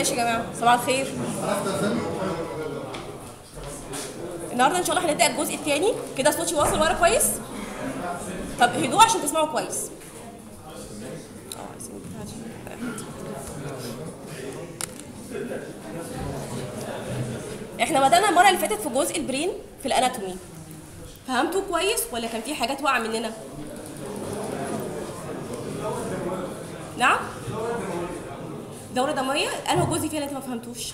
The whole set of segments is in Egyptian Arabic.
ماشي يا جماعه صباح الخير النهارده ان شاء الله هنبدا الجزء الثاني كده صوتي واصل ورا كويس طب هدوء عشان تسمعوا كويس اه عايزين بتاعتي. احنا بدأنا المرة اللي فاتت في جزء البرين في الاناتومي فهمتوا كويس ولا كان في حاجات واقعة مننا؟ نعم؟ دورة دموية انه جزء فيها اللي انت ما فهمتوش؟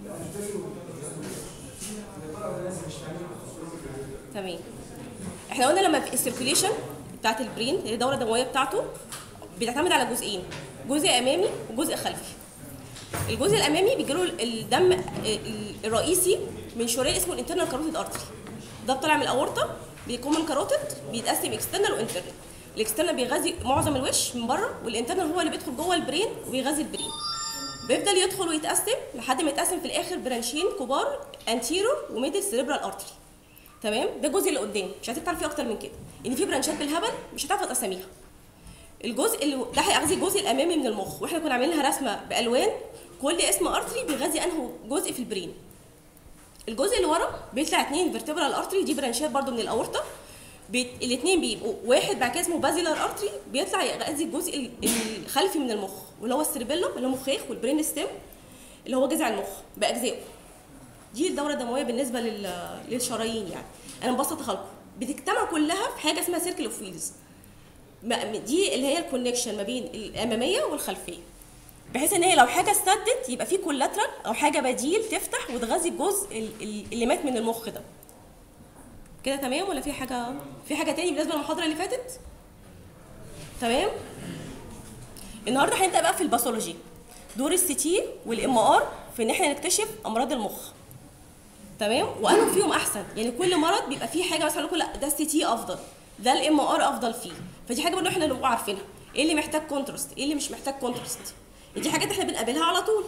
تمام احنا قلنا لما في السيركيليشن بتاعت البرين اللي هي الدورة الدموية بتاعته بتعتمد على جزئين جزء امامي وجزء خلفي الجزء الامامي بيجيله الدم الرئيسي من شريان اسمه الانترنال كاروتيد ارتري ده طالع من الاورطه بيكون من كاروتيد بيتقسم اكسترنال وانترنال الاكسترنال بيغذي معظم الوش من بره والانترنال هو اللي بيدخل جوه البرين وبيغذي البرين بيفضل يدخل ويتقسم لحد ما يتقسم في الاخر برانشين كبار انتيرور وميدل سيريبرال ارتري تمام ده الجزء اللي قدام مش هتعرف تعرف فيه اكتر من كده ان في برانشات بالهبل مش هتعرف تسميها الجزء اللي ده هيغذي الجزء الامامي من المخ واحنا كنا عاملين لها رسمه بالوان كل اسم ارتري بيغذي انه جزء في البرين الجزء اللي ورا بيطلع اثنين فيرتبرال ارتري دي برانشات برضو من الاورطه بيت... الاثنين بيبقوا واحد بعد كده اسمه بازيلار ارتري بيطلع يغذي الجزء ال- الخلفي من المخ واللي هو السيربيلوم اللي هو مخيخ والبرين ستيم اللي هو جذع المخ باجزائه دي الدوره الدمويه بالنسبه لل... للشرايين يعني انا مبسطها لكم بتجتمع كلها في حاجه اسمها سيركل اوف ويلز دي اللي هي الكونكشن ما بين الاماميه والخلفيه بحيث ان هي لو حاجه استدت يبقى في كولاترال او حاجه بديل تفتح وتغذي الجزء ال- ال- اللي مات من المخ ده كده تمام ولا في حاجه في حاجه تاني بالنسبه للمحاضره اللي فاتت تمام النهارده هنبدا بقى في الباثولوجي دور السي تي والام ار في ان احنا نكتشف امراض المخ تمام وانهم فيهم احسن يعني كل مرض بيبقى فيه حاجه مثلا لكم لا ده السي تي افضل ده الام ار افضل فيه فدي حاجه برضه احنا نبقى عارفينها ايه اللي محتاج كونتراست ايه اللي مش محتاج كونتراست دي حاجات احنا بنقابلها على طول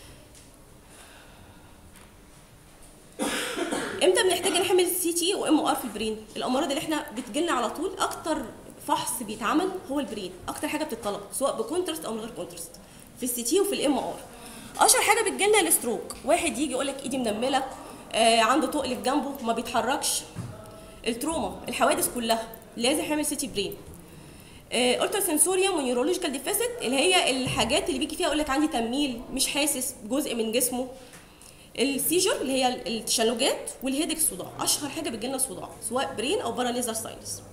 امتى بنحتاج نعمل سي تي وام ار في البرين الامراض اللي احنا بتجيلنا على طول اكتر فحص بيتعمل هو البرين اكتر حاجه بتطلب سواء بكونتراست او من غير كونتراست في السي تي وفي الام ار اشهر حاجه بتجيلنا الستروك واحد يجي يقول لك ايدي منمله آه عنده تقل في جنبه ما بيتحركش التروما الحوادث كلها لازم يعمل سي تي برين الترا سنسوريوم ونيورولوجيكال ديفيسيت اللي هي الحاجات اللي بيجي فيها يقول لك عندي تنميل مش حاسس بجزء من جسمه السيجر اللي هي التشنجات والهيدك الصداع اشهر حاجه بتجيلنا الصداع سواء برين او باراليزر ساينس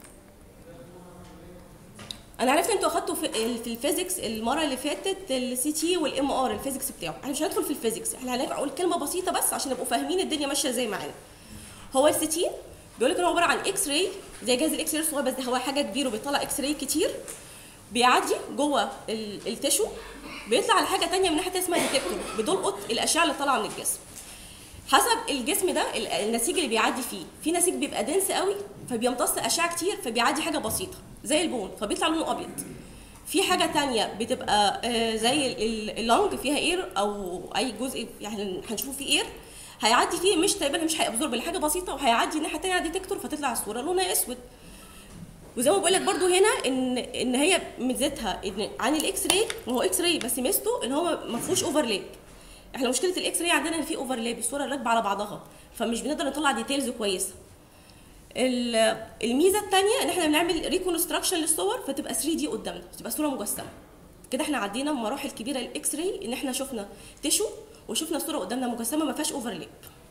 انا عرفت انتوا اخدتوا في في الفيزيكس المره اللي فاتت السي تي والام ار الفيزيكس بتاعه احنا مش هندخل في الفيزيكس احنا هنقول كلمه بسيطه بس عشان نبقوا فاهمين الدنيا ماشيه ازاي معانا هو السي تي بيقول لك ان هو عباره عن اكس راي زي جهاز الاكس راي الصغير بس ده هو حاجه كبيره وبيطلع اكس راي كتير بيعدي جوه ال- التشو بيطلع على حاجه تانية من ناحيه اسمها ديتكتور بتلقط الاشعه اللي طالعه من الجسم حسب الجسم ده ال- النسيج اللي بيعدي فيه في نسيج بيبقى دنس قوي فبيمتص اشعه كتير فبيعدي حاجه بسيطه زي البون فبيطلع لونه ابيض في حاجه تانية بتبقى آه، زي ال- ال- اللنج فيها اير او اي جزء يعني هنشوفه فيه اير هيعدي فيه مش تقريبا مش هيابزورب حاجه بسيطه وهيعدي الناحيه التانية على ديتكتور فتطلع الصوره لونها اسود وزي ما بقول لك برضو هنا ان ان هي ميزتها ان عن الاكس راي ما هو اكس راي بس ميزته ان هو ما فيهوش اوفرلاب احنا مشكله الاكس راي عندنا ان في اوفرلاب الصوره راكبه على بعضها فمش بنقدر نطلع ديتيلز كويسه ال- الميزه الثانيه ان احنا بنعمل ريكونستراكشن للصور فتبقى 3 دي قدامنا تبقى صوره مجسمه كده احنا عدينا مراحل كبيره للاكس راي ان احنا شفنا تشو وشفنا الصوره قدامنا مجسمه ما فيهاش اوفرلاب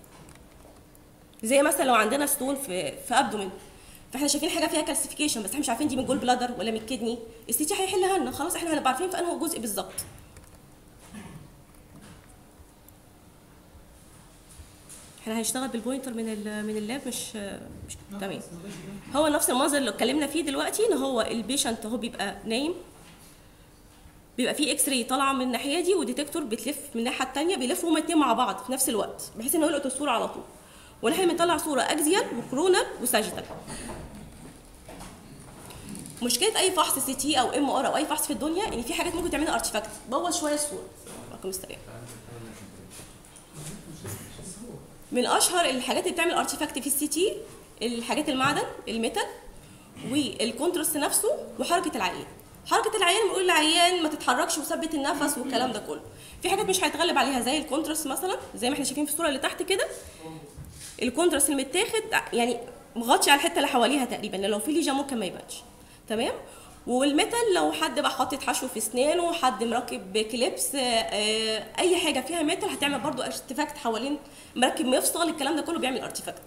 زي مثلا لو عندنا ستون في في ابدومين فاحنا شايفين حاجه فيها كالسيفيكيشن بس احنا مش عارفين دي من جول بلادر ولا من الكدني السي تي هيحلها لنا خلاص احنا هنبقى عارفين في انه جزء بالظبط احنا هنشتغل بالبوينتر من ال من اللاب مش مش تمام هو نفس المنظر اللي اتكلمنا فيه دلوقتي ان هو البيشنت هو بيبقى نايم بيبقى فيه اكس راي طالعه من الناحيه دي وديتكتور بتلف من الناحيه الثانيه بيلفوا هما الاثنين مع بعض في نفس الوقت بحيث ان هو يلقط الصوره على طول ونحن بنطلع صوره اكزيال وكرونال وساجيتال مشكله اي فحص سي تي او ام ار او اي فحص في الدنيا ان في حاجات ممكن تعملها ارتفاكت بوظ شويه الصوره رقم مستريح من اشهر الحاجات اللي بتعمل ارتفاكت في السي تي الحاجات المعدن الميتال والكونتراست نفسه وحركه العين حركه العيان بنقول للعيان ما تتحركش وثبت النفس والكلام ده كله في حاجات مش هيتغلب عليها زي الكونتراست مثلا زي ما احنا شايفين في الصوره اللي تحت كده الكونتراست المتاخد يعني مغطي على الحته اللي حواليها تقريبا لأن لو في ليجا ممكن ما يبانش تمام والميتال لو حد بقى حاطط حشو في اسنانه حد مركب كليبس آه، آه، اي حاجه فيها ميتال هتعمل برضو ارتفاكت حوالين مركب مفصل الكلام ده كله بيعمل ارتفاكت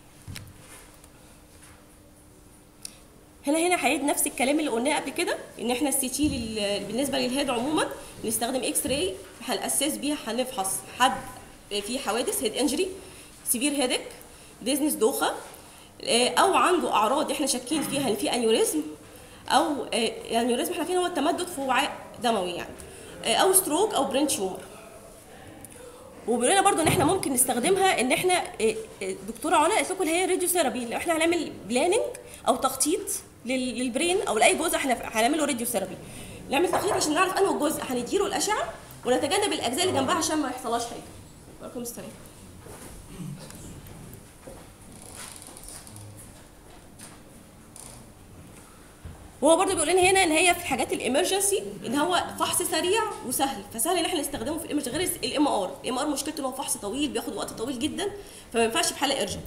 هنا هنا هيعيد نفس الكلام اللي قلناه قبل كده ان احنا السي تي لل- بالنسبه للهيد عموما نستخدم اكس راي هنأسس بيها هنفحص حد في حوادث هيد انجري سيفير هيدك ديزنس دوخه آه، او عنده اعراض احنا شاكين فيها ان في انيوريزم او آه، انيوريزم احنا فين هو التمدد في وعاء دموي يعني آه، او ستروك او برين تيومر وبيقول لنا برضو ان احنا ممكن نستخدمها ان احنا إيه، إيه، دكتوره علا قالت لكم اللي هي راديو ثيرابي لو احنا هنعمل بلاننج او تخطيط لل- للبرين او لاي جزء احنا هنعمله راديو ثيرابي نعمل تخطيط عشان نعرف انه جزء هنديله الاشعه ونتجنب الاجزاء اللي جنبها عشان ما يحصلهاش حاجه وعليكم السلام وهو برضه بيقول لنا هنا ان هي في الحاجات الامرجنسي ان هو فحص سريع وسهل فسهل ان احنا نستخدمه في الامرجنسي غير الام ار الام ار مشكلته ان هو فحص طويل بياخد وقت طويل جدا فما ينفعش في حاله ارجنت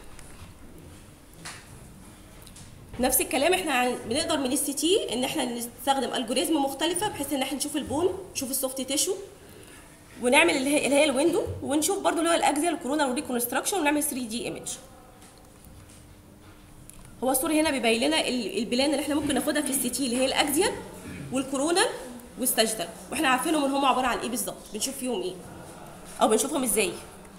نفس الكلام احنا عن- بنقدر من السي تي ان احنا نستخدم الجوريزم مختلفه بحيث ان احنا نشوف البون نشوف السوفت تيشو ونعمل اللي هي اللي هي الويندو ونشوف برضو اللي هو الاجزاء الكورونا والريكونستراكشن ونعمل 3 دي ايمج هو الصوره هنا بيبين لنا ال- البلان اللي احنا ممكن ناخدها في السي تي اللي هي الاكزيال والكورونا والساجدال واحنا عارفينهم ان هم عباره عن ايه بالظبط بنشوف فيهم ايه او بنشوفهم ازاي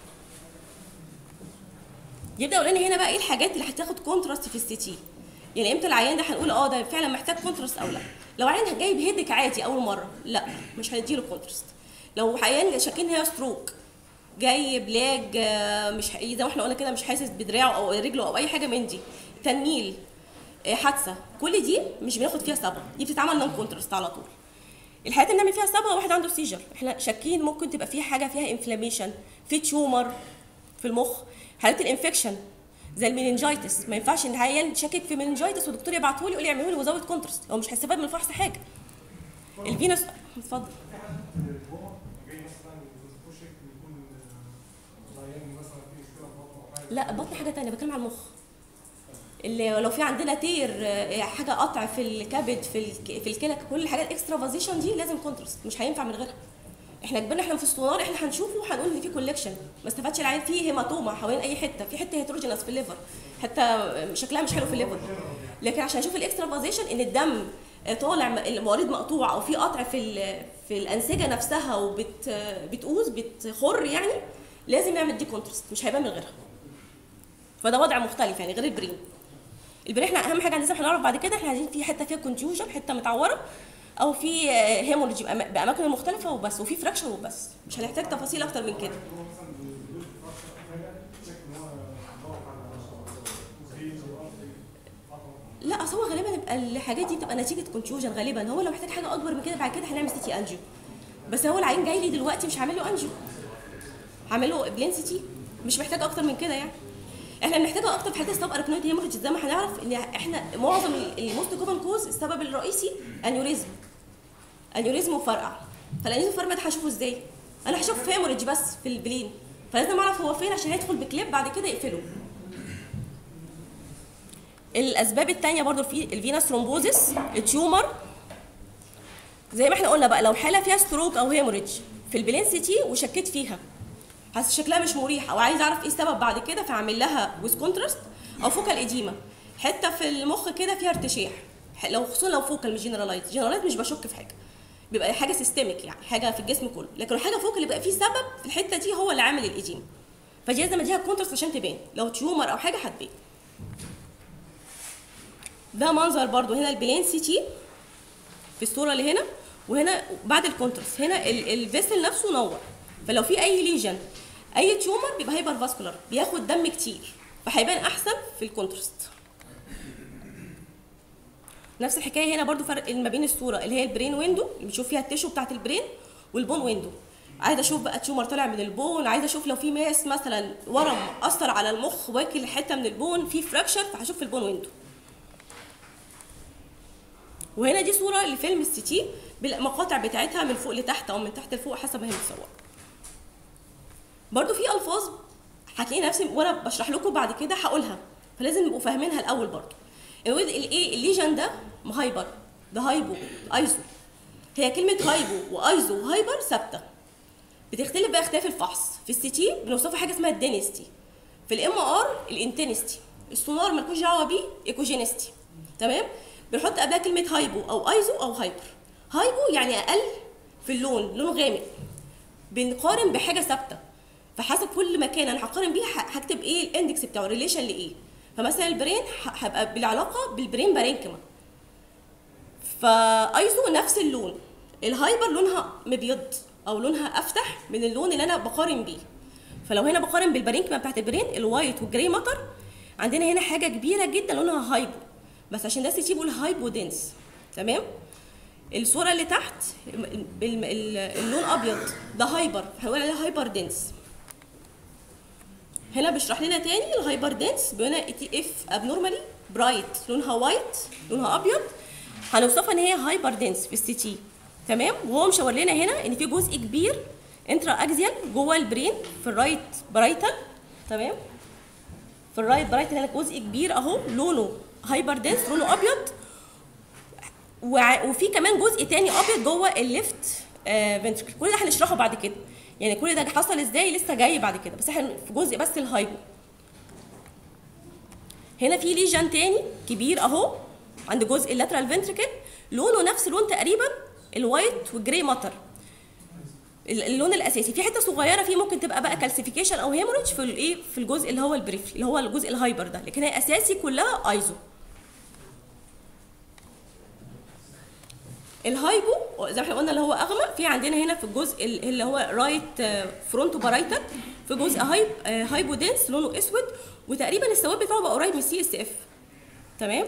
يبدا يقول لنا هنا بقى ايه الحاجات اللي هتاخد كونتراست في السي تي يعني امتى العيان ده هنقول اه ده فعلا محتاج كونتراست او لا لو عيان جايب هيدك عادي اول مره لا مش هنديله كونتراست لو عيان شاكين هي ستروك جاي بلاج آه، مش ح- زي ما احنا قلنا كده مش حاسس بدراعه او رجله او اي حاجه من دي تنميل آه، حادثه كل دي مش بناخد فيها صبغه دي بتتعمل نون كونتراست على طول الحالات اللي بنعمل فيها صبغه واحد عنده سيجر احنا شاكين ممكن تبقى في حاجه فيها انفلاميشن في تيومر في المخ حالات الانفكشن زي المينينجايتس ما ينفعش ان عيان شاكك في مينينجايتس والدكتور يبعته لي يقول لي اعملوا لي وزود كونتراست هو مش هيستفاد من الفحص حاجه الفينوس اتفضل جاي مثلا بوشك يكون عيان مثلا في مشكله في بطنه او حاجه لا البطن حاجه تانية بتكلم على المخ اللي لو في عندنا تير آه، حاجه قطع في الكبد في الك- في الكلى كل الحاجات اكسترا فازيشن دي لازم كونتراست مش هينفع من غيرها احنا كبرنا احنا في السونار احنا هنشوفه وهنقول ان في كولكشن ما استفادش العيان فيه هيماتوما حوالين اي حته في حته هيتروجينس في الليفر حته شكلها مش حلو في الليفر لكن عشان اشوف الاكسترا فازيشن ان الدم آه، طالع م- المواريد مقطوعه او في قطع في ال- في الانسجه نفسها وبت بتقوز بتخر يعني لازم نعمل دي كونتراست مش هيبان من غيرها فده وضع مختلف يعني غير البرين البرين احنا اهم حاجه عندنا احنا نعرف بعد كده احنا عايزين في حته فيها كونتيوجن حته متعوره او في هيموريج باماكن مختلفه وبس وفي فراكشر وبس مش هنحتاج تفاصيل اكتر من كده لا اصل هو غالبا يبقى الحاجات دي بتبقى نتيجه كونتيوجن غالبا هو لو محتاج حاجه اكبر من كده بعد كده هنعمل سي تي انجيو بس هو العين جاي لي دلوقتي مش هعمل له انجيو هعمل له بلين سي تي مش محتاج اكتر من كده يعني احنا بنحتاجها اكتر في حالات السب اركنويد هيموريدج زي ما هنعرف ان احنا معظم الموست كومن كوز السبب الرئيسي انيوريزم انيوريزم وفرقع فالانيوريزم وفرقع ده هشوفه ازاي انا هشوف في هيموريدج بس في البلين فلازم اعرف هو فين عشان يدخل بكليب بعد كده يقفله الاسباب التانية برضو في الفينس ثرومبوزيس التيومر زي ما احنا قلنا بقى لو حاله فيها ستروك او هيموريدج في البلين سي تي وشكيت فيها حاسس شكلها مش مريح او عايز اعرف ايه السبب بعد كده فاعمل لها ويز كونتراست او فوكال اديما حته في المخ كده فيها ارتشاح ح- لو خصوصا لو فوكال مش جنرالايز جنرالايز مش بشك في حاجه بيبقى حاجه سيستميك يعني حاجه في الجسم كله لكن لو حاجه فوكال يبقى في سبب في الحته دي هو اللي عامل الاديما فدي لازم اديها كونتراست عشان تبان لو تيومر او حاجه هتبان ده منظر برضو هنا البلين سي تي في الصوره اللي هنا وهنا بعد الكونتراست هنا ال- الفيسل نفسه نور فلو في اي ليجن اي تيومر بيبقى هايبر فاسكولار بياخد دم كتير فهيبان احسن في الكونتراست نفس الحكايه هنا برضو فرق ما بين الصوره اللي هي البرين ويندو اللي بنشوف فيها التيشو بتاعت البرين والبون ويندو عايزه اشوف بقى تيومر طالع من البون عايزه اشوف لو في ماس مثلا ورم اثر على المخ واكل حته من البون في فراكشر فهشوف في البون ويندو وهنا دي صوره لفيلم السي تي بالمقاطع بتاعتها من فوق لتحت او من تحت لفوق حسب ما هي متصوره برضو في الفاظ هتلاقي نفسي وانا بشرح لكم بعد كده هقولها فلازم نبقوا فاهمينها الاول برضو الويد الايه الليجن ده هايبر ده هايبو ايزو هي كلمه هايبو وايزو وهايبر ثابته بتختلف بقى اختلاف الفحص في السي تي بنوصفها حاجه اسمها الدينستي في الام ار الانتنستي السونار مالكوش دعوه بيه ايكوجينستي تمام بنحط قبلها كلمه هايبو او ايزو او هايبر هايبو يعني اقل في اللون لونه غامق بنقارن بحاجه ثابته فحسب كل مكان انا هقارن بيه ه- هكتب ايه الاندكس بتاعه ريليشن لايه فمثلا البرين ه- هبقى بالعلاقه بالبرين بارينكما فايزو نفس اللون الهايبر لونها مبيض او لونها افتح من اللون اللي انا بقارن بيه فلو هنا بقارن بالبارينكما بتاعت البرين الوايت والجراي ماتر عندنا هنا حاجه كبيره جدا لونها هايبو بس عشان ده سي بيقول هايبو دنس تمام الصوره اللي تحت ال- ال- ال- اللون ابيض ده هايبر هنقول عليه هايبر دنس هنا بيشرح لنا تاني الهايبر دنس بيقول لنا تي اف ابنورمالي برايت لونها وايت لونها ابيض هنوصفها ان هي هايبر دنس في السي تي تمام وهو مشاور لنا هنا ان في جزء كبير انترا اكزيال جوه البرين في الرايت برايتال تمام في الرايت برايتال هنا جزء كبير اهو لونه هايبر دنس لونه ابيض وع- وفي كمان جزء تاني ابيض جوه الليفت فنتركل كل ده هنشرحه بعد كده يعني كل ده حصل ازاي لسه جاي بعد كده بس احنا في جزء بس الهايبو هنا في ليجن تاني كبير اهو عند جزء اللاترال فنتركل لونه نفس لون تقريبا الوايت والجراي ماتر ال- اللون الاساسي في حته صغيره فيه ممكن تبقى بقى كالسيفيكيشن او هيموريدج في الايه في الجزء اللي هو البريف اللي هو الجزء الهايبر ده لكن هي اساسي كلها ايزو الهايبو زي ما احنا قلنا اللي هو اغمق في عندنا هنا في الجزء ال- اللي هو رايت فرونتو بارايتال في جزء هايب آه، هايبو دنس لونه اسود وتقريبا السواد بتاعه بقى قريب من السي اس اف تمام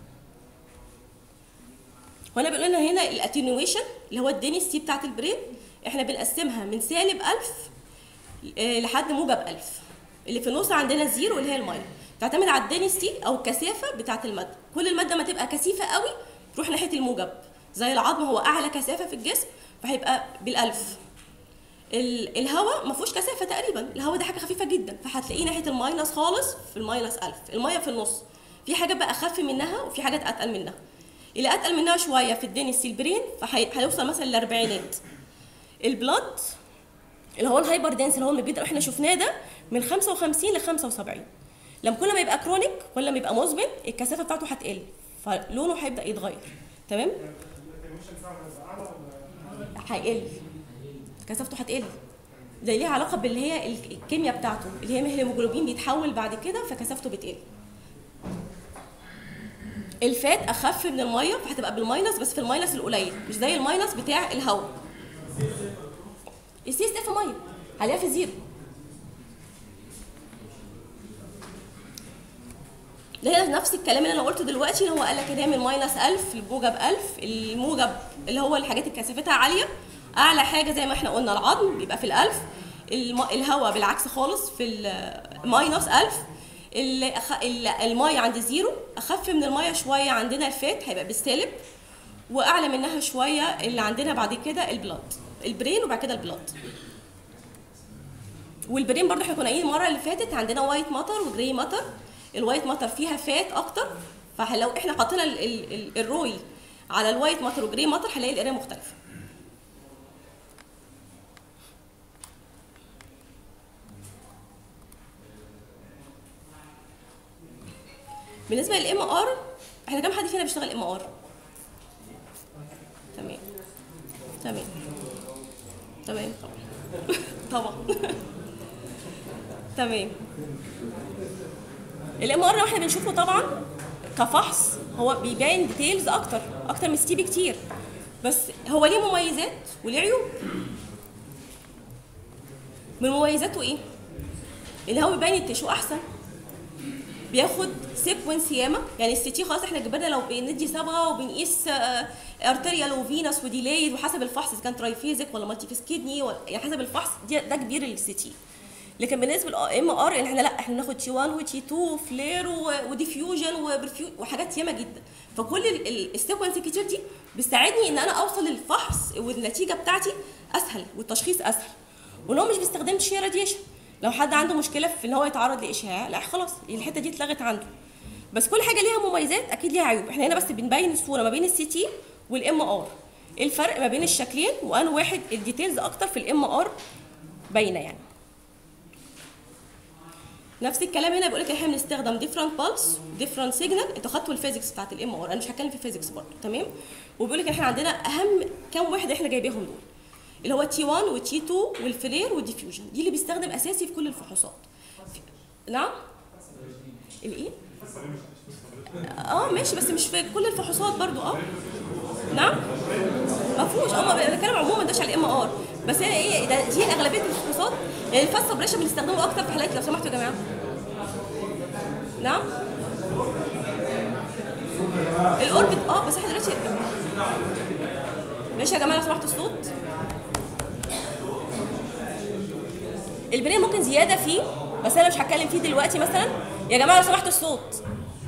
وانا بقول لنا هنا الاتنيويشن اللي هو الدينستي بتاعت البرين احنا بنقسمها من سالب 1000 آه، لحد موجب 1000 اللي في النص عندنا الزيرو اللي هي الميه تعتمد على الدينستي او الكثافه بتاعت الماده كل الماده ما تبقى كثيفه قوي تروح ناحيه الموجب زي العظم هو اعلى كثافه في الجسم فهيبقى بالالف ال- الهواء ما فيهوش كثافه تقريبا الهواء ده حاجه خفيفه جدا فهتلاقيه ناحيه الماينس خالص في الماينس 1000 الميه في النص في حاجه بقى اخف منها وفي حاجات اتقل منها اللي اتقل منها شويه في الدنيس البرين فهيوصل مثلا للاربعينات البلاد اللي هو الهايبر دنس اللي هو المبيض اللي احنا شفناه ده من 55 ل 75 لما كل ما يبقى كرونيك كل ما يبقى مزمن الكثافه بتاعته هتقل فلونه هيبدا يتغير تمام الكونفشن بتاعه هيبقى اعلى ولا هيقل كثافته هتقل ده ليها علاقه باللي هي ال- الكيمياء بتاعته اللي هي الهيموجلوبين بيتحول بعد كده فكثافته بتقل الفات اخف من الميه فهتبقى بالماينس بس في الماينس القليل مش زي الماينس بتاع الهواء السي اس اف ميه عليها في زيرو ده هي نفس الكلام اللي انا قلته دلوقتي اللي هو قال لك ان هي من ماينس 1000 لموجب 1000 الموجب اللي هو الحاجات اللي كثافتها عاليه اعلى حاجه زي ما احنا قلنا العظم بيبقى في الالف الم... الهواء بالعكس خالص في الماينس 1000 ال- أخ- ال- الميه عند زيرو اخف من الميه شويه عندنا الفات هيبقى بالسالب واعلى منها شويه اللي عندنا بعد كده البلاد البرين وبعد كده البلاد والبرين برضو احنا كنا قايلين المره اللي فاتت عندنا وايت ماتر وجراي ماتر الوايت ماتر فيها فات اكتر فلو احنا حطينا ال- ال- ال- الروي على الوايت ماتر وجراي ماتر هنلاقي القرايه مختلفه بالنسبه للام ار احنا كام حد فينا بيشتغل ام ار تمام تمام تمام طبعا طبعا تمام الام ار احنا بنشوفه طبعا كفحص هو بيبين ديتيلز اكتر اكتر من ستي بكتير بس هو ليه مميزات وليه عيوب من مميزاته ايه ان هو بيبين التشو احسن بياخد سيكونس ياما يعني السي تي خلاص احنا جبنا لو بندي صبغه وبنقيس ارتريال وفينس وديليد وحسب الفحص اذا كان ترايفيزيك ولا مالتي فيس كيدني ولا يعني حسب الفحص دي ده كبير السي تي لكن بالنسبه للام ار احنا لا احنا بناخد تي 1 وتي 2 وفلير و- وديفيوجن وبرفيو وحاجات ياما جدا فكل ال- ال- السيكونس الكتير دي بتساعدني ان انا اوصل للفحص والنتيجه بتاعتي اسهل والتشخيص اسهل وان هو مش بيستخدم شي راديشن لو حد عنده مشكله في ان هو يتعرض لاشعاع لا خلاص الحته دي اتلغت عنده بس كل حاجه ليها مميزات اكيد ليها عيوب احنا هنا بس بنبين الصوره ما بين السي تي والام ار ايه الفرق ما بين الشكلين وانا واحد الديتيلز اكتر في الام ار باينه يعني نفس الكلام هنا بيقول لك احنا بنستخدم ديفرنت بالس ديفرنت سيجنال انتوا خدتوا الفيزيكس بتاعت الام ار انا مش هتكلم في الفيزيكس برضه تمام وبيقول لك احنا عندنا اهم كام واحد احنا جايبيهم دول اللي هو تي 1 وتي 2 والفلير والديفيوجن دي اللي بيستخدم اساسي في كل الفحوصات في- نعم الايه اه ماشي بس مش في كل الفحوصات برضو اه نعم ما فيهوش اه ما بتكلم عموما ده على الام ار بس هي ايه ده دي اغلبيه الفحوصات يعني الفاست سبريشن بنستخدمه اكتر في حالات لو سمحتوا يا جماعه نعم الاوربت اه بس احنا دلوقتي ماشي يا جماعه لو سمحتوا الصوت البرين ممكن زياده فيه بس انا مش هتكلم فيه دلوقتي مثلا يا جماعه لو سمحتوا الصوت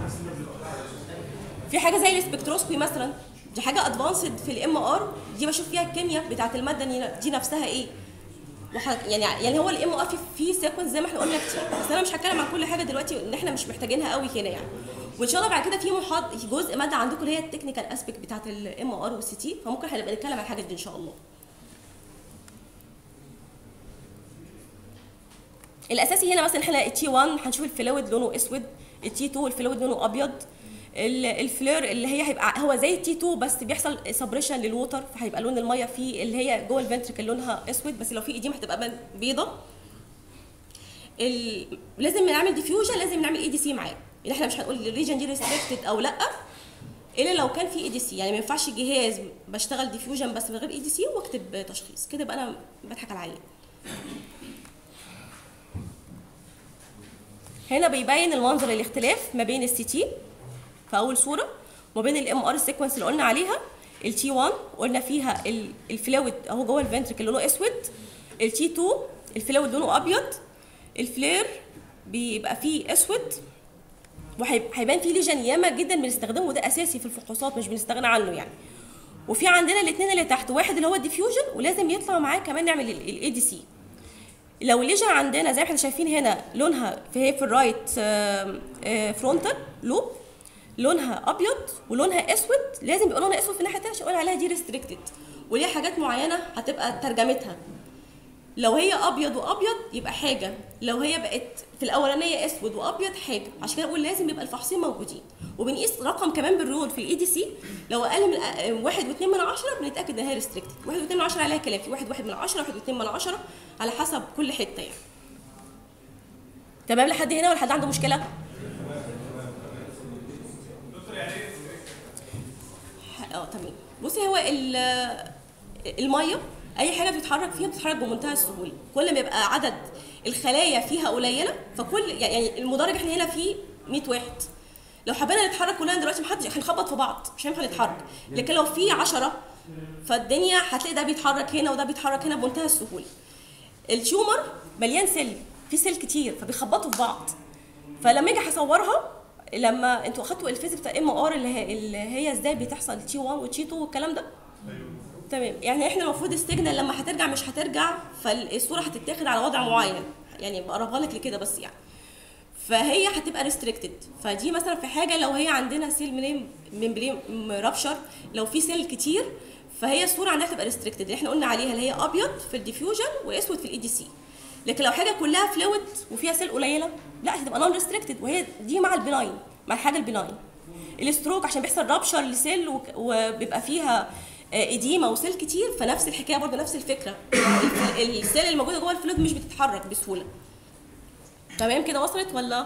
في حاجه زي السبكتروسكوبي مثلا دي حاجه ادفانسد في الام ار دي بشوف فيها الكيمياء بتاعه الماده دي- دي نفسها ايه وح... يعني يعني هو الام ار في في سيكونس زي ما احنا قلنا كتير بس انا مش هتكلم عن كل حاجه دلوقتي ان احنا مش محتاجينها قوي هنا يعني وان شاء الله بعد كده في محاض في جزء ماده عندكم اللي هي التكنيكال اسبيكت بتاعه الام ار والسي تي فممكن هنبقى نتكلم عن الحاجات دي ان شاء الله الاساسي هنا مثلا احنا التي 1 هنشوف الفلويد لونه اسود التي 2 الفلويد لونه ابيض ال- الفلير اللي هي هيبقى هو زي التي 2 بس بيحصل سبريشن للوتر فهيبقى لون الميه فيه اللي هي جوه الفنتركل لونها اسود بس لو في ايديم هتبقى بن- بيضه ال... لازم نعمل ديفيوجن لازم نعمل اي دي سي معاه اللي احنا مش هنقول الريجن دي ريستريكتد او لا الا لو كان في اي دي سي يعني ما ينفعش جهاز بشتغل ديفيوجن بس من غير اي دي سي واكتب تشخيص كده يبقى انا بضحك على العيان هنا بيبين المنظر الاختلاف ما بين السي تي في اول صوره وما بين الام ار سيكونس اللي قلنا عليها التي 1 قلنا فيها ال- الفلويد اهو جوه الفنتركل لونه اسود التي 2 الفلويد لونه ابيض الفلير بيبقى فيه اسود وهيبان فيه ليجن ياما جدا بنستخدمه وده اساسي في الفحوصات مش بنستغنى عنه يعني وفي عندنا الاثنين اللي تحت واحد اللي هو الديفيوجن ولازم يطلع معاه كمان نعمل الاي دي سي لو الليجن عندنا زي ما احنا شايفين هنا لونها في هي في الرايت فرونتال لوب لونها ابيض ولونها اسود لازم يبقى لونها اسود في الناحيه الثانيه عشان اقول عليها دي ريستريكتد وليها حاجات معينه هتبقى ترجمتها لو هي ابيض وابيض يبقى حاجه لو هي بقت في الاولانيه اسود وابيض حاجه عشان كده بقول لازم يبقى الفحصين موجودين وبنقيس رقم كمان بالرول في الاي دي سي لو اقل من آه، واحد واثنين من عشرة بنتاكد ان هي ريستريكتد واحد واثنين من عشرة عليها كلام في واحد واحد من عشرة واحد واثنين من عشرة على حسب كل حته يعني تمام لحد هنا ولا حد عنده مشكله؟ اه تمام بصي هو ال- الميه اي حاجه بتتحرك فيها بتتحرك بمنتهى السهوله كل ما يبقى عدد الخلايا فيها قليله فكل يعني المدرج احنا هنا فيه 100 واحد لو حبينا نتحرك كلنا دلوقتي محدش هنخبط في بعض مش هينفع نتحرك لكن لو في 10 فالدنيا هتلاقي ده بيتحرك هنا وده بيتحرك هنا بمنتهى السهوله التيومر مليان سيل في سيل كتير فبيخبطوا في بعض فلما اجي هصورها لما انتوا اخدتوا الفيزيك بتاع ام ار اللي هي اللي هي ازاي بتحصل تي 1 وتي 2 والكلام ده تمام يعني احنا المفروض السيجنال لما هترجع مش هترجع فالصوره هتتاخد على وضع معين يعني بقربها لك لكده بس يعني فهي هتبقى ريستريكتد فدي مثلا في حاجه لو هي عندنا سيل منين ممبرين رابشر لو في سيل كتير فهي الصوره عندها تبقى ريستريكتد اللي احنا قلنا عليها اللي هي ابيض في الديفيوجن واسود في الاي دي سي لكن لو حاجه كلها فلويد وفيها سيل قليله لا هتبقى نون ريستريكتد وهي دي مع البناين مع الحاجه البناين الستروك عشان بيحصل رابشر لسيل وك- وبيبقى فيها آه، اديمه وسيل كتير فنفس الحكايه برضه نفس الفكره الف- السيل الموجوده جوه الفلويد مش بتتحرك بسهوله تمام كده وصلت ولا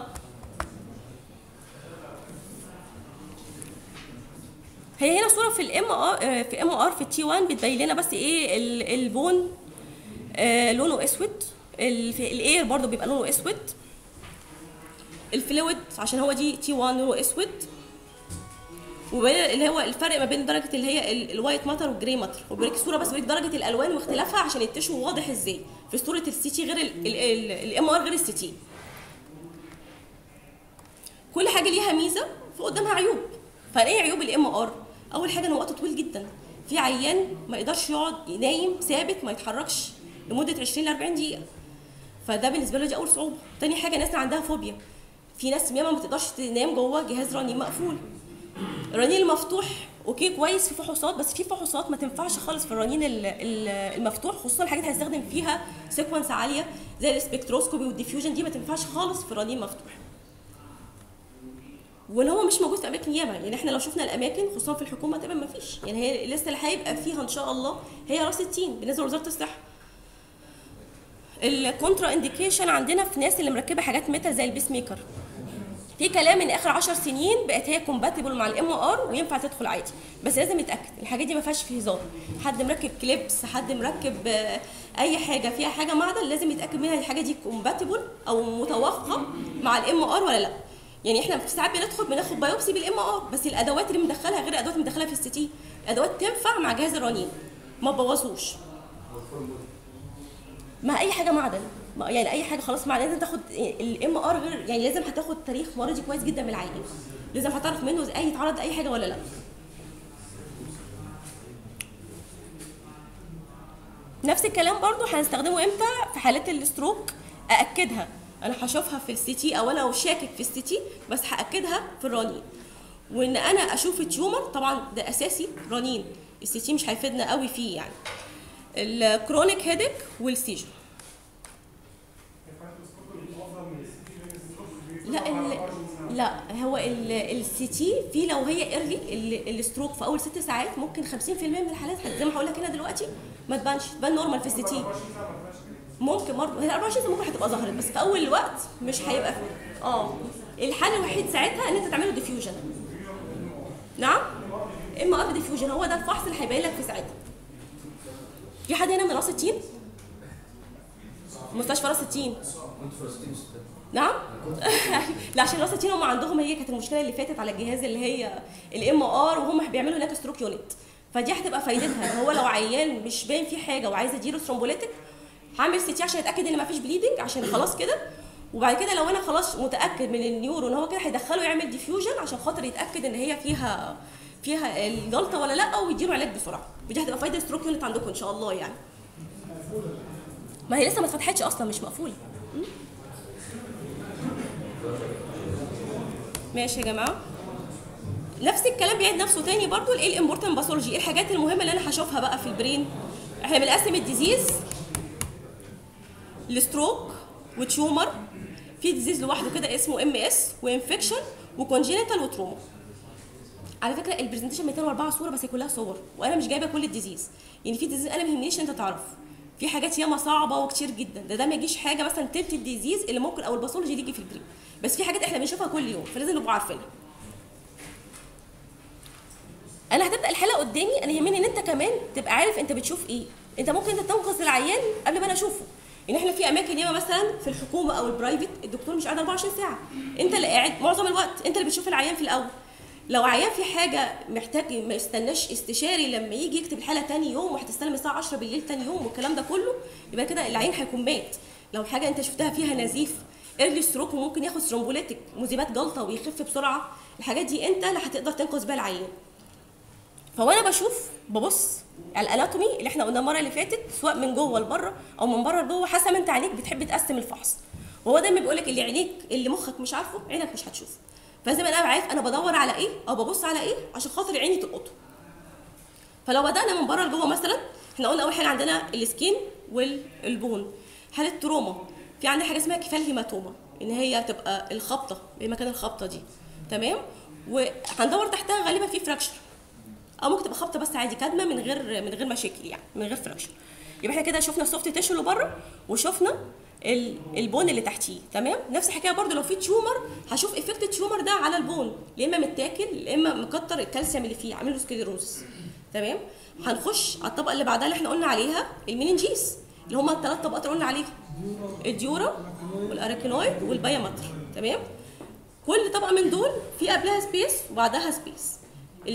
هي هنا صوره في الام ار في ام ار في التي 1 بتبين لنا بس ايه ال- البون آه، لونه اسود ال- في الاير برضو بيبقى لونه اسود الفلويد عشان هو دي تي 1 لونه اسود وبين اللي هو الفرق ما بين درجه اللي هي ال- الوايت ماتر والجري ماتر وبوريك الصوره بس بوريك درجه الالوان واختلافها عشان التشو واضح ازاي في صوره السي تي غير الام ار غير السي تي كل حاجه ليها ميزه وقدامها عيوب فايه عيوب الام ار اول حاجه ان وقته طويل جدا في عيان ما يقدرش يقعد نايم ثابت ما يتحركش لمده 20 ل 40 دقيقه فده بالنسبه له دي اول صعوبه تاني حاجه ناس عندها فوبيا في ناس ياما ما تقدرش تنام جوه جهاز رنين مقفول الرنين المفتوح اوكي كويس في فحوصات بس في فحوصات ما تنفعش خالص في الرنين ال- ال- المفتوح خصوصا الحاجات اللي هنستخدم فيها سيكونس عاليه زي السبكتروسكوبي والديفيوجن دي ما تنفعش خالص في الرنين مفتوح وان هو مش موجود في اماكن ياما يعني احنا لو شفنا الاماكن خصوصا في الحكومه تقريبا ما فيش يعني هي لسه اللي هيبقى فيها ان شاء الله هي راس التين بالنسبه لوزاره الصحه الكونترا انديكيشن عندنا في ناس اللي مركبه حاجات ميتال زي البيس ميكر في كلام ان اخر 10 سنين بقت هي كومباتبل مع الام ار وينفع تدخل عادي بس لازم يتاكد الحاجات دي ما فيهاش في هزار حد مركب كليبس حد مركب آه، اي حاجه فيها حاجه معدن لازم يتاكد منها الحاجه دي كومباتبل او متوافقه مع الام ار ولا لا يعني احنا في ساعات بندخل بناخد بايوبسي بالام ار بس الادوات اللي مدخلها غير الادوات اللي مدخلها في السي تي الادوات تنفع مع جهاز الرنين ما تبوظوش مع اي حاجه معدن ما- يعني اي حاجه خلاص معدن لازم تاخد الام ار غير يعني لازم هتاخد تاريخ مرضي كويس جدا من العيان لازم هتعرف منه اذا اي يتعرض لاي حاجه ولا لا نفس الكلام برضو هنستخدمه امتى في حالات الستروك ااكدها انا هشوفها في السي تي او انا لو شاكك في السي تي بس هاكدها في الرنين وان انا اشوف التيومر طبعا ده اساسي رنين السي تي مش هيفيدنا قوي فيه يعني الكرونيك هيدك والسيجر لا ال... لا هو السي تي في لو هي ايرلي الستروك في اول ست ساعات ممكن 50% من الحالات زي ما هقول لك هنا دلوقتي ما تبانش تبان نورمال في السي تي ممكن برضه هي 24 ساعه ممكن هتبقى ظهرت بس في اول الوقت مش هيبقى في اه الحل الوحيد ساعتها ان انت تعمله ديفيوجن نعم اما ار ديفيوجن هو ده الفحص اللي هيبين لك في ساعتها في حد هنا من راس التين مستشفى راس التين نعم لا عشان راس التين هم عندهم هي كانت المشكله اللي فاتت على الجهاز اللي هي الام ار وهم بيعملوا هناك ستروك يونت فدي هتبقى فايدتها ان هو لو عيان مش باين فيه حاجه وعايز اديله ثرومبوليتك هعمل سي تي عشان اتاكد ان مفيش بليدنج عشان خلاص كده وبعد كده لو انا خلاص متاكد من النيورو ان هو كده هيدخله يعمل ديفيوجن عشان خاطر يتاكد ان هي فيها فيها الجلطه ولا لا ويديله علاج بسرعه ودي هتبقى فايده ستروك يونت عندكم ان شاء الله يعني ما هي لسه ما اتفتحتش اصلا مش مقفوله م? ماشي يا جماعه نفس الكلام بيعيد نفسه تاني برضو الايه الامبورتنت باثولوجي ايه الحاجات المهمه اللي انا هشوفها بقى في البرين احنا بنقسم الديزيز لستروك وتيومر في ديزيز لوحده كده اسمه ام اس وانفكشن وكونجينيتال وتروما على فكره البرزنتيشن 204 صوره بس هي كلها صور وانا مش جايبه كل الديزيز يعني في ديزيز انا ما يهمنيش انت تعرف في حاجات ياما صعبه وكتير جدا ده ده ما يجيش حاجه مثلا تلت الديزيز اللي ممكن او الباثولوجي اللي يجي في البرين بس في حاجات احنا بنشوفها كل يوم فلازم نبقى عارفينها انا هتبدا الحلقه قدامي انا يهمني ان انت كمان تبقى عارف انت بتشوف ايه انت ممكن انت تنقذ العيان قبل ما انا اشوفه ان احنا في اماكن ياما مثلا في الحكومه او البرايفت الدكتور مش قاعد 24 ساعه انت اللي قاعد معظم الوقت انت اللي بتشوف العيان في الاول لو عيان في حاجه محتاج ما يستناش استشاري لما يجي يكتب الحاله تاني يوم وهتستلم الساعه 10 بالليل تاني يوم والكلام ده كله يبقى كده العيان هيكون مات لو حاجه انت شفتها فيها نزيف ايرلي ستروك وممكن ياخد ثرومبوليتك مذيبات جلطه ويخف بسرعه الحاجات دي انت اللي هتقدر تنقذ بيها العيان فوانا بشوف ببص على الاناتومي اللي احنا قلنا المره اللي فاتت سواء من جوه لبره او من بره لجوه حسب انت عينيك بتحب تقسم الفحص وهو دايما بيقول لك اللي عينيك اللي مخك مش عارفه عينك مش هتشوفه فلازم انا ابقى عارف انا بدور على ايه او ببص على ايه عشان خاطر عيني تلقطه فلو بدانا من بره لجوه مثلا احنا قلنا اول حاجه عندنا السكين والبون حاله تروما في عندنا حاجه اسمها كفال هيماتوما ان هي تبقى الخبطه بمكان الخبطه دي تمام وهندور تحتها غالبا في فراكشر او ممكن تبقى خبطه بس عادي كدمه من غير من غير مشاكل يعني من غير فراكشر يبقى احنا كده شفنا السوفت تيشو اللي بره وشفنا ال- البون اللي تحتيه تمام نفس الحكايه برده لو في تيومر هشوف افكت التيومر ده على البون يا اما متاكل يا اما مكتر الكالسيوم اللي فيه عامل له سكليروز تمام هنخش على الطبقه اللي بعدها اللي احنا قلنا عليها المينينجيس اللي هما الثلاث طبقات اللي قلنا عليها الديورا والاراكينويد والبايامتر تمام كل طبقه من دول في قبلها سبيس وبعدها سبيس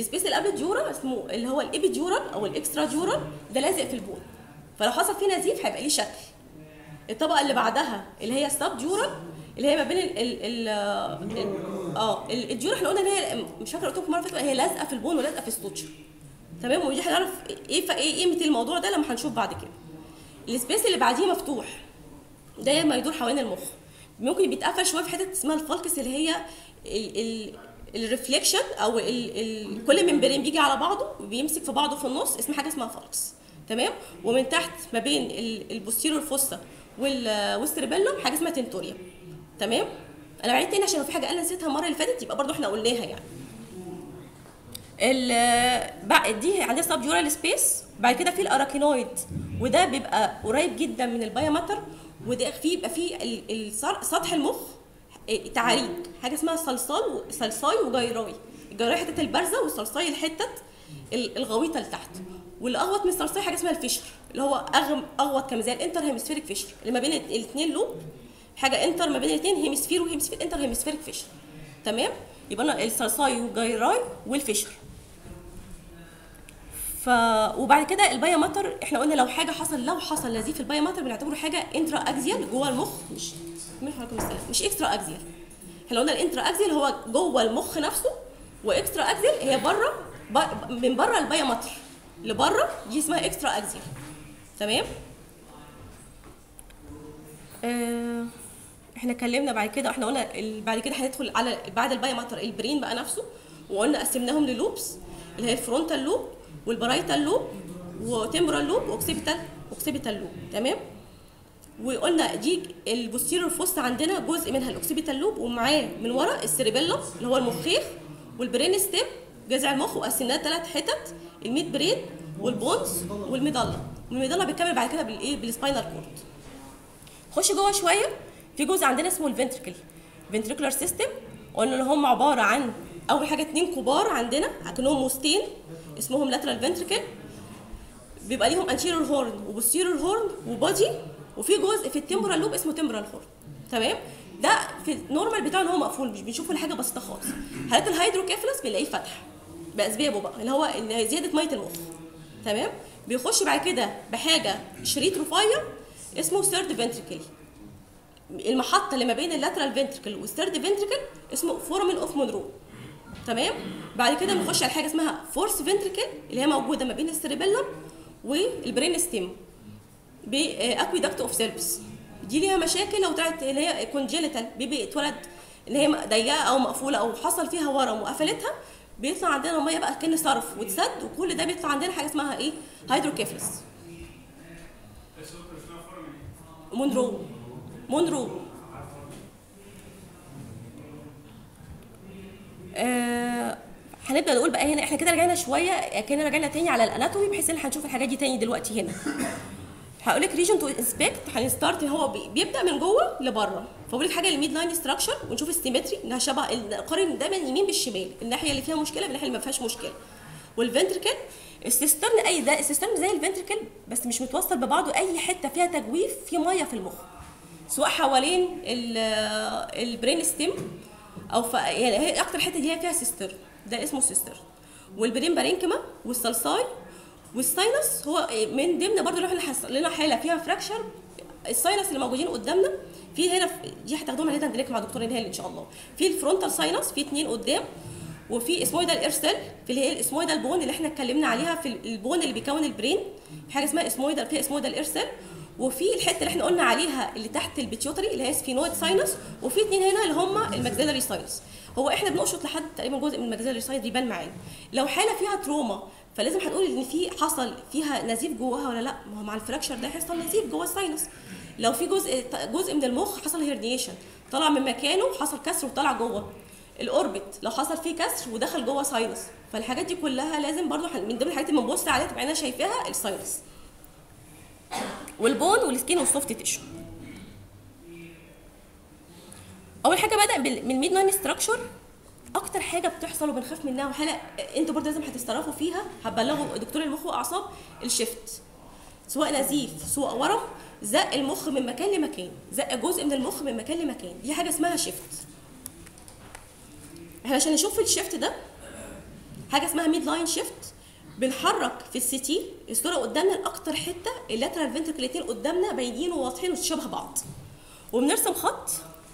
حاجه اسمها ميد لاين شيفت بنحرك في السي تي الصوره قدامنا لاكتر حته اللاترال فنتركل الاثنين قدامنا باينين وواضحين وشبه بعض وبنرسم خط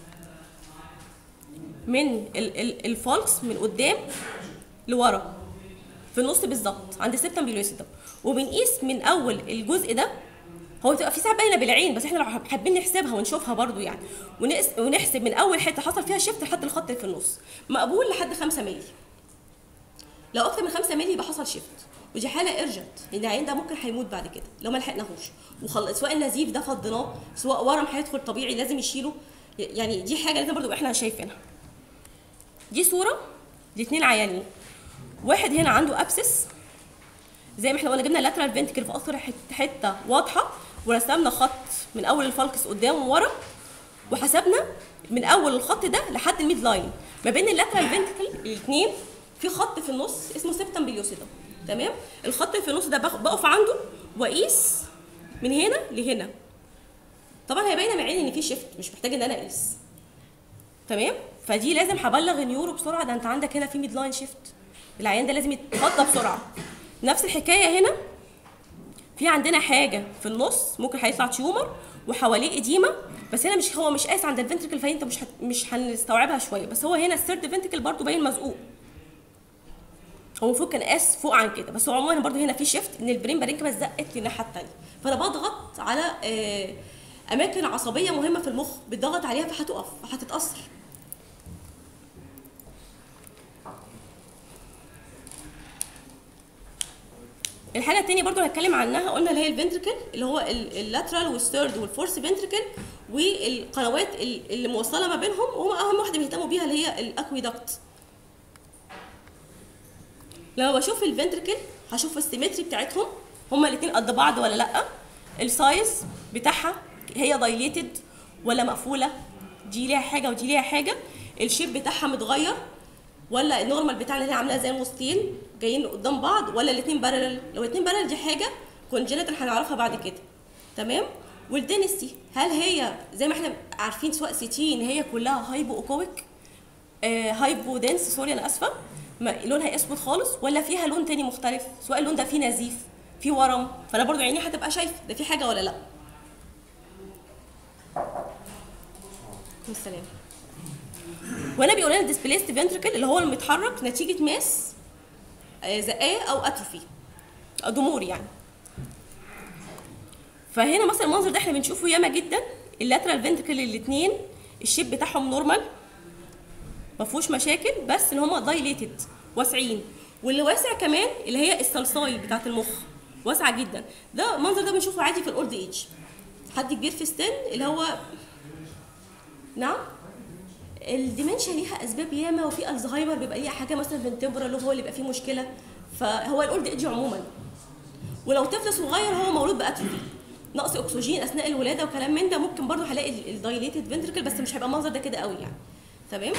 من ال- ال- الفالكس من قدام لورا في النص بالظبط عند السبتم بيلوسيدم وبنقيس من اول الجزء ده هو بتبقى في ساعات باينه بالعين بس احنا لو حاب- حابين نحسبها ونشوفها برضو يعني ونقس ونحسب من اول حته حصل فيها شيفت لحد الخط اللي في النص مقبول لحد 5 مللي لو اكتر من 5 مللي يبقى حصل شيفت ودي حاله ارجنت لان العين ده ممكن هيموت بعد كده لو ما لحقناهوش وخل... سواء النزيف ده فضيناه سواء ورم هيدخل طبيعي لازم يشيله يعني دي حاجه لازم برضو يبقى احنا شايفينها دي صوره لاثنين عيانين واحد هنا عنده ابسس زي ما احنا قلنا جبنا اللاترال فينتكل في اخر حت- حته واضحه ورسمنا خط من اول الفالكس قدام وورا وحسبنا من اول الخط ده لحد الميد لاين ما بين اللاترال فينتكل الاثنين في خط في النص اسمه سيبتم بيليوسيدم تمام الخط اللي في النص ده بق- بقف عنده واقيس من هنا لهنا طبعا هي باينه من عيني ان في شيفت مش محتاج ان انا اقيس تمام فدي لازم هبلغ النيورو بسرعه ده انت عندك هنا في ميد لاين شيفت العيان ده لازم يتخطى بسرعه نفس الحكايه هنا في عندنا حاجه في النص ممكن هيطلع تيومر وحواليه اديمه بس هنا مش هو مش قاس عند الفنتركل فانت مش هت مش هنستوعبها شويه بس هو هنا الثيرد فنتركل برضو باين مزقوق هو المفروض كان قاس فوق عن كده بس هو عموما برضو هنا في شيفت ان البرين بارينكما زقت للناحيه الثانيه فانا بضغط على آه، اماكن عصبيه مهمه في المخ بتضغط عليها فهتقف فهتتاثر الحاجه التانية برضو هنتكلم عنها قلنا اللي هي الفنتركل اللي هو اللاترال والثيرد والفورث فنتركل والقنوات ال- اللي موصله ما بينهم وهم اهم واحده بيهتموا بيها اللي هي الاكويدكت لما بشوف الفنتركل هشوف السيمتري بتاعتهم هما الاثنين قد بعض ولا لا السايز بتاعها هي دايليتد ولا مقفوله دي ليها حاجه ودي ليها حاجه الشيب بتاعها متغير ولا النورمال بتاعنا اللي هي عاملاها زي الموستين جايين قدام بعض ولا الاثنين بارلل لو الاثنين بارلل دي حاجه كونجنتال هنعرفها بعد كده تمام والدينستي هل هي زي ما احنا عارفين سواء سيتين هي كلها هايبو اوكويك آه هايبو دنس سوري انا اسفه ما لونها اسود خالص ولا فيها لون تاني مختلف سواء اللون ده فيه نزيف فيه ورم فانا برضو عيني هتبقى شايفه ده في حاجه ولا لا السلام وهنا بيقول لنا ديسبليست فنتركل اللي هو المتحرك نتيجه ماس آه، زقاه او اتروفي أو ضمور يعني فهنا مثلا المنظر ده احنا بنشوفه ياما جدا اللاترال فنتركل الاثنين الشيب بتاعهم نورمال ما فيهوش مشاكل بس ان هم دايليتد واسعين واللي واسع كمان اللي هي الصلصاي بتاعت المخ واسعه جدا ده المنظر ده بنشوفه عادي في الاولد ايج حد كبير في السن اللي هو نعم الديمنشيا ليها اسباب ياما وفي الزهايمر بيبقى ليها حاجه مثلا فنتبرال هو اللي بيبقى فيه مشكله فهو الاولد ايج عموما ولو طفل صغير هو مولود باتروفي نقص اكسجين اثناء الولاده وكلام من ده ممكن برضه هلاقي الدايليتد فنتركل بس مش هيبقى المنظر ده كده قوي يعني تمام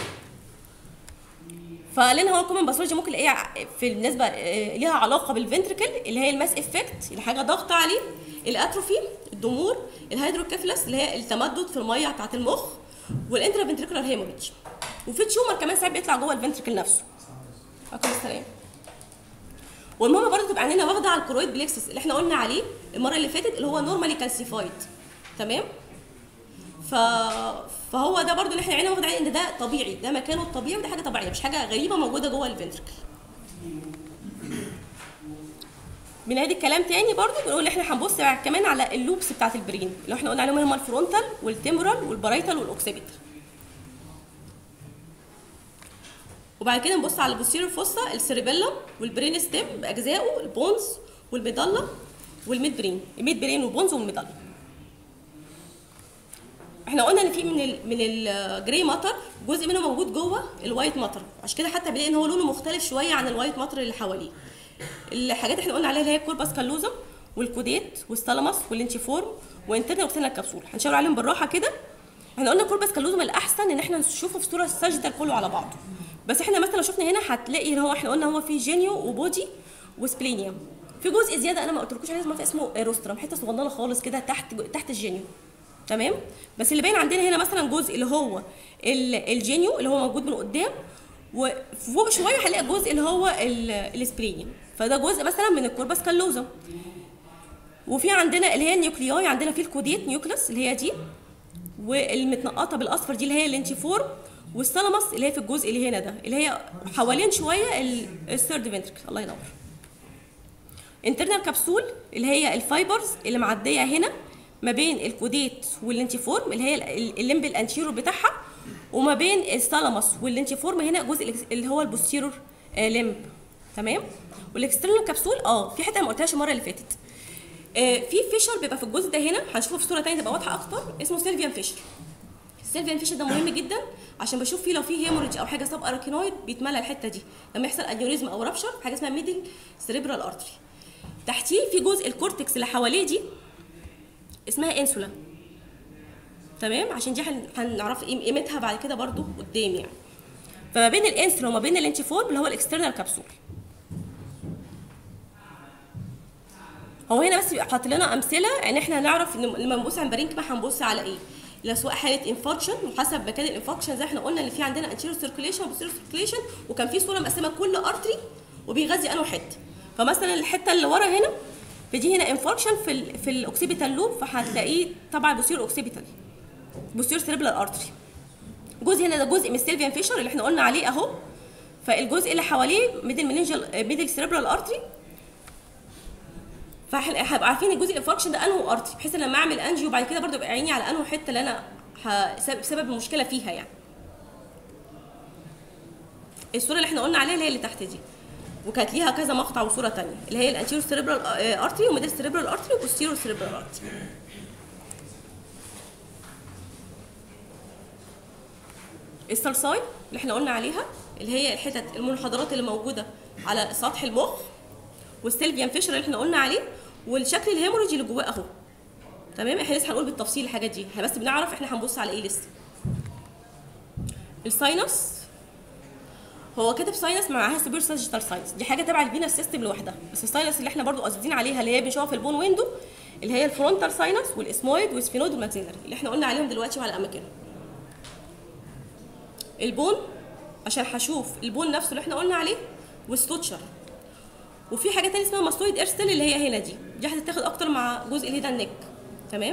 فلان هو الكومن باثولوجي ممكن نلاقيها في بالنسبه آه، ليها علاقه بالفنتركل اللي هي الماس افكت اللي حاجه ضغط عليه الاتروفي الضمور الهيدروكيفلس اللي هي التمدد في الميه بتاعه المخ والانترا فنتريكولار هيموريدج وفي تيومر كمان ساعات بيطلع جوه الفنتركل نفسه عليكم السلام والمهم برضه تبقى عينينا واخده على الكرويد بليكسس اللي احنا قلنا عليه المره اللي فاتت اللي هو نورمالي كالسيفايد تمام ف... فهو ده برضو اللي احنا عيننا واخد عليه ان ده طبيعي ده مكانه الطبيعي وده حاجه طبيعيه مش حاجه غريبه موجوده جوه الفنتركل بنعيد الكلام تاني برضو بنقول احنا هنبص كمان على اللوبس بتاعت البرين اللي احنا قلنا عليهم هم الفرونتال والتمبرال والبرايتال والاوكسيبيتال وبعد كده نبص على البوستيريور فوسا السيربيلم والبرين ستيم باجزائه البونز والميدالا والميد برين الميد برين والبونز والميدالا احنا قلنا ان في من ال من الجراي ماتر جزء منه موجود جوه الوايت ماتر عشان كده حتى بنلاقي ان هو لونه مختلف شويه عن الوايت ماتر اللي حواليه الحاجات اللي احنا قلنا عليها اللي هي الكورباس كالوزم والكوديت والثالاموس والانتيفورم وانترنال اوكسينال كبسول هنشاور عليهم بالراحه كده احنا قلنا الكورباس كالوزم الاحسن ان احنا نشوفه في صوره ساجيتال كله على بعضه بس احنا مثلا لو شفنا هنا هتلاقي ان هو احنا قلنا هو فيه جينيو وبودي وسبلينيوم في جزء زياده انا ما قلتلكوش عليه اسمه اسمه روسترم حته صغننه خالص كده تحت تحت الجينيو تمام بس اللي باين عندنا هنا مثلا جزء اللي هو ال- الجينيو اللي هو موجود من قدام وفوق شويه هنلاقي الجزء اللي هو ال- السبرينيوم فده جزء مثلا من الكوربس كالوزا وفي عندنا اللي هي النيوكلياي عندنا في الكوديت نيوكلس اللي هي دي والمتنقطه بالاصفر دي اللي هي الانتيفورم والثالاموس اللي هي في الجزء اللي هنا ده اللي هي حوالين شويه الثيرد فنتركل الله ينور انترنال كبسول اللي هي الفايبرز اللي معديه هنا ما بين الكوديت والانتيفورم اللي هي ال- الليمب الانتيرور بتاعها وما بين الثالاموس والانتيفورم هنا جزء الإكس- اللي هو البوستيرور آه، ليمب تمام والاكسترنال كبسول اه في حته أنا ما قلتهاش المره اللي فاتت آه، في فيشر بيبقى في الجزء ده هنا هنشوفه في صوره ثانيه تبقى واضحه اكتر اسمه سيلفيان فيشر السيلفيان فيشر ده مهم جدا عشان بشوف فيه لو فيه هيموريدج او حاجه سب اراكينويد بيتملى الحته دي لما يحصل انيوريزم او رابشر حاجه اسمها ميدل سيريبرال ارتري تحتيه في جزء الكورتكس اللي حواليه دي اسمها انسولا تمام عشان دي هن- هنعرف قيم- قيمتها بعد كده برضو قدام يعني فما بين الانسولا وما بين الانتيفورم اللي هو الاكسترنال كبسول هو هنا بس بيبقى حاطط لنا امثله ان احنا نعرف ان لما نبص على البارينكما هنبص على ايه لو سواء حاله انفكشن وحسب مكان الانفكشن زي احنا قلنا اللي في عندنا انتيريور سيركيليشن وبوستيريور سيركيليشن وكان في صوره مقسمه كل ارتري وبيغذي انه حته فمثلا الحته اللي ورا هنا فدي هنا انفكشن في ال في الاوكسيبيتال لوب فهتلاقيه طبعا بوستيريور اوكسيبيتال بوستيريور سيربلال ارتري جزء هنا ده جزء من السيلفيان فيشر اللي احنا قلنا عليه اهو فالجزء اللي حواليه ميدل منينجال ميدل سيربرال ارتري فهبقى عارفين الجزء الانفكشن ده انه ارتري بحيث ان لما اعمل انجيو وبعد كده برضه يبقى عيني على انه حته اللي انا ه- سبب سبب المشكله فيها يعني الصوره اللي احنا قلنا عليها اللي هي اللي تحت دي وكانت ليها كذا مقطع وصوره تانية اللي هي الانتيريور سيريبرال ارتري وميدل سيريبرال ارتري وبوستيريور سيريبرال ارتري السلساي اللي احنا قلنا عليها اللي هي الحتت المنحدرات اللي موجوده على سطح المخ والسيلفيان فيشر اللي احنا قلنا عليه والشكل الهيموريج اللي جواه اهو تمام احنا لسه هنقول بالتفصيل الحاجات دي احنا بس بنعرف احنا هنبص على ايه لسه الساينس هو كاتب ساينس معاها سوبر ساجيتال ساينس دي حاجه تبع الفينس سيستم لوحدها بس الساينس اللي احنا برضو قاصدين عليها اللي هي بنشوفها في البون ويندو اللي هي الفرونتال ساينس والاسمويد والسفينود والماكسيلري اللي احنا قلنا عليهم دلوقتي وعلى اماكنهم البون عشان هشوف البون نفسه اللي احنا قلنا عليه والستوتشر وفي حاجه تانية اسمها ماستويد ايرستل اللي هي هنا دي دي هتتاخد اكتر مع جزء الهيدا النك تمام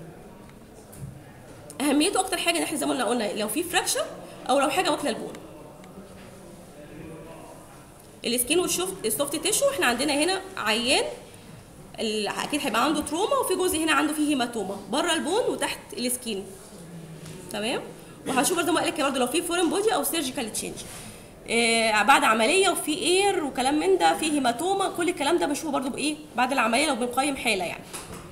اهميته اكتر حاجه ان احنا زي ما قلنا قلنا لو في فراكشر او لو حاجه واكله البون السكين والشوفت السوفت تيشو احنا عندنا هنا عيان ال- اكيد هيبقى عنده تروما وفي جزء هنا عنده فيه هيماتوما بره البون وتحت السكين تمام وهنشوف برضه ما قالك برضه لو في فورين بودي او سيرجيكال تشينج إيه بعد عمليه وفي اير وكلام من ده في هيماتوما كل الكلام ده بنشوفه برضه بايه بعد العمليه لو بنقيم حاله يعني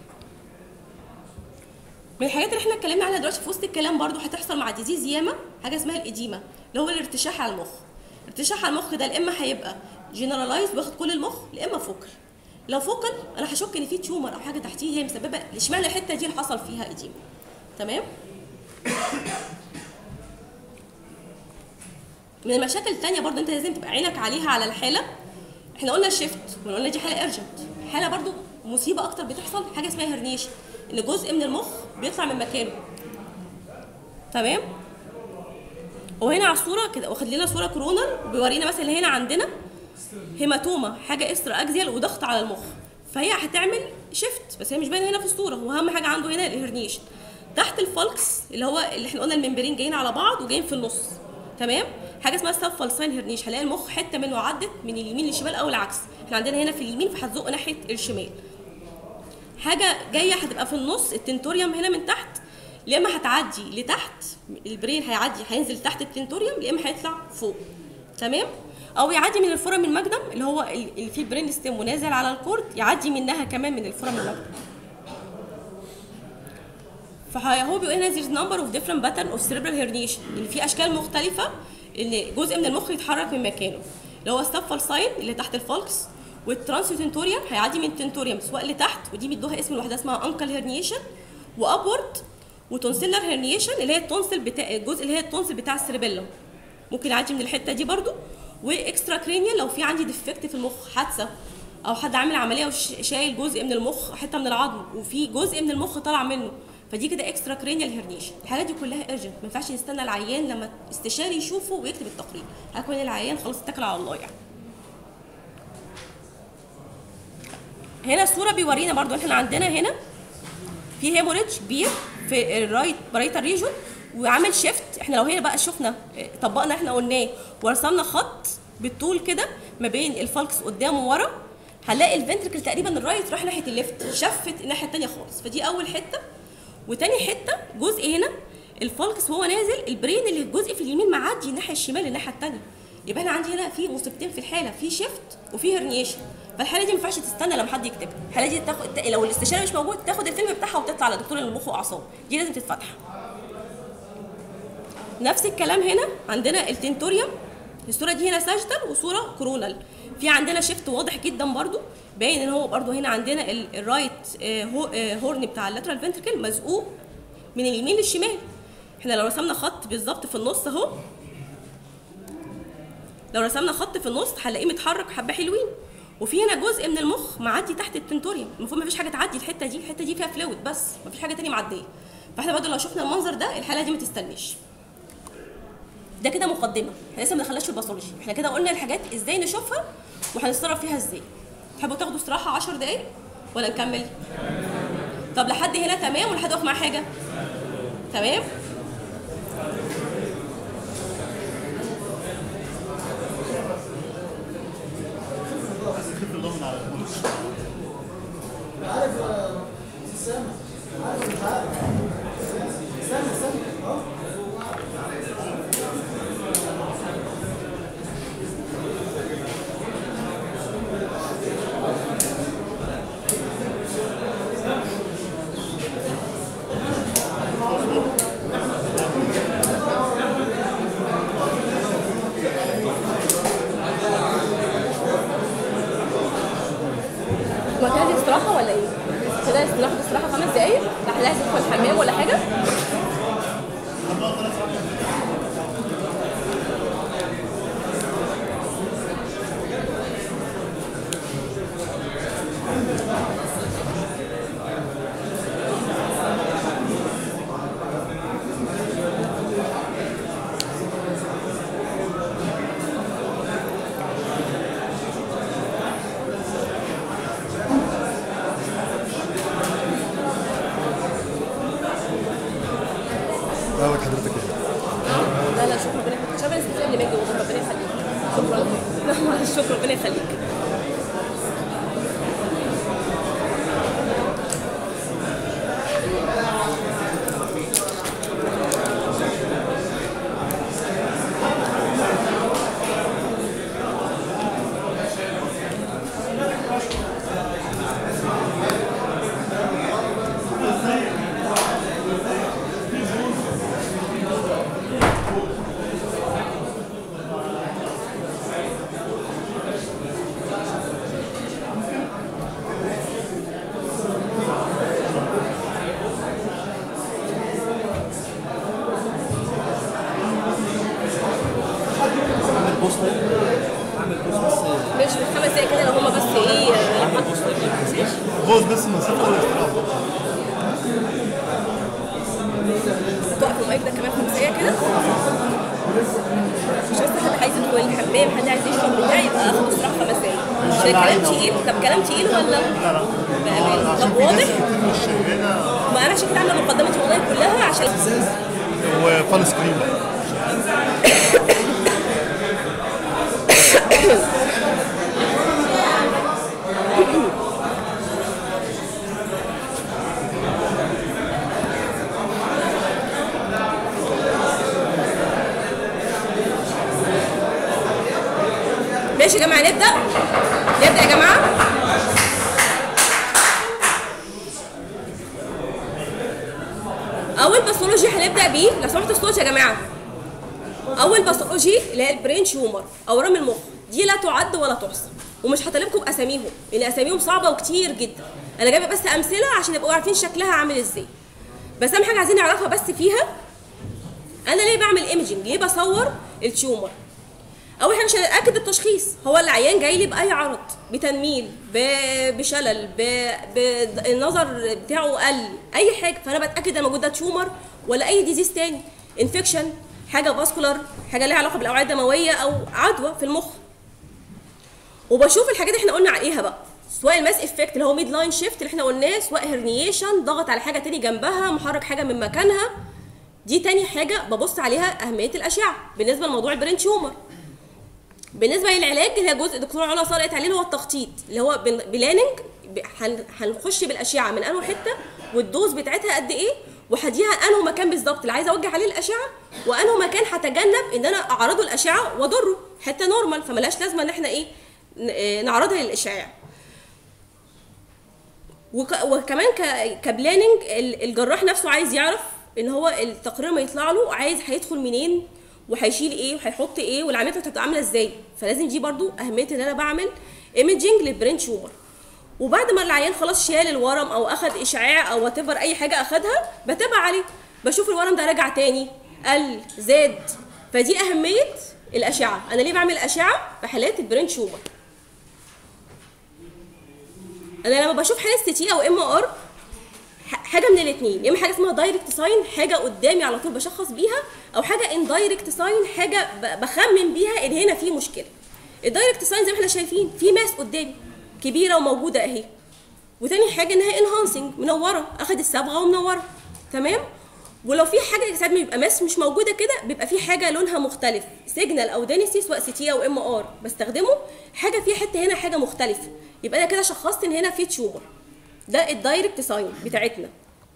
من الحاجات اللي احنا اتكلمنا عنها دلوقتي في وسط الكلام برضه هتحصل مع ديزيز ياما حاجه اسمها الاديمه اللي هو الارتشاح على المخ الارتشاح على المخ ده يا اما هيبقى جنرالايز واخد كل المخ يا اما فوكل لو فوكل انا هشك ان في تيومر او حاجه تحتيه هي مسببه اشمعنى الحته دي اللي حصل فيها اديمه تمام من المشاكل التانية برضو انت لازم تبقى عينك عليها على الحالة احنا قلنا شيفت وقلنا دي حالة ارجنت حالة برضو مصيبة اكتر بتحصل حاجة اسمها هرنيشن ان جزء من المخ بيطلع من مكانه تمام وهنا على الصورة كده واخد لنا صورة كورونر وبيورينا مثلا اللي هنا عندنا هيماتوما حاجة اكسترا اكزيال وضغط على المخ فهي هتعمل شيفت بس هي مش باينه هنا في الصوره واهم حاجه عنده هنا الهرنيشن تحت الفالكس اللي هو اللي احنا قلنا الممبرين جايين على بعض وجايين في النص تمام حاجه اسمها سب فالساين هرنيش هلاقي المخ حته منه عدت من اليمين للشمال او العكس احنا عندنا هنا في اليمين فهتزق ناحيه الشمال حاجه جايه هتبقى في النص التنتوريوم هنا من تحت يا اما هتعدي لتحت البرين هيعدي هينزل تحت التنتوريوم يا اما هيطلع فوق تمام او يعدي من الفورم المجدم اللي هو اللي فيه البرين ستيم ونازل على الكورد يعدي منها كمان من الفورم المجدم فهو بيقول لنا there's number of different pattern of cerebral herniation اللي في اشكال مختلفه ان جزء من المخ يتحرك من مكانه اللي هو السفال ساين اللي تحت الفالكس والترانسيوتنتوريوم هيعدي من التنتوريوم سواء لتحت ودي بيدوها اسم لوحدها اسمها انكل هيرنيشن وابورد وتونسيلر هيرنيشن اللي هي التونسل بتاع الجزء اللي هي التونسل بتاع السيربيلم ممكن يعدي من الحته دي برده واكسترا كرينيال لو في عندي ديفكت في المخ حادثه او حد عامل عمليه وشايل جزء من المخ حته من العظم وفي جزء من المخ طالع منه فدي كده اكسترا كرينيال هيرنيشن الحاجات دي كلها ايرجنت ما ينفعش نستنى العيان لما استشاري يشوفه ويكتب التقرير هيكون العيان خلاص اتكل على الله يعني هنا الصوره بيورينا برضو احنا عندنا هنا في هيموريدج كبير في الرايت برايتال ريجون وعامل شيفت احنا لو هنا بقى شفنا اه، طبقنا احنا قلناه ورسمنا خط بالطول كده ما بين الفالكس قدام وورا هنلاقي الفنتركل تقريبا الرايت راح ناحيه الليفت شفت الناحيه الثانيه خالص فدي اول حته وتاني حته جزء هنا الفالكس وهو نازل البرين اللي الجزء في اليمين معدي الناحيه الشمال الناحيه الثانيه يبقى انا عندي هنا في مصيبتين في الحاله في شيفت وفي هرنيشن فالحاله دي ما ينفعش تستنى لما حد يكتبها الحاله دي تاخد لو الاستشاري مش موجود تاخد الفيلم بتاعها وتطلع على دكتور المخ واعصاب دي لازم تتفتح نفس الكلام هنا عندنا التنتوريوم الصوره دي هنا ساجيتال وصوره كورونال في عندنا شيفت واضح جدا برضو باين ان هو برضو هنا عندنا ال- الرايت آه، هو- آه، هورن بتاع اللاترال فنتركل مزقوق من اليمين للشمال احنا لو رسمنا خط بالظبط في النص اهو لو رسمنا خط في النص هنلاقيه متحرك حبه حلوين وفي هنا جزء من المخ معدي تحت التنتوريوم المفروض مفيش حاجه تعدي الحته دي الحته دي فيها فلويد بس مفيش حاجه تانية معديه فاحنا برضه لو شفنا المنظر ده الحاله دي ما تستنيش ده كده مقدمه احنا لسه ما دخلناش في الباثولوجي احنا كده قلنا الحاجات ازاي نشوفها وهنتصرف فيها ازاي تحبوا تاخدوا استراحه 10 دقايق ولا نكمل طب لحد هنا تمام ولا حد واقف معاه حاجه تمام هو كده دي استراحه ولا ايه؟ كده ناخد استراحه خمس دقايق راح لازم ندخل الحمام ولا حاجه؟ دعوة حضرتك ايه؟ لا لا شكرا ربنا يخليك شكرا اسمه اللي ماجي والله ربنا يخليك شكرا لا معلش شكرا ربنا يخليك عامل بوست عامل بوست بس ماشي في خمس دقايق كده لو هما بس ايه يحطوا بوز بس المسافة والاستراحة توقف المايك ده كمان خمس دقايق كده مش بس حد عايز يدخل الحمام حد عايز يشرب بتاع يبقى اخد استراحه خمس دقايق مش ده كلام تقيل طب كلام تقيل ولا لا لا بأمانة. عشان طب في ناس واضح كتير مش هنا ما انا عشان كده عامله مقدمتي والله كلها عشان وفان سكرين ماشي يا جماعه نبدا نبدا يا جماعه اول باثولوجي هنبدا بيه لو سمحتوا الصوت يا جماعه اول باثولوجي اللي هي البرين شومر اورام المخ دي لا تعد ولا تحصى ومش هطالبكم باساميهم لان اساميهم صعبه وكتير جدا انا جايبه بس امثله عشان يبقوا عارفين شكلها عامل ازاي بس اهم حاجه عايزين نعرفها بس فيها انا ليه بعمل ايمجنج ليه بصور التيومر اول حاجه عشان اكد التشخيص هو العيان جاي لي باي عرض بتنميل ب- بشلل ب- ب- النظر بتاعه قل اي حاجه فانا بتاكد ان موجود ده تيومر ولا اي ديزيز تاني انفكشن حاجه فاسكولار حاجه ليها علاقه بالاوعيه الدمويه او عدوى في المخ وبشوف الحاجات اللي احنا قلنا عليها بقى سواء الماس افكت اللي هو ميد لاين شيفت اللي احنا قلناه سواء هرنيشن ضغط على حاجه تاني جنبها محرك حاجه من مكانها دي تاني حاجه ببص عليها اهميه الاشعه بالنسبه لموضوع البرين تيومر بالنسبه للعلاج اللي هي جزء دكتور علا صارت عليه اللي هو التخطيط اللي هو بلاننج هنخش بالاشعه من انه حته والدوز بتاعتها قد ايه وهديها انه مكان بالظبط اللي عايزه اوجه عليه الاشعه وانه مكان هتجنب ان انا اعرضه الاشعه واضره حته نورمال فملهاش لازمه ان احنا ايه ن- آه، نعرضها للاشعاع وك- وكمان ك- كبلاننج ال- الجراح نفسه عايز يعرف ان هو التقرير ما يطلع له عايز هيدخل منين وهيشيل ايه وهيحط ايه والعمليه بتاعته هتبقى عامله ازاي فلازم دي برضو اهميه ان انا بعمل ايمجنج للبرين تيومر وبعد ما العيان خلاص شال الورم او اخد اشعاع او وات اي حاجه اخدها بتابع عليه بشوف الورم ده راجع تاني قل زاد فدي اهميه الاشعه انا ليه بعمل اشعه في حالات البرين تيومر انا لما بشوف حاله سي تي او ام ار حاجه من الاثنين يا اما حاجه اسمها دايركت ساين حاجه قدامي على طول بشخص بيها او حاجه ان دايركت ساين حاجه ب- بخمن بيها ان هنا في مشكله الدايركت ساين زي ما احنا شايفين في ماس قدامي كبيره وموجوده اهي وتاني حاجه انها انهانسنج منوره اخد الصبغه ومنوره تمام ولو في حاجه ساعات بيبقى ماس مش موجوده كده بيبقى في حاجه لونها مختلف سيجنال او دانسي سواء سي تي او ام ار بستخدمه حاجه في حته هنا حاجه مختلفه يبقى انا كده شخصت ان هنا في تيومر ده الدايركت ساين بتاعتنا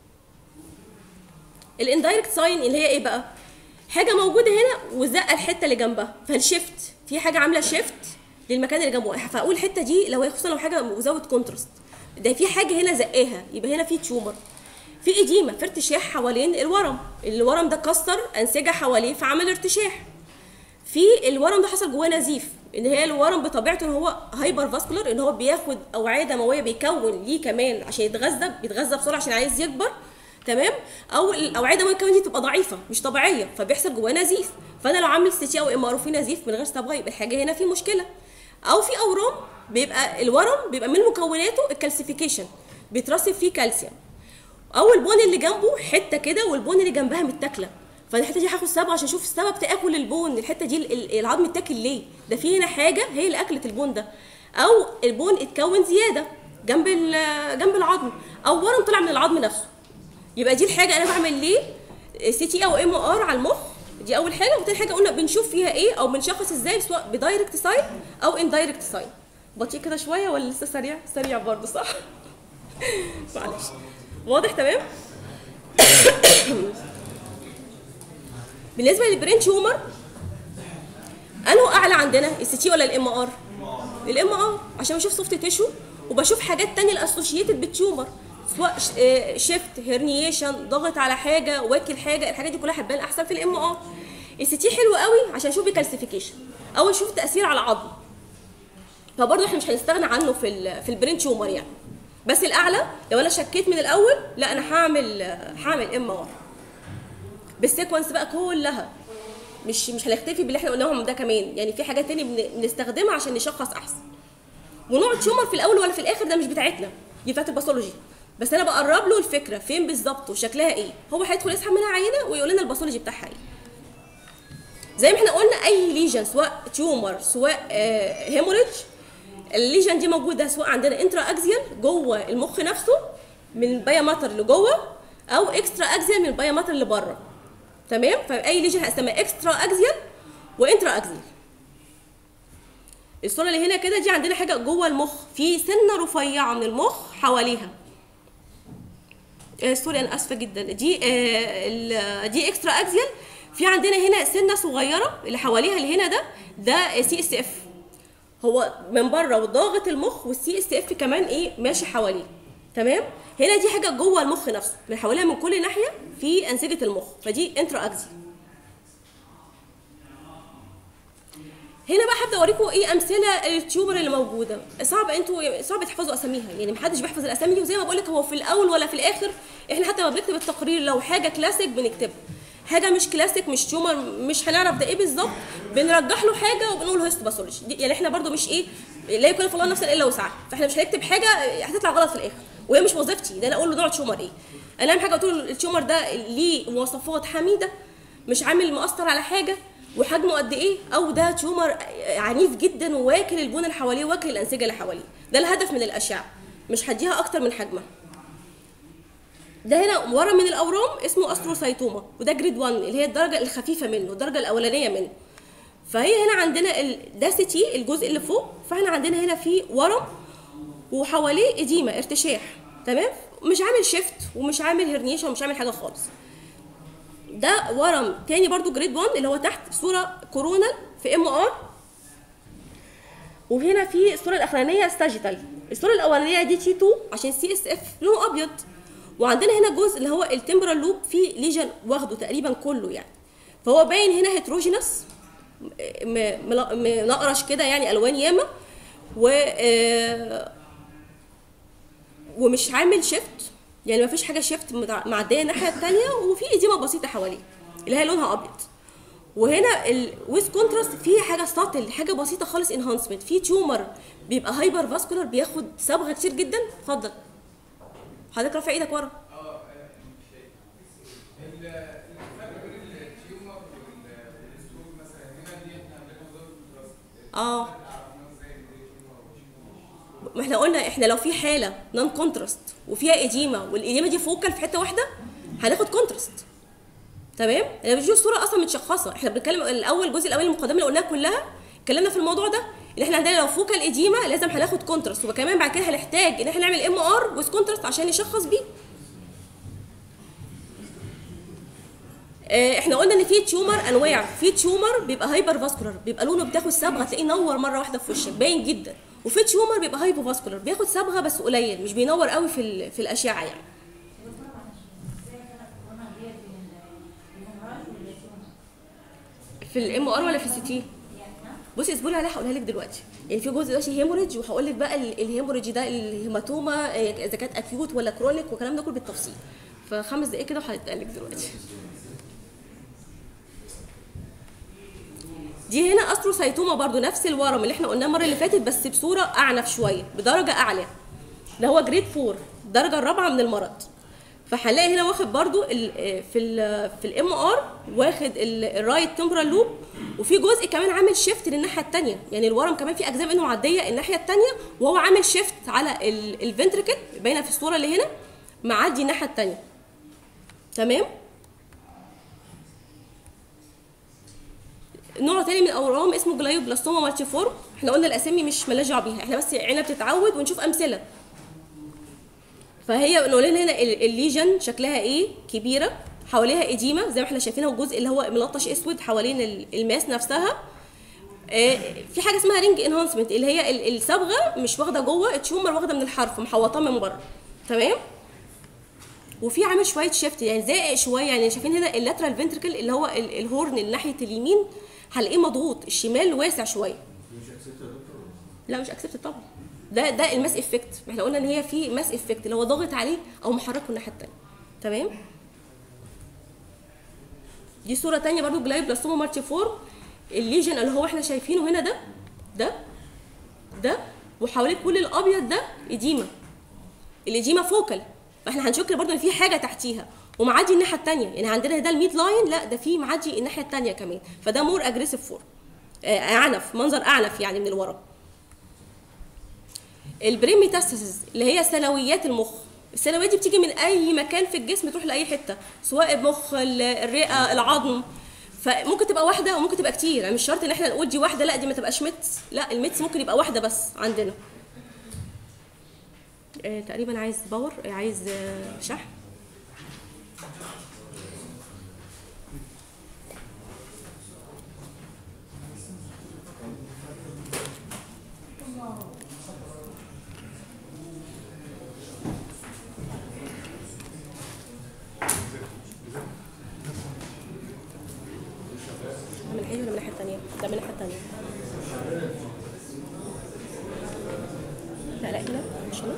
الاندايركت ساين اللي هي ايه بقى حاجه موجوده هنا وزقه الحته اللي جنبها فالشيفت في حاجه عامله شيفت للمكان اللي جنبه فاقول الحته دي لو هي خصوصا لو حاجه مزود كونتراست ده في حاجه هنا زقاها يبقى هنا في تيومر في اديمه في ارتشاح حوالين الورم الورم ده كسر انسجه حواليه فعمل ارتشاح في الورم ده حصل جواه نزيف ان هي الورم بطبيعته ان هو هايبر فاسكولار ان هو بياخد اوعيه دمويه بيكون ليه كمان عشان يتغذى بيتغذى بسرعه عشان عايز يكبر تمام او الاوعيه الدمويه كمان دي تبقى ضعيفه مش طبيعيه فبيحصل جواه نزيف فانا لو عامل سي تي او ام ار في نزيف من غير صبغه يبقى الحاجه هنا في مشكله او في اورام بيبقى الورم بيبقى من مكوناته الكالسيفيكيشن بيترسب فيه كالسيوم او البون اللي جنبه حته كده والبون اللي جنبها متاكله فالحته دي هاخد صبغه عشان اشوف السبب تاكل البون الحته دي ال- ال- العظم اتاكل ليه ده في هنا حاجه هي اللي اكلت البون ده او البون اتكون زياده جنب ال- جنب العظم او ورم طلع من العظم نفسه يبقى دي الحاجه انا بعمل ليه سي تي او ام ار على المخ دي اول حاجه وتاني حاجه قلنا بنشوف فيها ايه او بنشخص ازاي سواء بدايركت ساين او اندايركت ساين بطيء كده شويه ولا لسه سريع سريع برضه صح معلش واضح تمام بالنسبه للبرين تيومر انه اعلى عندنا السي تي ولا الام ار الام ار عشان بشوف سوفت تيشو وبشوف حاجات تانية الاسوشيتد بالتيومر سواء شيفت هرنيشن ضغط على حاجه واكل حاجه الحاجات دي كلها هتبان احسن في الام ار السي تي حلو قوي عشان اشوف الكالسيفيكيشن او اشوف التاثير على العظم فبرضه احنا مش هنستغنى عنه في ال في البرين تيومر يعني بس الاعلى لو انا شكيت من الاول لا انا هعمل هعمل ام ار بالسيكونس بقى كلها مش مش هنكتفي باللي احنا قلناهم ده كمان يعني في حاجات تاني بن- بنستخدمها عشان نشخص احسن ونوع التيومر في الاول ولا في الاخر ده مش بتاعتنا دي بتاعت الباثولوجي بس انا بقرب له الفكره فين بالظبط وشكلها ايه هو هيدخل يسحب منها عينه ويقول لنا الباثولوجي بتاعها ايه زي ما احنا قلنا اي ليجن سواء تيومر سواء آه هيموريدج الليجن دي موجوده سواء عندنا انترا اكزيال جوه المخ نفسه من البايا ماتر اللي جوه او اكسترا اكزيال من البايا ماتر اللي بره تمام فاي ليجن هقسمها اكسترا اكزيال وانترا اكزيال الصوره اللي هنا كده دي عندنا حاجه جوه المخ في سنه رفيعه من المخ حواليها آه، سوري انا اسفه جدا دي آه، ال- دي اكسترا اكزيال في عندنا هنا سنه صغيره اللي حواليها اللي هنا ده ده سي اس اف هو من بره وضاغط المخ والسي اس اف كمان ايه ماشي حواليه تمام هنا دي حاجه جوه المخ نفسه من حواليها من كل ناحيه في انسجه المخ فدي انترا اكزيال هنا بقى هبدا اوريكم ايه امثله التيومر اللي موجوده صعب انتوا صعب تحفظوا اساميها يعني محدش بيحفظ الاسامي دي وزي ما بقول لك هو في الاول ولا في الاخر احنا حتى لما بنكتب التقرير لو حاجه كلاسيك بنكتبها حاجه مش كلاسيك مش تيومر مش هنعرف ده ايه بالظبط بنرجح له حاجه وبنقول له هيستوباثولوجي دي- يعني احنا برضو مش ايه لا يكلف الله نفسا الا وسعها فاحنا مش هنكتب حاجه هتطلع غلط في الاخر وهي مش وظيفتي ده انا اقول له نوع تيومر ايه انا اهم حاجه قلت له التيومر ده ليه مواصفات حميده مش عامل مؤثر على حاجه وحجمه قد ايه او ده تيومر عنيف جدا وواكل البون اللي حواليه واكل الانسجه اللي حواليه ده الهدف من الاشعه مش هديها اكتر من حجمها ده هنا ورم من الاورام اسمه استروسايتوما وده جريد 1 اللي هي الدرجه الخفيفه منه الدرجه الاولانيه منه فهي هنا عندنا ال... ده سي تي الجزء اللي فوق فاحنا عندنا هنا في ورم وحواليه اديمه ارتشاح تمام مش عامل شيفت ومش عامل هرنيشن ومش عامل حاجه خالص ده ورم تاني برضو جريد 1 اللي هو تحت صوره كورونا في ام ار وهنا في الصوره الاخرانيه ساجيتال الصوره الاولانيه دي تي 2 عشان سي اس اف لونه ابيض وعندنا هنا جزء اللي هو التمبرال لوب فيه ليجن واخده تقريبا كله يعني فهو باين هنا هيتروجينس منقرش كده يعني الوان ياما و آه، ومش عامل شيفت يعني ما فيش حاجه شيفت متع- معديه الناحيه الثانيه وفي اديمه بسيطه حواليه اللي هي لونها ابيض وهنا الويز كونتراست في حاجه ساتل حاجه بسيطه خالص انهانسمنت في تيومر بيبقى هايبر فاسكولار بياخد صبغه كتير جدا اتفضل حضرتك رافع ايدك ورا اه ما احنا قلنا احنا لو في حاله نون كونتراست وفيها اديمه والاديمه دي فوكال في حته واحده هناخد كونتراست تمام انا بشوف الصوره اصلا متشخصه احنا بنتكلم الاول الجزء الاولاني المقدمه اللي قلناها كلها اتكلمنا في الموضوع ده ان احنا عندنا لو فوكال اديمه لازم هناخد كونتراست وكمان بعد كده هنحتاج ان احنا نعمل ام ار ويز كونتراست عشان نشخص بيه آه، احنا قلنا ان في تيومر انواع في تيومر بيبقى هايبر فاسكولار بيبقى لونه بتاخد صبغه تلاقيه نور مره واحده في وشك باين جدا وفي تيومر بيبقى هايبو فاسكولار بياخد صبغه بس قليل مش بينور قوي في ال- في الاشعه يعني في الام ار ولا في السي تي بصي اصبري عليها هقولها لك دلوقتي يعني في جزء دلوقتي هيموريدج وهقول لك بقى ال- الهيموريدج ده الهيماتوما آه، اذا كانت اكيوت ولا كرونيك والكلام ده كله بالتفصيل فخمس دقايق كده وهتقال لك دلوقتي دي هنا استروسايتوما برضو نفس الورم اللي احنا قلناه المره اللي فاتت بس بصوره اعنف شويه بدرجه اعلى ده هو جريد 4 الدرجه الرابعه من المرض فهنلاقي هنا واخد برضو ال في ال في الام ار واخد ال- الرايت تمبرال لوب وفي جزء كمان عامل شيفت للناحيه الثانيه يعني الورم كمان في اجزاء منه معديه الناحيه الثانيه وهو عامل شيفت على الفنتركل باينه في الصوره اللي هنا معدي الناحيه الثانيه تمام نوع تاني من الاورام اسمه جلايوبلاستوما مالتيفورم احنا قلنا الاسامي مش مالناش دعوه بيها احنا بس عيننا بتتعود ونشوف امثله فهي نقول لنا هنا ال- الليجن شكلها ايه كبيره حواليها اديمه زي ما احنا شايفينها والجزء اللي هو ملطش اسود حوالين ال- الماس نفسها آه، في حاجه اسمها رينج انهانسمنت اللي هي ال- الصبغه مش واخده جوه التيومر واخده من الحرف محوطاه من بره تمام وفي عامل شويه شيفت يعني زائق شويه يعني شايفين هنا اللاترال فنتركل اللي هو ال- الهورن اللي ناحيه اليمين هنلاقيه مضغوط الشمال واسع شويه لا مش اكسبت طبعا ده ده الماس افكت احنا قلنا ان هي في ماس افكت اللي هو ضاغط عليه او محركه الناحيه الثانيه تمام دي صوره تانية برضو جلايوبلاستوما مالتيفورم الليجن اللي هو احنا شايفينه هنا ده ده ده وحواليه كل الابيض ده اديمه الاديمه فوكال فاحنا هنشك برضو ان في حاجه تحتيها ومعدي الناحيه الثانيه يعني عندنا ده الميد لاين لا ده في معدي الناحيه الثانيه كمان فده مور اجريسيف فور آه، اعنف منظر اعنف يعني من الورم البرين ميتاستاسيس اللي هي ثانويات المخ الثانويات دي بتيجي من اي مكان في الجسم تروح لاي حته سواء المخ ال- الرئه العظم فممكن تبقى واحده وممكن تبقى كتير يعني مش شرط ان احنا نقول دي واحده لا دي ما تبقاش ميتس لا الميتس ممكن يبقى واحده بس عندنا آه، تقريبا عايز باور آه، عايز آه، شحن من الحين ولا من الناحيه الثانيه؟ لا من الناحيه الثانيه لا لا كده مش هنا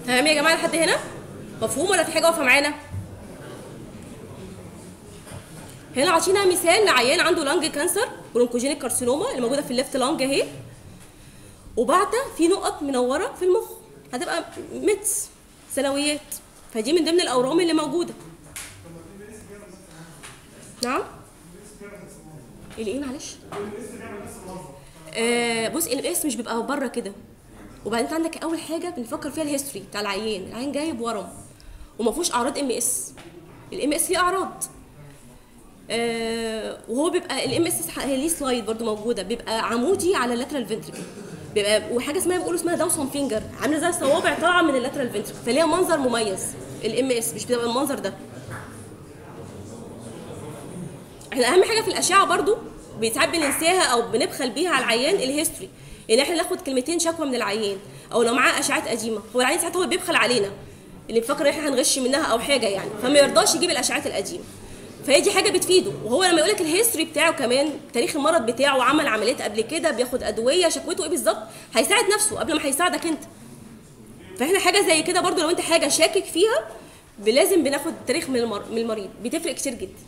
تمام يا جماعه لحد هنا مفهوم ولا في حاجه واقفه معانا هنا عاطينا مثال لعيان عنده لانج كانسر برونكوجينيك كارسينوما اللي موجوده في الليفت لانج اهي وبعدها في نقط منوره في المخ هتبقى متس سلويات فدي من ضمن الاورام اللي موجوده نعم الايه معلش آه بص ال اس مش بيبقى بره كده وبعدين انت عندك اول حاجه بنفكر فيها الهيستوري بتاع العيان العيان جايب ورم وما فيهوش اعراض ام اس الام اس ليه اعراض آه وهو بيبقى الام اس ليه سلايد برضو موجوده بيبقى عمودي على اللاترال فنتريكل بيبقى وحاجه اسمها بيقولوا اسمها داوسون فينجر عامله زي الصوابع طالعه من اللاترال فنتريكل فليها منظر مميز الام اس مش بتبقى المنظر ده احنا اهم حاجه في الاشعه برضو ساعات بننساها او بنبخل بيها على العيان الهيستوري ان احنا ناخد كلمتين شكوى من العيان او لو معاه اشعات قديمه هو العيان ساعات هو بيبخل علينا اللي بيفكر ان احنا هنغش منها او حاجه يعني فما يرضاش يجيب الاشعات القديمه فهي دي حاجه بتفيده وهو لما يقول لك الهيستوري بتاعه كمان تاريخ المرض بتاعه عمل عمليات قبل كده بياخد ادويه شكوته ايه بالظبط هيساعد نفسه قبل ما هيساعدك انت فاحنا حاجه زي كده برضو لو انت حاجه شاكك فيها لازم بناخد تاريخ من المر... من المريض بتفرق كتير جدا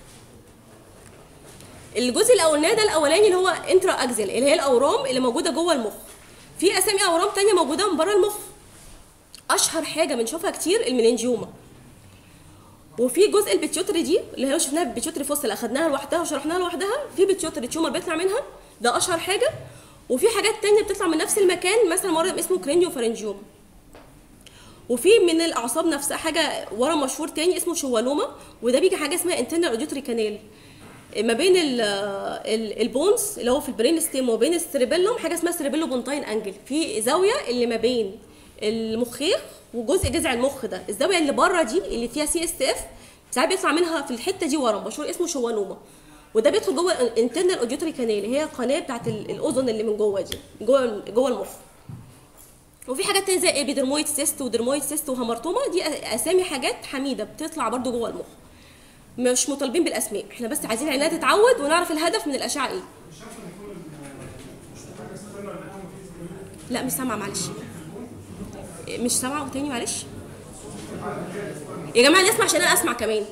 الجزء الاولاني ده الاولاني اللي هو انترا اكزيل اللي هي الاورام اللي موجوده جوه المخ في اسامي اورام تانية موجوده من بره المخ اشهر حاجه بنشوفها كتير المننجيوما وفي جزء البيتيوتري دي اللي هي شفناها بالبيتيوتري فوسل اخدناها لوحدها وشرحناها لوحدها في بيتيوتري تيومر بيطلع منها ده اشهر حاجه وفي حاجات تانية بتطلع من نفس المكان مثلا مرض اسمه كرينيو فارنجيوم وفي من الاعصاب نفسها حاجه ورم مشهور تاني اسمه شوالوما وده بيجي حاجه اسمها انترنال اوديوتري كانال ما بين ال ال البونز اللي هو في البرين ستيم وبين السيربيلوم حاجه اسمها سيربيلو بونتاين انجل في زاويه اللي ما بين المخيخ وجزء جذع المخ ده الزاويه اللي بره دي اللي فيها سي اس اف ساعات بيطلع منها في الحته دي ورم مشهور اسمه شوانوما وده بيدخل جوه الانترنال اوديوتري كانال هي القناه بتاعت الاذن اللي من جوه دي جوه جوه المخ وفي حاجات تانية زي ابيدرمويد سيست ودرمويد سيست وهامرتوما دي اسامي حاجات حميده بتطلع برده جوه المخ مش مطالبين بالاسماء احنا بس عايزين عينها تتعود ونعرف الهدف من الاشعه ايه لا مش سامعه معلش مش سامعه تاني معلش يا جماعه نسمع عشان انا اسمع كمان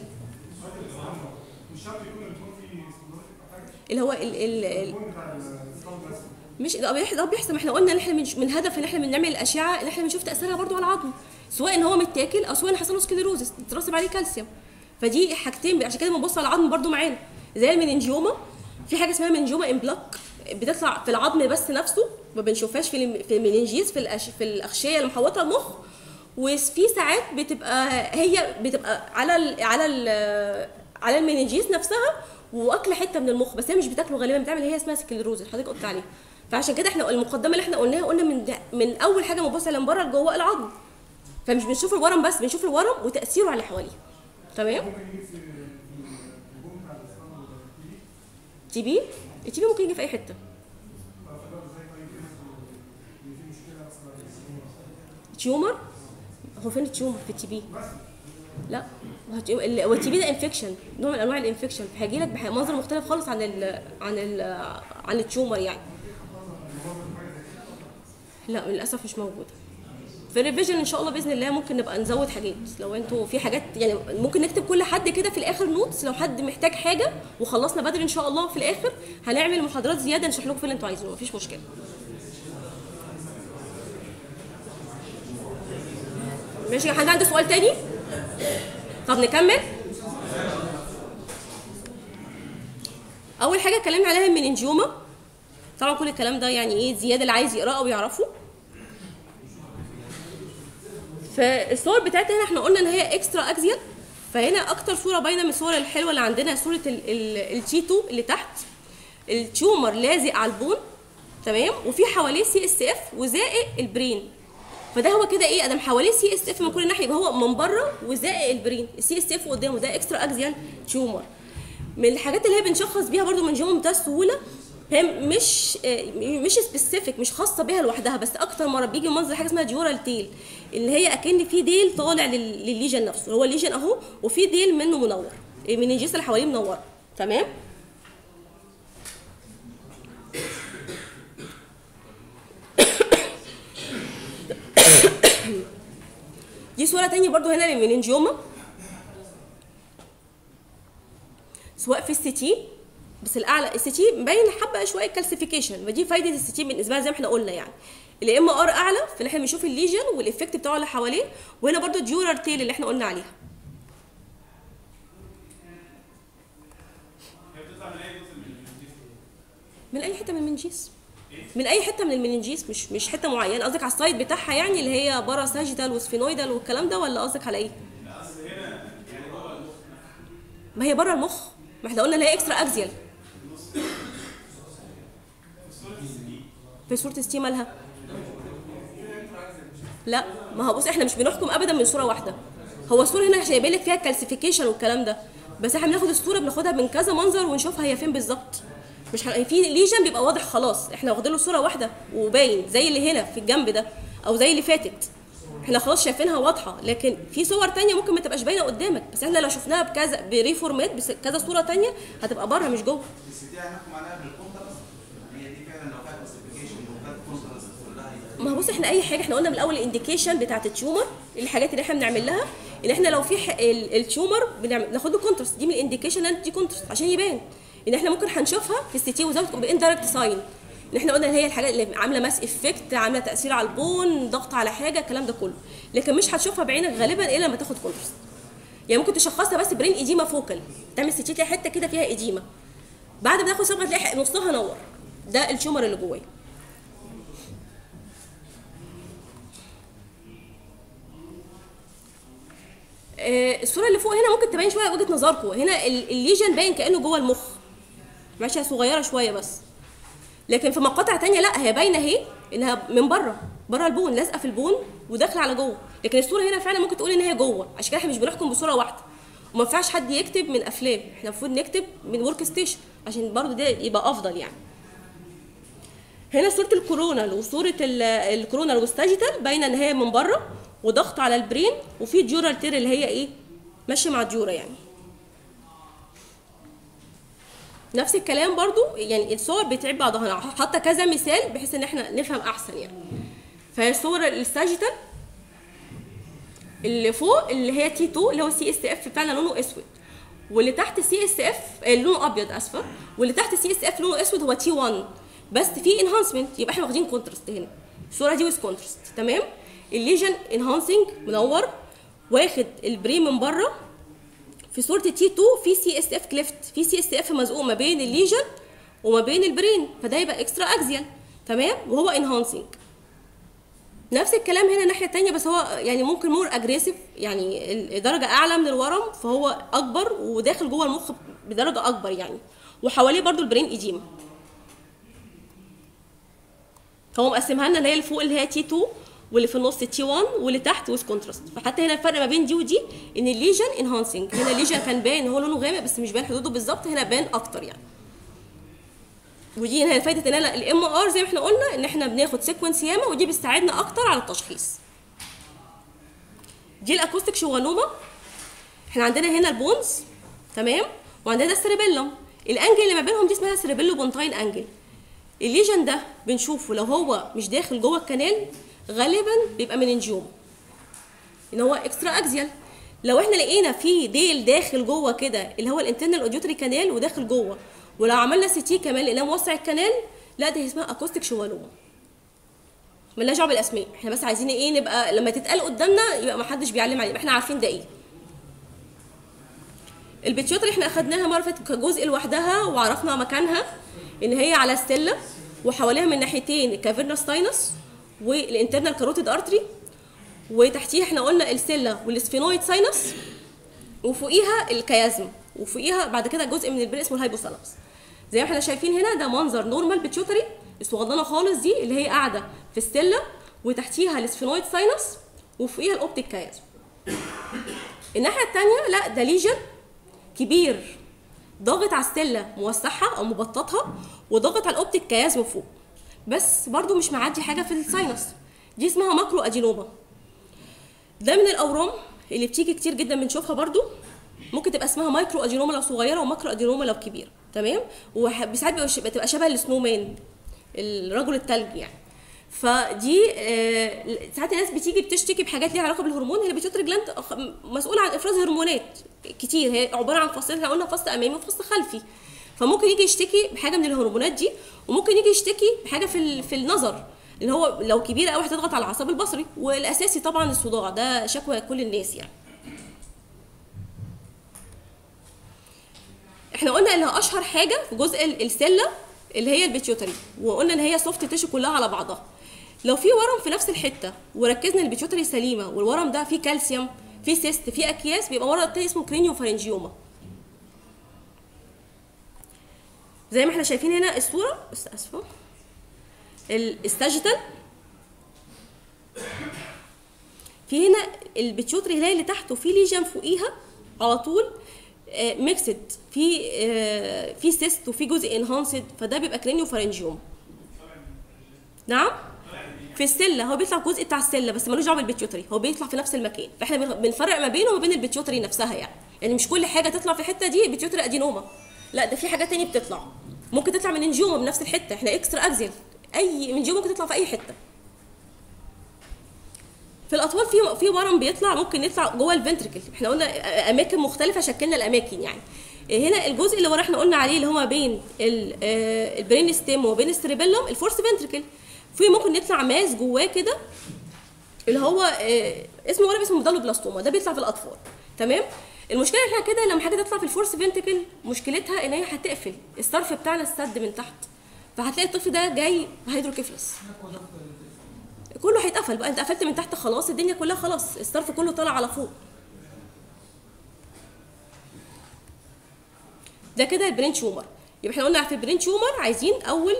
اللي هو ال ال ال مش ده بيح- ده بيحصل ما احنا قلنا ان احنا من, من هدف ان احنا بنعمل الاشعه ان احنا بنشوف تاثيرها برضو على العظم سواء ان هو متاكل او سواء ان حصل له سكليروزس اترسب عليه كالسيوم فدي حاجتين عشان كده بنبص على العظم برضو معانا زي المننجيوما في حاجه اسمها مننجيوما امبلاك بتطلع في العظم بس نفسه ما بنشوفهاش في الم- في المننجيز في الأش... في الاغشيه اللي محوطه المخ وفي ساعات بتبقى هي بتبقى على ال على ال على المننجيز نفسها واكله حته من المخ بس هي مش بتاكله غالبا بتعمل هي اسمها سكليروز حضرتك قلت عليها فعشان كده احنا المقدمه اللي احنا قلناها قلنا من ده من اول حاجه بنبص على من بره لجوه العظم فمش بنشوف الورم بس بنشوف الورم وتاثيره على اللي حواليه تمام تي بي التي بي ممكن يجي في اي حته تيومر هو فين التيومر في التي بي لا هو التي بي ده انفكشن نوع من انواع الانفكشن هيجي لك بمنظر مختلف خالص عن ال عن ال عن التيومر يعني لا للاسف مش موجوده في الريفيجن ان شاء الله باذن الله ممكن نبقى نزود حاجات لو انتوا في حاجات يعني ممكن نكتب كل حد كده في الاخر نوتس لو حد محتاج حاجه وخلصنا بدري ان شاء الله في الاخر هنعمل محاضرات زياده نشرح لكم في اللي انتوا عايزينه مفيش مشكله ماشي حد عنده سؤال تاني طب نكمل اول حاجه اتكلمنا عليها المننجيوما طبعا كل الكلام ده يعني ايه زياده اللي عايز يقراه ويعرفه فالصور بتاعتها هنا احنا قلنا ان هي اكسترا اكزيال فهنا اكتر صوره باينه من الصور الحلوه اللي عندنا صوره التي 2 اللي تحت التيومر لازق على البون تمام وفي حواليه سي اس اف وزائق البرين فده هو كده ايه ادم حواليه سي اس اف من كل ناحيه يبقى هو من بره وزائق البرين السي اس اف قدامه ده اكسترا اكزيال تيومر من الحاجات اللي هي بنشخص بيها برده من جوه بمنتهى السهوله هي مش مش سبيسيفيك مش خاصه بيها لوحدها بس اكتر مره بيجي منظر حاجه اسمها ديورال تيل اللي هي اكن في ديل طالع لل- للليجن نفسه هو الليجن اهو وفي ديل منه منور المننجيس اللي حواليه منور تمام صوره تانية برضو هنا للمننجيوما سواء في السي تي بس الاعلى السي تي مبين حبه شويه كالسيفيكيشن فدي فايده السي تي بالنسبه لنا زي ما احنا قلنا يعني الام ار اعلى في ان احنا بنشوف الليجن والافكت بتاعه اللي حواليه وهنا برضو ديورال تيل اللي احنا قلنا عليها من اي حته من المنجيس من اي حته من المننجيس مش مش حته معينه قصدك على السايد بتاعها يعني اللي هي بارا ساجيتال وسفينويدال والكلام ده ولا قصدك على ايه ما هي بره المخ ما احنا قلنا اللي هي اكسترا اكزيال في صوره الستي مالها لا ما هو بص احنا مش بنحكم ابدا من صوره واحده هو الصوره هنا عشان يبين لك فيها الكالسيفيكيشن والكلام ده بس احنا بناخد الصوره بناخدها من كذا منظر ونشوفها هي فين بالظبط مش ح... في ليجن بيبقى واضح خلاص احنا واخدين له صوره واحده وباين زي اللي هنا في الجنب ده او زي اللي فاتت احنا خلاص شايفينها واضحه لكن في صور تانية ممكن ما تبقاش باينه قدامك بس احنا لو شفناها بكذا بريفورمات بس كذا صوره تانية هتبقى بره مش جوه السي دي هنحكم عليها بالكونتراست هي دي فعلا لو فيها كلاسيفيكيشن وفيها كونتراست كلها يبقى ما هو بص احنا اي حاجه احنا قلنا من الاول الانديكيشن بتاعت التيومر الحاجات اللي احنا بنعمل لها ان احنا لو في ح- ال- التيومر بنعمل ناخد له كونتراست دي من الانديكيشن ان دي كونتراست عشان يبان ان احنا ممكن هنشوفها في السي تي وزاويه باندايركت ساين ان احنا قلنا ان هي الحاجات اللي عامله ماس افكت عامله تاثير على البون ضغط على حاجه الكلام ده كله لكن مش هتشوفها بعينك غالبا الا لما تاخد كونتراست يعني ممكن تشخصها بس برين ايديما فوكال تعمل سي تي تلاقي حته كده فيها ايديما بعد ما تاخد صبغه تلاقي نصها نور ده التيومر اللي جواه آه، الصوره اللي فوق هنا ممكن تبين شويه وجهه نظركم هنا ال- الليجن باين كانه جوه المخ ماشيه صغيره شويه بس لكن في مقاطع تانية لا هي باينه اهي انها من بره بره البون لازقه في البون وداخله على جوه لكن الصوره هنا فعلا ممكن تقول ان هي جوه عشان كده احنا مش بنحكم بصوره واحده وما ينفعش حد يكتب من افلام احنا المفروض نكتب من ورك ستيشن عشان برضه ده يبقى افضل يعني هنا صوره الكورونا وصوره ال- الكورونا والستاجيتال باينه ان هي من بره وضغط على البرين وفي ديورال تير اللي هي ايه ماشيه مع الديوره يعني نفس الكلام برضو يعني الصور بتعب بعضها انا حاطه كذا مثال بحيث ان احنا نفهم احسن يعني فهي الصور الساجيتال اللي فوق اللي هي تي 2 اللي هو سي اس اف بتاعنا لونه اسود واللي تحت سي اس اف لونه ابيض اسفه واللي تحت سي اس اف لونه اسود هو تي 1 بس في انهانسمنت يبقى احنا واخدين كونتراست هنا الصوره دي ويز كونتراست تمام الليجن انهانسنج منور واخد البري من بره في صوره تي 2 في سي اس اف كليفت في سي اس اف مزقوق ما بين الليجن وما بين البرين فده يبقى اكسترا اكزيال تمام وهو انهانسنج نفس الكلام هنا الناحيه التانية بس هو يعني ممكن مور اجريسيف يعني ال- درجه اعلى من الورم فهو اكبر وداخل جوه المخ بدرجه اكبر يعني وحواليه برضو البرين ايديما هو مقسمها لنا اللي هي اللي فوق اللي هي تي 2 واللي في النص تي 1 واللي تحت ويز كونتراست فحتى هنا الفرق ما بين دي ودي ان الليجن انهانسنج هنا الليجن كان باين ان هو لونه غامق بس مش باين حدوده بالظبط هنا بان اكتر يعني ودي هنا فايده ان انا الام ار زي ما احنا قلنا ان احنا بناخد سيكونس ياما ودي بتساعدنا اكتر على التشخيص دي الاكوستيك شوغانوما احنا عندنا هنا البونز تمام وعندنا ده السيربيلوم الانجل اللي ما بينهم دي اسمها سيربيلو بونتاين انجل الليجن ده بنشوفه لو هو مش داخل جوه الكنال غالبا بيبقى مننجيوم ان هو اكسترا اكزيال لو احنا لقينا في ديل داخل جوه كده اللي هو الانترنال اوديوتري كانال وداخل جوه ولو عملنا سي تي كمان لقيناه موسع الكنال لا دي اسمها اكوستيك شوالوما ملناش دعوه بالاسماء احنا بس عايزين ايه نبقى لما تتقال قدامنا يبقى ما حدش بيعلم عليه يبقى احنا عارفين ده ايه البيتيوتري احنا اخدناها مره فاتت كجزء لوحدها وعرفنا مكانها ان هي على ستيلا وحواليها من ناحيتين الكافيرنس ساينس والانترنال كاروتيد ارتري وتحتيها احنا قلنا السيلا والسفينويد ساينس وفوقيها الكيازم وفوقيها بعد كده جزء من البرين اسمه الهايبوثالاموس زي ما احنا شايفين هنا ده منظر نورمال بيتيوتري الصغننه خالص دي اللي هي قاعده في السله وتحتيها السفينويد ساينس وفوقيها الاوبتيك كيازم الناحيه الثانيه لا ده ليجن كبير ضاغط على السله موسعها او مبططها وضاغط على الاوبتيك كيازم فوق بس برضو مش معدي حاجه في الساينس دي اسمها ماكرو ادينوما ده من الاورام اللي بتيجي كتير جدا بنشوفها برضو ممكن تبقى اسمها مايكرو ادينوما لو صغيره وماكرو ادينوما لو كبيره تمام وساعات بتبقى شبه السنو مان الرجل التلج يعني فدي آه، ساعات الناس بتيجي بتشتكي بحاجات ليها علاقه بالهرمون هي البيتيوتري جلاند أخ- مسؤوله عن افراز هرمونات كتير هي عباره عن فصلين احنا قلنا فصل امامي وفصل خلفي فممكن يجي يشتكي بحاجه من الهرمونات دي وممكن يجي يشتكي بحاجه في ال- في النظر اللي هو لو كبيره قوي هتضغط على العصب البصري والاساسي طبعا الصداع ده شكوى كل الناس يعني احنا قلنا ان اشهر حاجه في جزء ال- السله اللي هي البيتيوتري وقلنا ان هي سوفت تيشو كلها على بعضها لو في ورم في نفس الحته وركزنا البيتيوتري سليمه والورم ده فيه كالسيوم فيه سيست فيه اكياس بيبقى مرض تاني اسمه كرينيو فارنجيوما زي ما احنا شايفين هنا الصوره بس اسفه الاستاجيتال في هنا البيتيوتري هلاقي اللي تحته في ليجن فوقيها على طول ميكسد في آه، في سيست وفي جزء انهانسد فده بيبقى كرينيو فارنجيوم نعم في السله هو بيطلع جزء بتاع السله بس ملوش دعوه بالبيتيوتري هو بيطلع في نفس المكان فاحنا بن- بنفرق ما بينه وما بين البيتيوتري نفسها يعني يعني مش كل حاجه تطلع في الحته دي بيتيوتري ادينوما لا ده في حاجات تانية بتطلع ممكن تطلع من انجيوما بنفس الحته احنا اكسترا اكزيل اي انجيوما ممكن تطلع في اي حته في الاطفال في في ورم بيطلع ممكن يطلع جوه الفنتركل احنا قلنا اماكن مختلفه شكلنا الاماكن يعني هنا الجزء اللي ورا احنا قلنا عليه اللي هو بين ال- آه، البرين ستيم وبين السريبيلوم الفورس فنتركل في ممكن يطلع ماس جواه كده اللي هو آه، اسمه ورم اسمه ميدالوبلاستوما ده بيطلع في الاطفال تمام المشكله احنا كده لما حاجه تطلع في الفورس فنتركل مشكلتها ان هي هتقفل الصرف بتاعنا السد من تحت فهتلاقي الطفل ده جاي هيدروكيفلس كله هيتقفل بقى انت قفلت من تحت خلاص الدنيا كلها خلاص الصرف كله طالع على فوق ده كده البرين تيومر يبقى احنا قلنا في البرين تيومر عايزين اول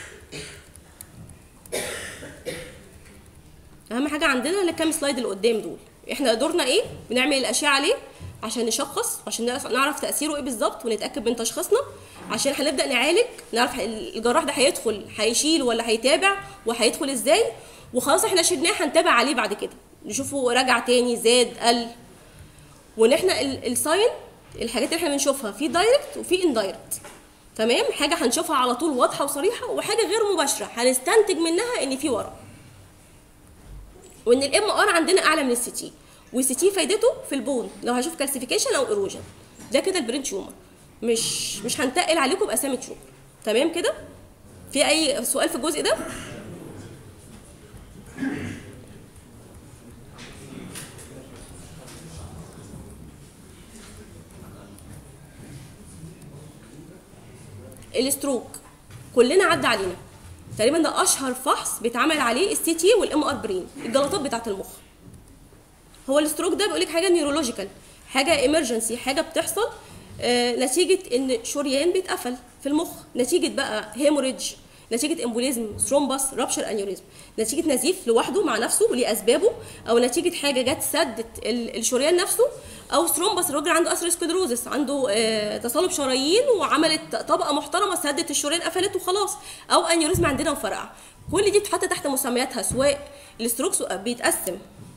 اهم حاجه عندنا اللي كام سلايد اللي قدام دول احنا دورنا ايه بنعمل الاشعه عليه عشان نشخص عشان نعرف- نعرف تاثيره ايه بالظبط ونتاكد من تشخيصنا عشان هنبدا نعالج نعرف الجراح ده هيدخل هيشيل ولا هيتابع وهيدخل ازاي وخلاص احنا شلناه هنتابع عليه بعد كده نشوفه رجع تاني زاد قل وان احنا ال- الساين الحاجات اللي احنا بنشوفها في دايركت وفي اندايركت تمام حاجه هنشوفها على طول واضحه وصريحه وحاجه غير مباشره هنستنتج منها ان في ورم وان الام ار عندنا اعلى من السي تي والسي تي فايدته في البون لو هشوف كالسيفيكيشن او ايروجن ده كده البرين تيومر مش مش هنتقل عليكم باسامي تيومر تمام كده في اي سؤال في الجزء ده الستروك كلنا عدى علينا تقريبا ده اشهر فحص بيتعمل عليه السي تي والام ار برين الجلطات بتاعه المخ هو الستروك ده بيقول لك حاجه نيورولوجيكال حاجه ايمرجنسي حاجه بتحصل آه، نتيجه ان شريان بيتقفل في المخ نتيجه بقى هيموريدج نتيجه امبوليزم ثرومبس رابشر انيوريزم نتيجه نزيف لوحده مع نفسه وليه اسبابه او نتيجه حاجه جت سدت ال- الشريان نفسه او ثرومبس الراجل عنده اثيروسكليروزس عنده آه، تصلب شرايين وعملت طبقه محترمه سدت الشريان قفلت وخلاص او انيوريزم عندنا وفرقع كل دي بتتحط تحت مسمياتها سواء الستروكس بيتقسم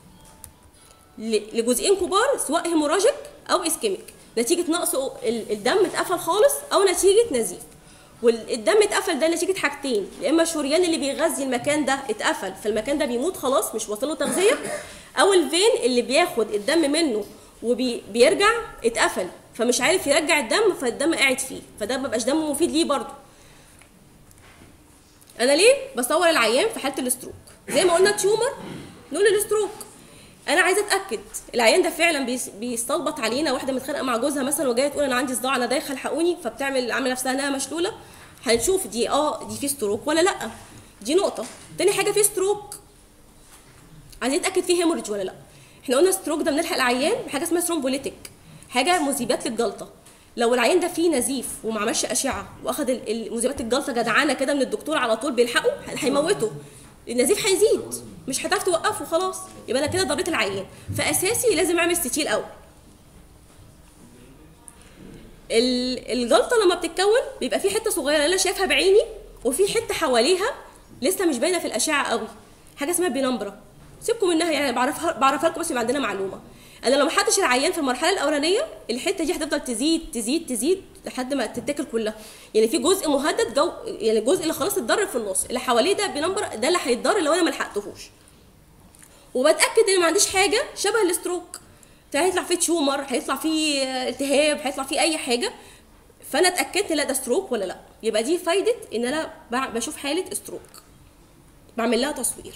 ل- لجزئين كبار سواء هيموراجيك او اسكيميك نتيجه نقص ال- الدم اتقفل خالص او نتيجه نزيف والدم اتقفل ده نتيجه حاجتين يا اما الشريان اللي بيغذي المكان ده اتقفل فالمكان ده بيموت خلاص مش واصل له تغذيه او الفين اللي بياخد الدم منه وبيرجع اتقفل فمش عارف يرجع الدم فالدم قاعد فيه فده مبقاش دم مفيد ليه برضه انا ليه بصور العيان في حاله الاستروك زي ما قلنا تيومر نقول الاستروك انا عايزه اتاكد العيان ده فعلا بيس- بيستلبط علينا واحده متخانقه مع جوزها مثلا وجايه تقول انا عندي صداع انا دايخه الحقوني فبتعمل عامله نفسها انها مشلوله هنشوف دي اه دي في ستروك ولا لا دي نقطه تاني حاجه في ستروك عايزين نتاكد فيه هيموريدج ولا لا احنا قلنا ستروك ده بنلحق العيان بحاجه اسمها ثرومبوليتيك حاجه مذيبات للجلطه لو العيان ده فيه نزيف وما عملش اشعه واخد ال- ال- مذيبات الجلطه جدعانه كده من الدكتور على طول بيلحقه هيموته النزيف هيزيد مش هتعرف توقفه خلاص يبقى انا كده ضريت العيان فاساسي لازم اعمل ستيل الاول ال- الجلطه لما بتتكون بيبقى في حته صغيره انا شايفها بعيني وفي حته حواليها لسه مش باينه في الاشعه قوي حاجه اسمها بينمبرا سيبكم منها يعني بعرفها بعرفها لكم بس يبقى عندنا معلومه انا لو ما حدش العيان في المرحله الاولانيه الحته دي هتفضل تزيد تزيد تزيد لحد ما تتاكل كلها يعني في جزء مهدد جو يعني الجزء اللي خلاص اتضرر في النص اللي حواليه ده بنمبر ده اللي هيتضرر لو انا ما لحقتهوش وبتاكد ان ما عنديش حاجه شبه الستروك هيطلع فيه تيومر هيطلع فيه التهاب هيطلع فيه اي حاجه فانا اتاكدت لا ده ستروك ولا لا يبقى دي فايده ان انا بع- بشوف حاله ستروك بعمل لها تصوير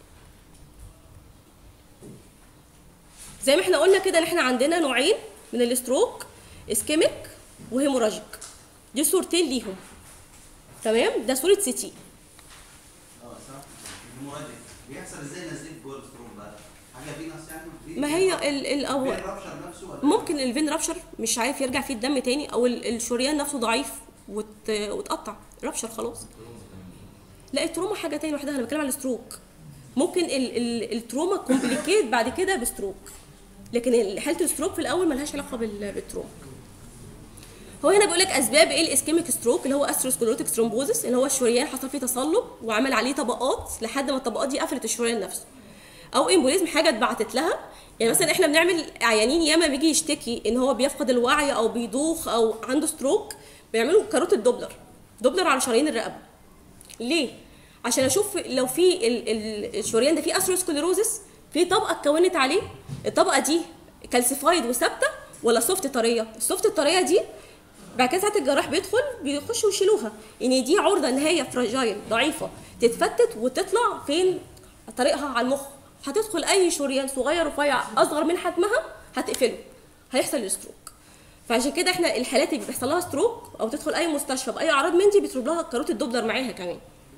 زي ما احنا قلنا كده ان احنا عندنا نوعين من الستروك اسكيميك وهيموراجيك دي صورتين ليهم تمام ده صوره سي تي اه صح المرادف بيحصل ازاي نزيف جوه الستروم بقى؟ حاجه فينس يعني؟ في- ما هي ال ال في أو الرابشر نفسه ولا ممكن الفين رابشر مش عارف يرجع فيه الدم تاني او ال- الشريان نفسه ضعيف وت... وتقطع رابشر خلاص لا التروما حاجه تاني لوحدها انا بتكلم على الستروك ممكن ال... ال... التروما كومبليكيت بعد كده بستروك لكن ال- حاله الستروك في الاول ملهاش علاقه بال... بالتروما هو هنا بيقول لك اسباب ايه الاسكيميك ستروك اللي هو استروسكلوتيك ثرومبوزس اللي هو الشريان حصل فيه تصلب وعمل عليه طبقات لحد ما الطبقات دي قفلت الشريان نفسه او امبوليزم حاجه اتبعتت لها يعني مثلا احنا بنعمل عيانين ياما بيجي يشتكي ان هو بيفقد الوعي او بيدوخ او عنده ستروك بيعملوا كاروت الدوبلر دوبلر على شرايين الرقبه ليه عشان اشوف لو في ال- ال- الشريان ده فيه اثيروسكليروزس في طبقه اتكونت عليه الطبقه دي كالسيفايد وثابته ولا سوفت طريه السوفت الطريه دي بعد كده ساعه الجراح بيدخل بيخشوا يشيلوها ان دي عرضه ان هي فراجايل ضعيفه تتفتت وتطلع فين طريقها على المخ هتدخل اي شريان صغير رفيع اصغر من حجمها هتقفله هيحصل الستروك فعشان كده احنا الحالات اللي بيحصل لها ستروك او تدخل اي مستشفى باي اعراض من دي بيطلب لها كاروت الدوبلر معاها كمان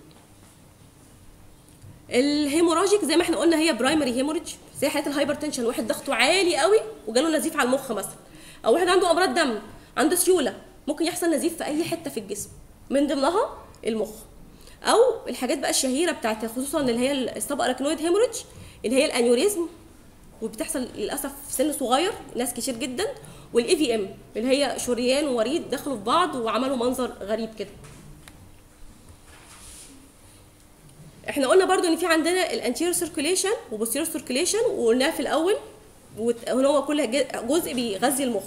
الهيموراجيك زي ما احنا قلنا هي برايمري هيموريج زي حالات الهايبرتنشن واحد ضغطه عالي قوي وجاله نزيف على المخ مثلا او واحد عنده امراض دم عنده سيوله ممكن يحصل نزيف في اي حته في الجسم من ضمنها المخ او الحاجات بقى الشهيره بتاعت خصوصا اللي هي السب اراكنويد هيموريج اللي هي الانيوريزم وبتحصل للاسف في سن صغير ناس كتير جدا والاي في ام اللي هي شريان ووريد دخلوا في بعض وعملوا منظر غريب كده احنا قلنا برضو ان في عندنا الانتيريور سيركيليشن وبوستيريور سيركيليشن وقلناها في الاول وت- وان هو كل ج- جزء بيغذي المخ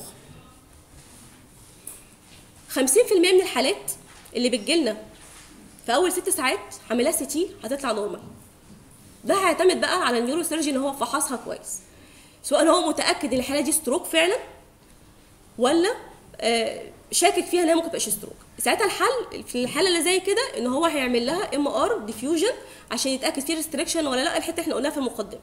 50% من الحالات اللي بتجيلنا في اول ست ساعات عاملها سي تي هتطلع نورمال ده هيعتمد بقى على النيورو سيرجن ان هو فحصها كويس سواء هو متاكد ان الحاله دي ستروك فعلا ولا آه، شاكك فيها ان هي ممكن تبقاش ستروك ساعتها الحل في الحاله اللي زي كده ان هو هيعمل لها ام ار ديفيوجن عشان يتاكد في ريستريكشن ولا لا الحته احنا قلناها في المقدمه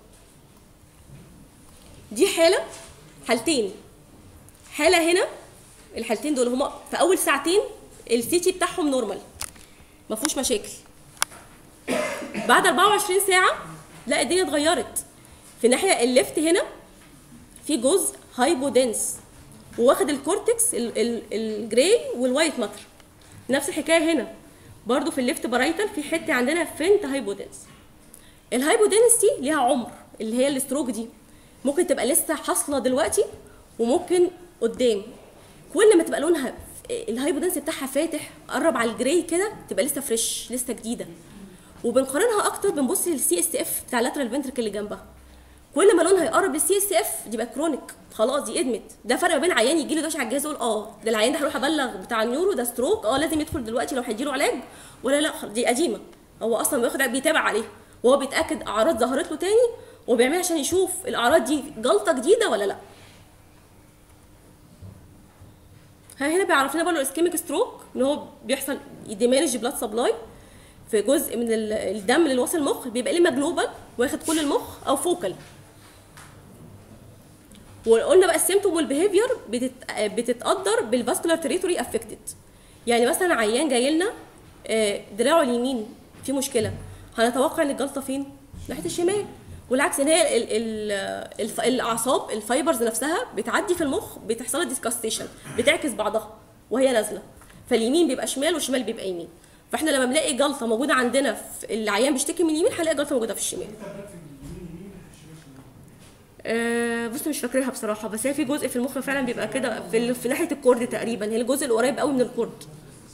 دي حاله حالتين حاله هنا الحالتين دول هما في اول ساعتين السي تي بتاعهم نورمال ما فيهوش مشاكل بعد 24 ساعه لا الدنيا اتغيرت في الناحيه الليفت هنا في جزء هايبودنس وواخد الكورتكس ال- ال- الجراي والوايت ماتر نفس الحكايه هنا برضو في الليفت برايتال في حته عندنا فينت هايبودنس الهايبودنس دي ليها عمر اللي هي الستروك دي ممكن تبقى لسه حاصله دلوقتي وممكن قدام كل ما تبقى لونها الهايبودنس بتاعها فاتح قرب على الجراي كده تبقى لسه فريش لسه جديده وبنقارنها اكتر بنبص للسي اس اف بتاع اللاترال فنتركل اللي جنبها كل ما لونها يقرب للسي اس اف يبقى كرونيك خلاص دي ادمت ده فرق ما بين عيان يجي له دوشه على الجهاز يقول اه ده العيان ده هروح ابلغ بتاع النيورو ده ستروك اه لازم يدخل دلوقتي لو هيديله علاج ولا لا خلاص دي قديمه هو اصلا بياخد بيتابع عليها وهو بيتاكد اعراض ظهرت له تاني وبيعملها عشان يشوف الاعراض دي جلطه جديده ولا لا ها هنا بيعرف لنا برضه الاسكيميك ستروك ان هو بيحصل يديمانج بلاد سبلاي في جزء من ال- الدم اللي واصل المخ بيبقى اما جلوبال واخد كل المخ او فوكال وقلنا بقى السيمتوم والبيهيفير بتت... بتتقدر بالفاسكولار تريتوري افكتد يعني مثلا عيان جاي لنا آه، دراعه اليمين في مشكله هنتوقع ان الجلطه فين ناحيه الشمال والعكس ان هي ال... ال... الف... الاعصاب الفايبرز نفسها بتعدي في المخ بتحصل لها ديسكاستيشن بتعكس بعضها وهي نازله فاليمين بيبقى شمال والشمال بيبقى يمين فاحنا لما بنلاقي جلطه موجوده عندنا في العيان بيشتكي من اليمين هنلاقي جلطه موجوده في الشمال آه بص مش فاكراها بصراحه بس هي في جزء في المخ فعلا بيبقى كده في, ال- في ناحيه الكورد تقريبا هي الجزء القريب قوي من الكورد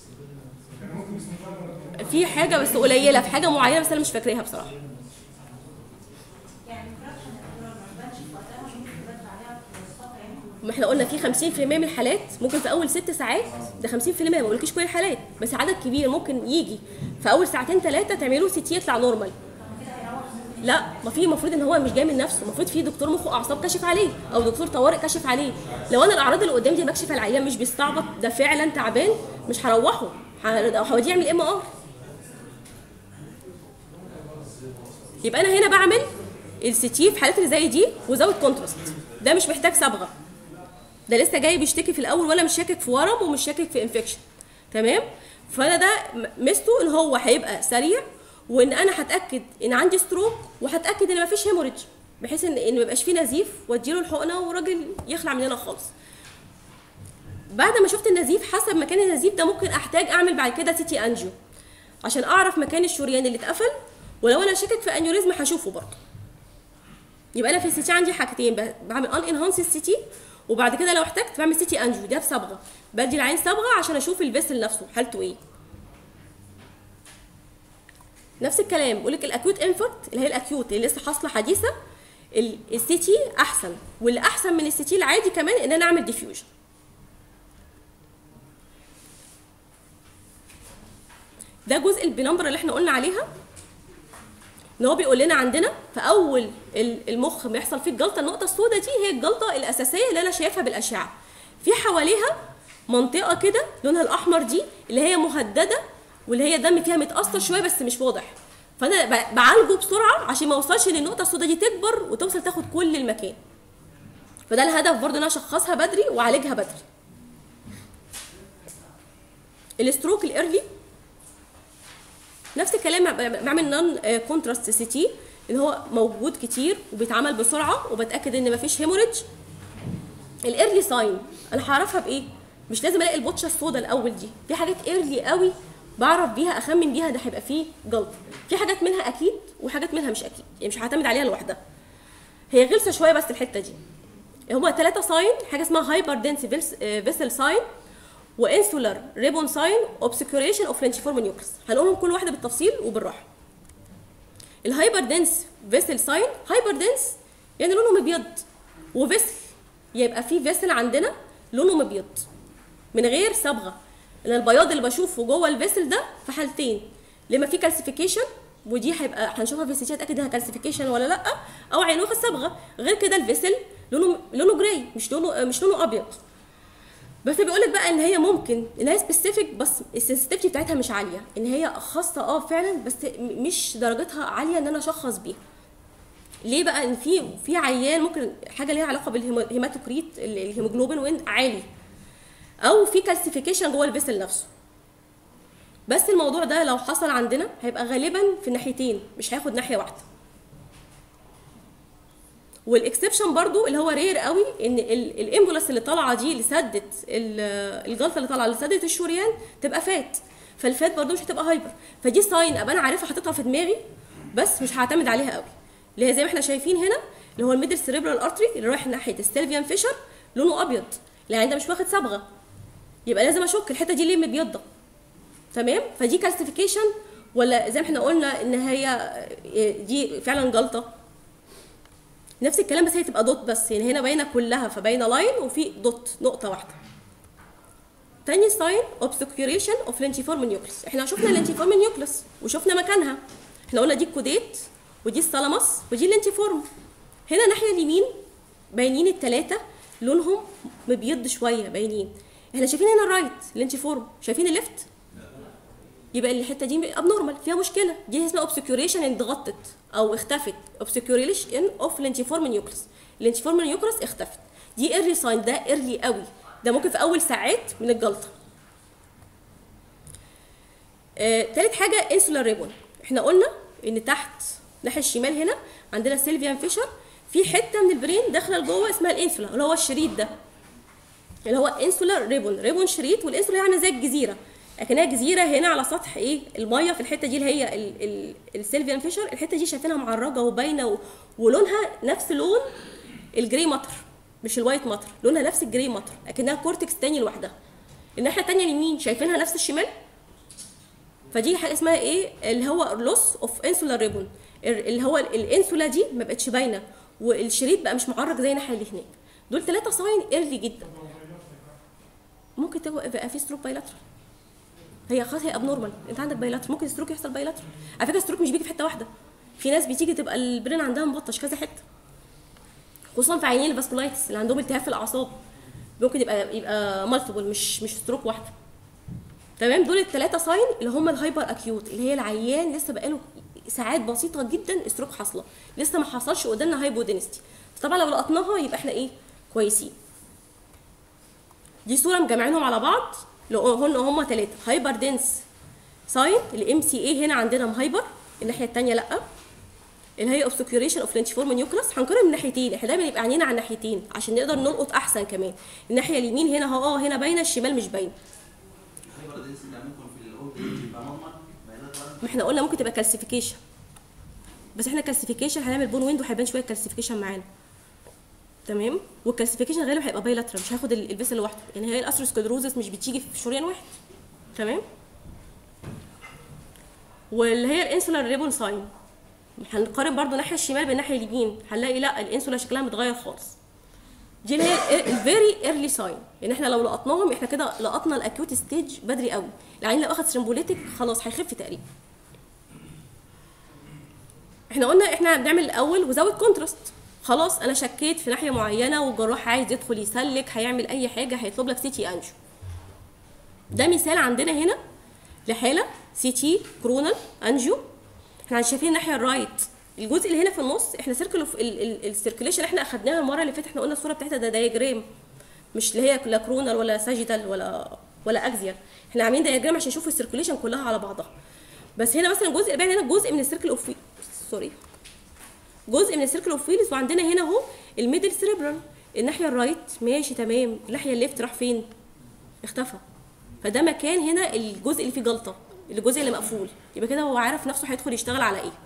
في حاجه بس قليله في حاجه معينه بس انا مش فاكراها بصراحه يعني الفراخ ما تبانش في وقتها ممكن تبان عليها في الصفحه يعني ما احنا قلنا في 50% من الحالات ممكن في اول ست ساعات ده 50% ما بقولكيش كل الحالات بس عدد كبير ممكن يجي في اول ساعتين ثلاثه تعملوا سي تي يطلع نورمال لا ما في المفروض ان هو مش جاي من نفسه المفروض في دكتور مخ واعصاب كشف عليه او دكتور طوارئ كشف عليه لو انا الاعراض اللي قدامي دي بكشف على العيان مش بيستعبط ده فعلا تعبان مش هروحه ه- هوديه يعمل ام ار يبقى انا هنا بعمل السي تي في حالات اللي زي دي وزود كونتراست ده مش محتاج صبغه ده لسه جاي بيشتكي في الاول ولا مش شاكك في ورم ومش شاكك في انفكشن تمام فانا ده م- ميزته ان هو هيبقى سريع وان انا هتاكد ان عندي ستروك وهتاكد ان مفيش هيموريدج بحيث ان ان ما يبقاش فيه نزيف واديله الحقنه والراجل يخلع مننا خالص بعد ما شفت النزيف حسب مكان النزيف ده ممكن احتاج اعمل بعد كده سي تي انجيو عشان اعرف مكان الشريان اللي اتقفل ولو انا شاكك في انيوريزم هشوفه برضه يبقى انا في السي تي عندي حاجتين ب- بعمل ان انهانس السي تي وبعد كده لو احتجت بعمل سي تي انجيو ده بصبغه بدي العين صبغه عشان اشوف الفيسل نفسه حالته ايه نفس الكلام بقول لك الاكيوت انفاركت اللي هي الاكيوت اللي لسه حاصله حديثه السي تي احسن واللي احسن من السي تي العادي كمان ان انا اعمل ديفيوجن ده جزء البنمبر اللي احنا قلنا عليها ان هو بيقول لنا عندنا في اول ال- المخ ما يحصل فيه الجلطه النقطه السوداء دي هي الجلطه الاساسيه اللي انا شايفها بالاشعه في حواليها منطقه كده لونها الاحمر دي اللي هي مهدده واللي هي الدم فيها متاثر شويه بس مش واضح فانا ب- بعالجه بسرعه عشان ما اوصلش ان النقطه السوداء دي تكبر وتوصل تاخد كل المكان فده الهدف برضه ان انا اشخصها بدري واعالجها بدري الستروك الايرلي نفس الكلام ب- بعمل نون كونتراست سي تي اللي هو موجود كتير وبيتعمل بسرعه وبتاكد ان مفيش هيموريدج الايرلي ساين انا هعرفها بايه مش لازم الاقي البطشه السوداء الاول دي في حاجات ايرلي قوي بعرف بيها اخمن بيها ده هيبقى فيه جلطه في حاجات منها اكيد وحاجات منها مش اكيد يعني مش هعتمد عليها لوحدها هي غلسه شويه بس الحته دي هما ثلاثة ساين حاجة اسمها هايبر دنس فيسل ساين وانسولار ريبون ساين اوبسكيوريشن اوف لينشيفورم نيوكلس هنقولهم كل واحدة بالتفصيل وبالراحة الهايبر دنس فيسل ساين هايبر دنس يعني لونه مبيض وفيسل يبقى في فيسل عندنا لونه مبيض من غير صبغه انا البياض اللي بشوفه جوه الفيسل ده في حالتين لما في كالسيفيكيشن ودي هيبقى هنشوفها في السيتي اتاكد انها كالسيفيكيشن ولا لا او عينوها في الصبغه غير كده الفيسل لونه لونه جراي مش لونه مش لونه ابيض بس بيقول لك بقى ان هي ممكن ان هي سبيسيفيك بس السنسيتيفيتي بتاعتها مش عاليه ان هي خاصه اه فعلا بس م- مش درجتها عاليه ان انا اشخص بيها ليه بقى ان في في عيان ممكن حاجه ليها علاقه بالهيماتوكريت ال- الهيموجلوبين وين عالي او في كالسيفيكيشن جوه الفيسل نفسه بس الموضوع ده لو حصل عندنا هيبقى غالبا في الناحيتين مش هياخد ناحيه واحده والاكسبشن برضو اللي هو رير قوي ان ال- الامبولس اللي طالعه دي اللي سدت ال- الجلطه اللي طالعه اللي سدت الشريان تبقى فات فالفات برضو مش هتبقى هايبر فدي ساين ابقى انا عارفها حاططها في دماغي بس مش هعتمد عليها قوي اللي هي زي ما احنا شايفين هنا اللي هو الميدل سيريبرال ارتري اللي رايح ناحيه السيلفيان فيشر لونه ابيض يعني ده مش واخد صبغه يبقى لازم اشك الحته دي ليه مبيضه تمام فدي كالسيفيكيشن ولا زي ما احنا قلنا ان هي دي فعلا جلطه نفس الكلام بس هي تبقى دوت بس يعني هنا باينه كلها فباينه لاين وفي دوت نقطه واحده تاني ساين اوبسكيوريشن اوف لينشيفورم نيوكلس احنا شفنا لينشيفورم نيوكلس وشفنا مكانها احنا قلنا دي الكوديت ودي الثالاموس ودي اللينشيفورم هنا الناحيه اليمين باينين الثلاثه لونهم مبيض شويه باينين احنا شايفين هنا الرايت لينشيفورم شايفين الليفت يبقى الحته دي ابنورمال فيها مشكله دي اسمها اوبسكيوريشن اتغطت او اختفت اوبسكيوريشن اوف لينشيفورم نيوكلس اللينشيفورم نيوكلس اختفت دي ايرلي ساين ده ايرلي قوي ده ممكن في اول ساعات من الجلطه آه، تالت حاجه انسولار ريبون احنا قلنا ان تحت الناحيه الشمال هنا عندنا سيلفيان فيشر في حته من البرين داخله لجوه اسمها الانسولا اللي هو الشريط ده اللي هو انسولار ريبون ريبون شريط والانسولا يعني زي الجزيره لكنها جزيره هنا على سطح ايه الميه في الحته دي اللي هي ال- ال- السيلفيان فيشر الحته دي شايفينها معرجه وباينه و- ولونها نفس لون الجري مطر مش الوايت مطر لونها نفس الجري مطر لكنها كورتكس تاني لوحدها الناحيه التانيه اليمين شايفينها نفس الشمال فدي حاجه اسمها ايه اللي هو لوس اوف انسولار ريبون اللي هو ال- الانسولا دي ما بقتش باينه والشريط بقى مش معرج زي الناحيه اللي هناك دول ثلاثه ساين ايرلي جدا ممكن تبقى في ستروك بايلاترال هي خلاص هي ابنورمال انت عندك بايلاترال ممكن ستروك يحصل بايلاترال على فكره الستروك مش بيجي في حته واحده في ناس بتيجي تبقى البرين عندها مبطش كذا حته خصوصا في عيانين الفاسكولايتس اللي عندهم التهاب في الاعصاب ممكن يبقى يبقى مالتيبل مش مش ستروك واحده تمام دول الثلاثه ساين اللي هم الهايبر اكيوت اللي هي العيان لسه بقاله ساعات بسيطه جدا ستروك حاصله لسه ما حصلش قدامنا هايبودينستي طبعا لو لقطناها يبقى احنا ايه كويسين دي صوره مجمعينهم على بعض لو هن هم ثلاثه هايبر دنس ساين الام سي اي هنا عندنا مهايبر الناحيه الثانيه لا اللي هي اوبسكيوريشن اوف لينشفورم نيوكلاس هنقارن من ناحيتين احنا دايما يبقى عينينا على الناحيتين عشان نقدر نلقط احسن كمان الناحيه اليمين هنا اهو اه هنا باينه الشمال مش باينه الهايبر دنسي ده ممكن في الاولد ايج يبقى نورمال بايلاترال ما احنا قلنا ممكن تبقى كالسيفيكيشن بس احنا كالسيفيكيشن هنعمل بون ويندو هيبان شويه الكالسيفيكيشن معانا تمام والكالسيفيكيشن غالبا هيبقى بايلاترال مش هياخد ال- الفيسل لوحده يعني هي الاسروسكلروزس مش بتيجي في شريان واحد تمام واللي هي الانسولار ريبون ساين هنقارن برضو الناحيه الشمال بالناحيه اليمين هنلاقي لا الانسولا شكلها متغير خالص دي اللي هي الفيري ايرلي ساين ان احنا لو لقطناهم احنا كده لقطنا الاكيوت ستيج بدري قوي العين لو اخد سيمبوليتك خلاص هيخف تقريبا احنا قلنا احنا بنعمل الاول وزود كونتراست خلاص انا شكيت في ناحيه معينه والجراح عايز يدخل يسلك هيعمل اي حاجه هيطلب لك سي تي انجو ده مثال عندنا هنا لحاله سي تي كرونال انجو احنا شايفين الناحيه الرايت الجزء اللي هنا في النص احنا سيركل السيركيليشن احنا اخدناها المره اللي فاتت احنا قلنا الصوره بتاعتها ده دايجرام مش اللي هي لا كرونال ولا ساجيتال ولا ولا اكزيال احنا عاملين دايجرام عشان نشوف السيركيليشن كلها على بعضها بس هنا مثلا الجزء اللي باين هنا جزء من السيركل اوف سوري جزء من السيركل اوف فيلز وعندنا هنا اهو الميدل سيريبرال الناحيه الرايت ماشي تمام الناحيه الليفت راح فين اختفى فده مكان هنا الجزء اللي فيه جلطه الجزء اللي مقفول يبقى كده هو عارف نفسه هيدخل يشتغل على ايه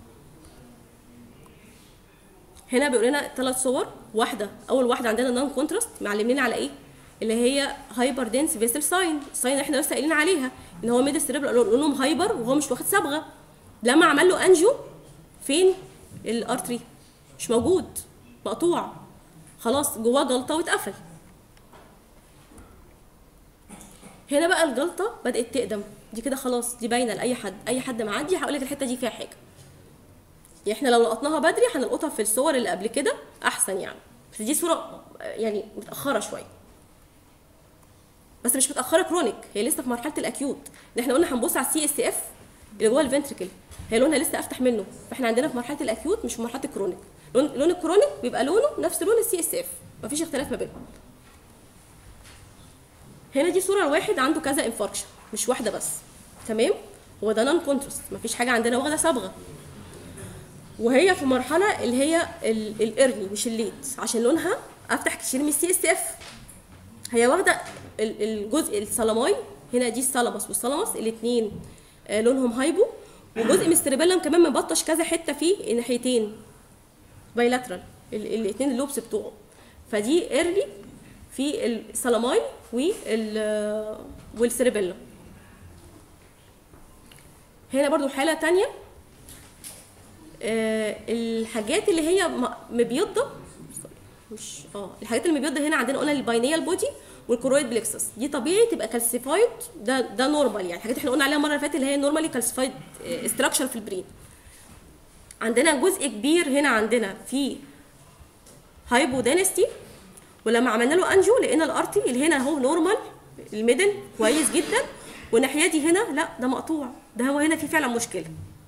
هنا بيقول لنا ثلاث صور واحده اول واحده عندنا نون كونتراست معلمين على ايه اللي هي هايبر دنس فيسل ساين الساين اللي احنا لسه قايلين عليها ان هو ميدل سيريبرال لونهم هايبر وهو مش واخد صبغه لما عمل له انجو فين الارتري مش موجود مقطوع خلاص جواه جلطه واتقفل هنا بقى الجلطه بدات تقدم دي كده خلاص دي باينه لاي حد اي حد معدي هقول لك الحته دي فيها حاجه يعني احنا لو لقطناها بدري هنلقطها في الصور اللي قبل كده احسن يعني بس دي صوره يعني متاخره شويه بس مش متاخره كرونيك هي لسه في مرحله الاكيوت ان احنا قلنا هنبص على السي اس اف اللي جوه الفنتريكل هي لونها لسه افتح منه فاحنا عندنا في مرحله الاكيوت مش في مرحله الكرونيك لون لون الكرونيك بيبقى لونه نفس لون السي اس اف مفيش اختلاف ما بينهم هنا دي صوره لواحد عنده كذا انفاركشن مش واحده بس تمام هو ده نون كونتراست مفيش حاجه عندنا واخده صبغه وهي في مرحله اللي هي الايرلي مش الليت عشان لونها افتح كتير من السي اس اف هي واخده ال- الجزء السلاماي هنا دي السلامس والسلامس الاثنين لونهم هايبو وجزء من السيربيلم كمان مبطش كذا حته فيه الناحيتين بايلاترال الاثنين اللوبس بتوعه فدي ايرلي في السلاماي وال والسيربيلم هنا برضو حاله تانية آه، الحاجات اللي هي م- مبيضه مش اه الحاجات اللي مبيضه هنا عندنا قلنا الباينيال بودي والكرويد بلكسس دي طبيعي تبقى كالسيفايد ده ده نورمال يعني الحاجات اللي احنا قلنا عليها المره اللي فاتت اللي هي نورمالي كالسيفايد استراكشر في البرين عندنا جزء كبير هنا عندنا في هايبودينستي ولما عملنا له انجو لقينا الارتي اللي هنا اهو نورمال الميدل كويس جدا والناحيه دي هنا لا ده مقطوع ده هو هنا في فعلا مشكله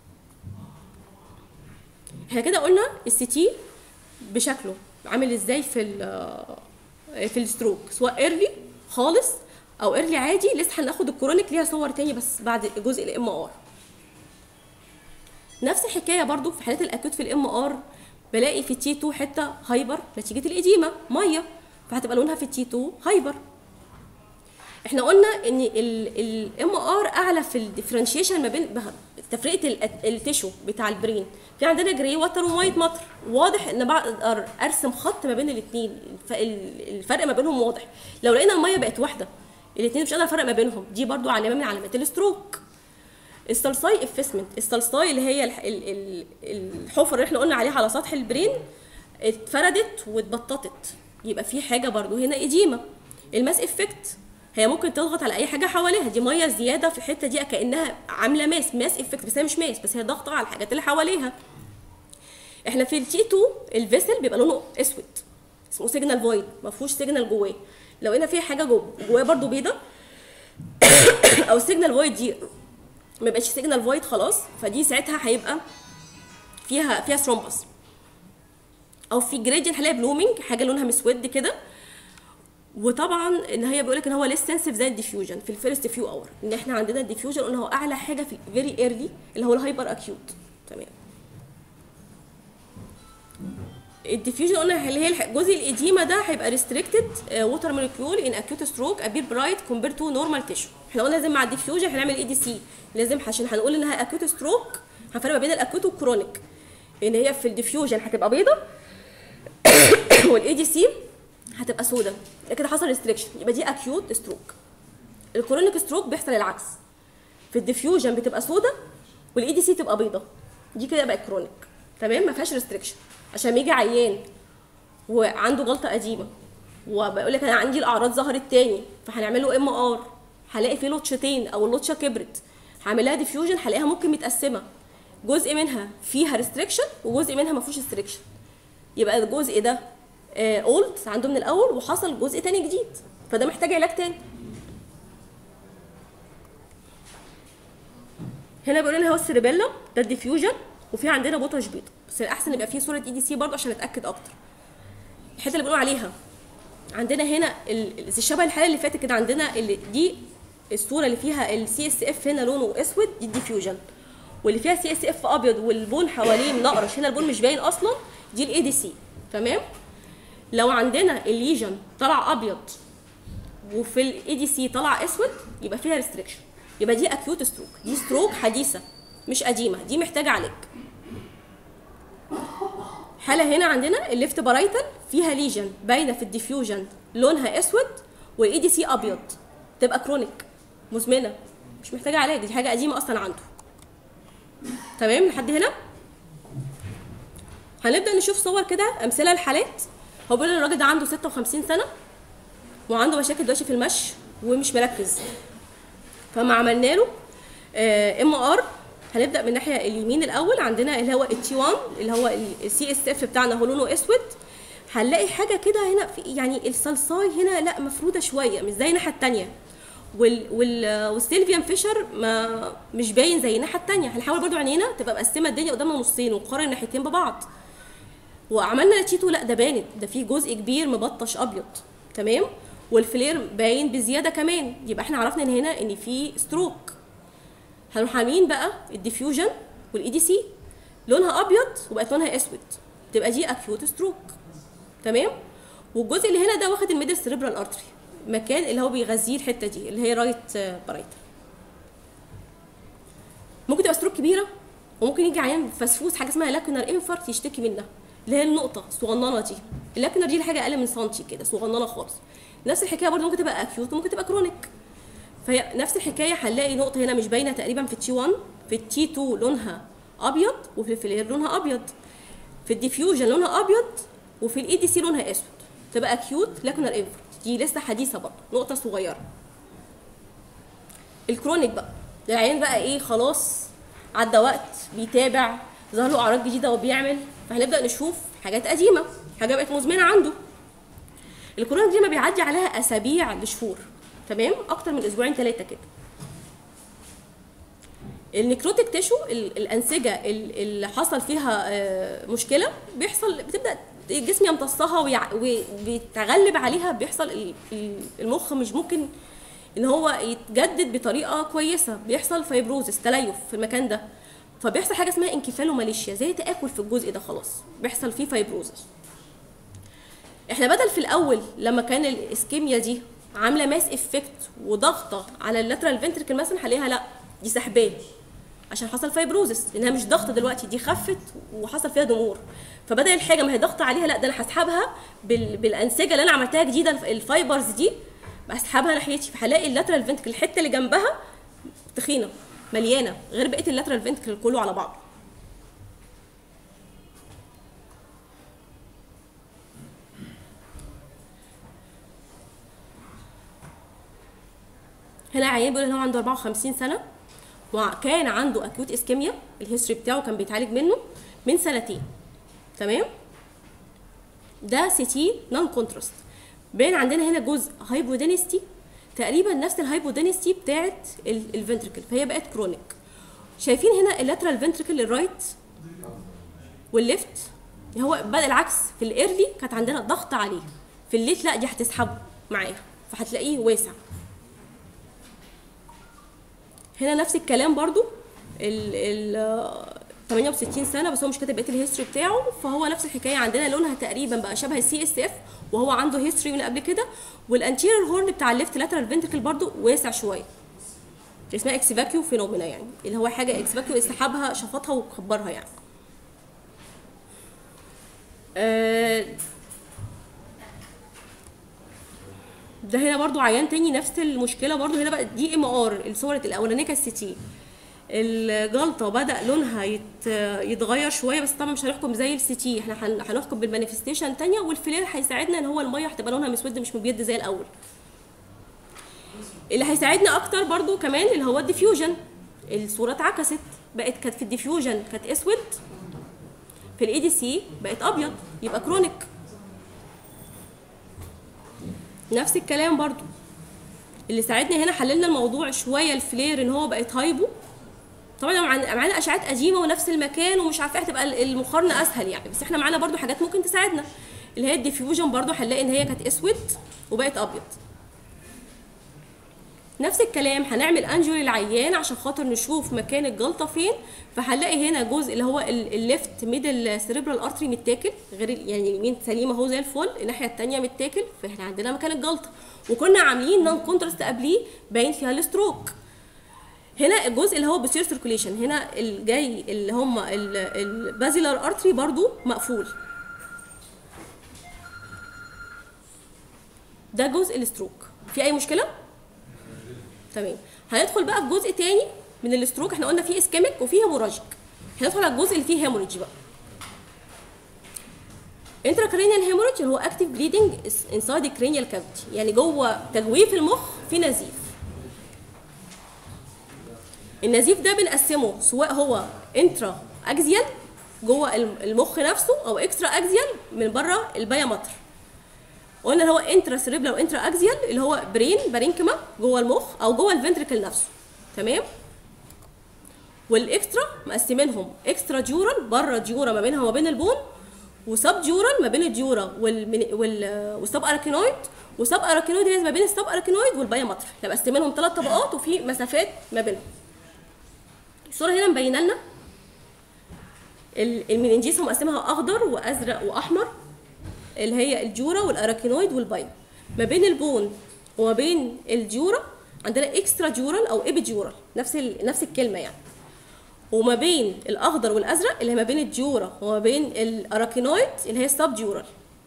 احنا كده قلنا السي تي بشكله عامل ازاي في ال في الستروك سواء ايرلي خالص او ايرلي عادي لسه هناخد الكرونيك ليها صور تاني بس بعد جزء الام ار نفس الحكايه برضو في حالات الاكوت في الام ار بلاقي في التي 2 حته هايبر نتيجه الاديمه ميه فهتبقى لونها في التي 2 هايبر احنا قلنا ان الام ار اعلى في الديفرنشيشن ما بين به- تفرقه ال- التيشو بتاع البرين في عندنا جري واتر وميه مطر واضح ان بقدر ارسم خط ما بين الاثنين الفرق ما بينهم واضح لو لقينا الميه بقت واحده الاثنين مش قادر افرق ما بينهم دي برضو علامه من علامات الستروك السلساي افسمنت السلساي اللي هي الح- ال- ال- الحفر اللي احنا قلنا عليها على سطح البرين اتفردت واتبططت يبقى في حاجه برضو هنا اديمه الماس افكت هي ممكن تضغط على اي حاجه حواليها دي ميه زياده في الحته دي كانها عامله ماس ماس افكت بس هي مش ماس بس هي ضغطه على الحاجات اللي حواليها احنا في التي 2 الفيسل بيبقى لونه اسود اسمه سيجنال فويد ما فيهوش سيجنال جواه لو هنا في حاجه جوه جواه برضو بيضه او السيجنال فويد دي ما بقتش سيجنال فويد خلاص فدي ساعتها هيبقى فيها فيها ثرومبس او في جريدينت هنلاقي بلومينج حاجه لونها مسود كده وطبعا ان هي بيقول لك ان هو ليس سنسيف زي الديفيوجن في الفيرست فيو اور ان احنا عندنا الديفيوجن قلنا هو اعلى حاجه في فيري ايرلي اللي هو الهايبر اكيوت تمام الديفيوجن قلنا اللي هي الجزء الاديمه ده هيبقى ريستريكتد ووتر مولكيول ان اكيوت ستروك ابير برايت كومبير تو نورمال تيشو احنا قلنا لازم مع الديفيوجن هنعمل اي دي سي لازم عشان هنقول انها اكيوت ستروك هنفرق ما بين الاكيوت والكرونيك ان هي في الديفيوجن هتبقى بيضه والاي دي سي هتبقى سودة كده حصل ريستريكشن يبقى دي اكيوت ستروك الكرونيك ستروك بيحصل العكس في الديفيوجن بتبقى سودة والاي دي سي تبقى بيضه دي كده بقت كرونيك تمام ما فيهاش ريستريكشن عشان يجي عيان وعنده جلطه قديمه وبقول لك انا عندي الاعراض ظهرت تاني فهنعمل له ام ار هلاقي فيه لوتشتين او اللوتشه كبرت هعمل لها ديفيوجن هلاقيها ممكن متقسمه جزء منها فيها ريستريكشن وجزء منها ما فيهوش ريستريكشن يبقى الجزء ده اولد عنده من الاول وحصل جزء تاني جديد فده محتاج علاج تاني هنا بيقول لنا هو السيربيلا ده الديفيوجن وفي عندنا بوتش بيض بس الاحسن يبقى فيه صوره اي دي سي برضه عشان نتاكد اكتر الحته اللي بنقول عليها عندنا هنا ال- زي شبه الحاله اللي فاتت كده عندنا اللي دي الصوره اللي فيها السي اس اف هنا لونه اسود دي الديفيوجن واللي فيها سي اس اف ابيض والبون حواليه منقرش هنا البون مش باين اصلا دي الاي دي سي تمام لو عندنا الليجن طلع ابيض وفي الاي دي سي طلع اسود يبقى فيها ريستريكشن يبقى دي اكيوت ستروك دي ستروك حديثه مش قديمه دي محتاجه علاج حاله هنا عندنا الليفت بارايتال فيها ليجن باينه في الديفيوجن لونها اسود والاي دي سي ابيض تبقى كرونيك مزمنه مش محتاجه علاج دي حاجه قديمه اصلا عنده تمام لحد هنا هنبدا نشوف صور كده امثله لحالات هو بيقول إن الراجل ده عنده 56 سنه وعنده مشاكل دلوقتي في المشي ومش مركز فما عملنا له ام ار هنبدا من الناحيه اليمين الاول عندنا اللي هو التي 1 اللي هو السي اس اف بتاعنا هو لونه اسود هنلاقي حاجه كده هنا في يعني الصلصاي هنا لا مفروده شويه مش زي الناحيه الثانيه وال وال والسيلفيان فيشر ما مش باين زي الناحيه الثانيه هنحاول برضو عينينا تبقى مقسمه الدنيا قدامنا نصين ونقارن الناحيتين ببعض وعملنا تشيتو لا ده بانت ده في جزء كبير مبطش ابيض تمام والفلير باين بزياده كمان يبقى احنا عرفنا ان هنا ان في ستروك هنروح عاملين بقى الديفيوجن والاي دي سي لونها ابيض وبقت لونها اسود تبقى دي اكيوت ستروك تمام والجزء اللي هنا ده واخد الميدل سيريبرال ارتري مكان اللي هو بيغذيه الحته دي اللي هي رايت برايت ممكن تبقى ستروك كبيره وممكن يجي عيان فسفوس حاجه اسمها لاكونر انفاركت يشتكي منها اللي هي النقطه الصغننه دي اللاكونر دي حاجه اقل من سنتي كده صغننه خالص نفس الحكايه برضه ممكن تبقى اكيوت وممكن تبقى كرونيك فهي نفس الحكايه هنلاقي نقطه هنا مش باينه تقريبا في التي 1 في التي 2 لونها ابيض وفي الفلير لونها ابيض في الديفيوجن لونها ابيض وفي الاي دي سي لونها اسود تبقى اكيوت لاكونر انفاركت دي لسه حديثه برضه نقطه صغيره الكرونيك بقى ده العيان بقى ايه خلاص عدى وقت بيتابع ظهر له اعراض جديده وبيعمل فهنبدا نشوف حاجات قديمه حاجه بقت مزمنه عنده الكورونا دي ما بيعدي عليها اسابيع لشهور تمام اكتر من اسبوعين ثلاثه كده النكروتيك تيشو ال- الانسجه ال- اللي حصل فيها آه، مشكله بيحصل بتبدا الجسم يمتصها ويع- وبيتغلب عليها بيحصل ال- ال- المخ مش ممكن ان هو يتجدد بطريقه كويسه بيحصل فيبروزس تليف في المكان ده فبيحصل حاجه اسمها انكفالوماليشيا زي تاكل في الجزء ده خلاص بيحصل فيه فيبروزس احنا بدل في الاول لما كان الاسكيميا دي عامله ماس افكت وضغطه على اللاترال فنتركل مثلا هنلاقيها لا دي سحبان عشان حصل فايبروزس لانها مش ضغط دلوقتي دي خفت وحصل فيها ضمور فبدل الحاجه ما هي ضغط عليها لا ده انا هسحبها بال... بالانسجه اللي انا عملتها جديده الف- الفايبرز دي بسحبها ناحيتي فهلاقي اللاترال فنتركل الحته اللي جنبها تخينه مليانه غير بقيه اللاترال فنتركل كله على بعضه عيان بيقول ان هو عنده 54 سنه وكان عنده اكيوت اسكيميا الهيستوري بتاعه كان بيتعالج منه من سنتين تمام ده سي تي نون كونتراست باين عندنا هنا جزء هايبودينستي تقريبا نفس الهايبودينستي بتاعت الفنتركل فهي بقت كرونيك شايفين هنا اللاترال فنتركل الرايت والليفت هو بدا العكس في الايرلي كانت عندنا ضغط عليه في الليت لا دي هتسحبه معاها فهتلاقيه واسع هنا نفس الكلام برضو ال ال 68 سنه بس هو مش كاتب بقيه الهيستوري بتاعه فهو نفس الحكايه عندنا لونها تقريبا بقى شبه السي اس اف وهو عنده هيستوري من قبل كده والانتيريور هورن بتاع الليفت لاترال فنتركل برضو واسع شويه اسمها اكس فاكيو فينومينا يعني اللي هو حاجه اكس فاكيو سحبها شفطها وكبرها يعني آه، ده هنا برضو عيان تاني نفس المشكله برضو هنا بقى دي ام ار الصور الاولانيه كانت سي تي الجلطه بدا لونها يت يتغير شويه بس طبعا مش هنحكم زي السي تي احنا هن- هنحكم بالمانيفستيشن تانية والفلير هيساعدنا ان هو الميه هتبقى لونها مسود مش مبيض زي الاول اللي هيساعدنا اكتر برضو كمان اللي هو الديفيوجن الصوره اتعكست بقت كانت في الديفيوجن كانت اسود في الاي دي سي بقت ابيض يبقى كرونيك نفس الكلام برضو اللي ساعدنا هنا حللنا الموضوع شويه الفلير ان هو بقت هايبو طبعا لو معانا معانا اشعات قديمه ونفس المكان ومش عارفه إيه، هتبقى المقارنه اسهل يعني بس احنا معانا برضو حاجات ممكن تساعدنا اللي هي الديفيوجن برضو هنلاقي ان هي كانت اسود وبقت ابيض نفس الكلام هنعمل انجيو للعيان عشان خاطر نشوف مكان الجلطه فين فهنلاقي هنا جزء اللي هو ال- الليفت ميدل سيريبرال ارتري متاكل غير ال- يعني اليمين سليم اهو زي الفل الناحيه الثانيه متاكل فاحنا عندنا مكان الجلطه وكنا عاملين نون كونتراست قبليه باين فيها الستروك هنا الجزء اللي هو بوستير سيركوليشن هنا الجاي اللي هم البازيلار ارتري برضو مقفول ده جزء الستروك في اي مشكله تمام هندخل بقى في جزء تاني من الستروك احنا قلنا فيه اسكيميك وفيه هيموراجيك هندخل على الجزء اللي فيه هيموريدج بقى انتراكرينيال هيموريدج اللي هو اكتيف بليدنج انسايد الكرينيال كافيتي يعني جوه تجويف المخ في نزيف النزيف ده بنقسمه سواء هو انترا اكزيال جوه الم- المخ نفسه او اكسترا اكزيال من بره البيامتر قلنا اللي هو انترا سيريبلا وانترا اكزيال اللي هو برين بارينكما جوه المخ او جوه الفنتريكل نفسه تمام والاكسترا مقسمينهم اكسترا ديورال بره ديورا ما بينها وما بين البون وسب ديورال ما بين الديورا وال وال والسب اراكينويد وسب اراكينويد اللي هي ما بين السب اراكينويد والبيامتر احنا مقسمينهم ثلاث طبقات وفي مسافات ما بينهم الصوره هنا مبينه لنا ال- المننجيس هم مقسمها اخضر وازرق واحمر اللي هي الجورا والاراكينويد والبايو ما بين البون وما بين الجورا عندنا اكسترا جورال او ابيجورال نفس ال... نفس الكلمه يعني وما بين الاخضر والازرق اللي هي ما بين الجورا وما بين الاراكينويد اللي هي السب جورال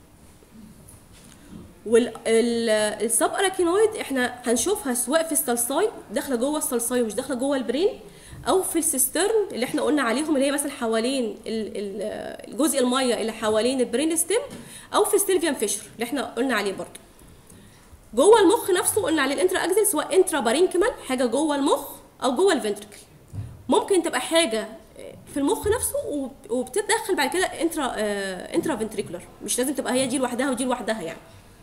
والسب اراكينويد احنا هنشوفها سواء في السلساي داخله جوه السلساي ومش داخله جوه البرين او في السيسترن اللي احنا قلنا عليهم اللي هي مثلا حوالين ال- ال- الجزء الميه اللي حوالين البرين ستيم او في السيلفيان فيشر اللي احنا قلنا عليه برضه جوه المخ نفسه قلنا عليه الانترا اكزل سواء انترا بارينكمان حاجه جوه المخ او جوه الفنتركل ممكن تبقى حاجه في المخ نفسه وب- وبتتدخل بعد كده انترا آه انترا فنتريكولار مش لازم تبقى هي دي لوحدها ودي لوحدها يعني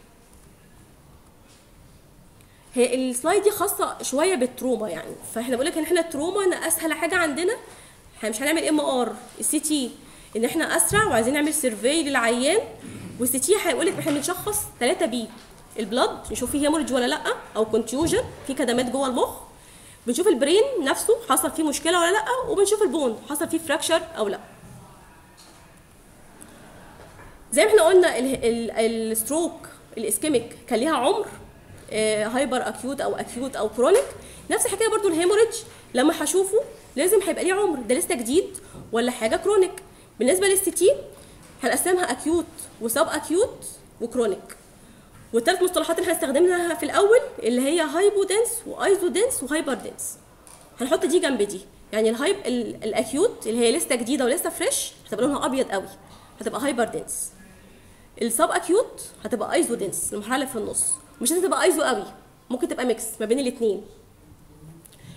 هي السلايد دي خاصه شويه بالتروما يعني فاحنا بقول لك ان احنا التروما إن اسهل حاجه عندنا احنا مش هنعمل ام ار السي تي ان احنا اسرع وعايزين نعمل سيرفي للعيان والسي تي هيقول لك احنا بنشخص 3 بي البلاد نشوف فيه هيموريدج ولا لا او كونتيوجن في كدمات جوه المخ بنشوف البرين نفسه حصل فيه مشكله ولا لا وبنشوف البون حصل فيه فراكشر او لا زي ما احنا قلنا ال- ال- الستروك الاسكيميك كان ليها عمر آه، هايبر اكيوت او اكيوت او كرونيك نفس الحكايه برضو الهيموريدج لما هشوفه لازم هيبقى ليه عمر ده لسه جديد ولا حاجه كرونيك بالنسبه للسي تي هنقسمها اكيوت وسب اكيوت وكرونيك والثلاث مصطلحات اللي هنستخدمها في الاول اللي هي هايبو دنس وايزو دنس وهايبر دنس هنحط دي جنب دي يعني الهايب ال- الاكيوت اللي هي لسه جديده ولسه فريش هتبقى لونها ابيض قوي هتبقى هايبر دنس السب اكيوت هتبقى ايزو دنس المرحله اللي في النص مش لازم تبقى ايزو قوي ممكن تبقى ميكس ما بين الاثنين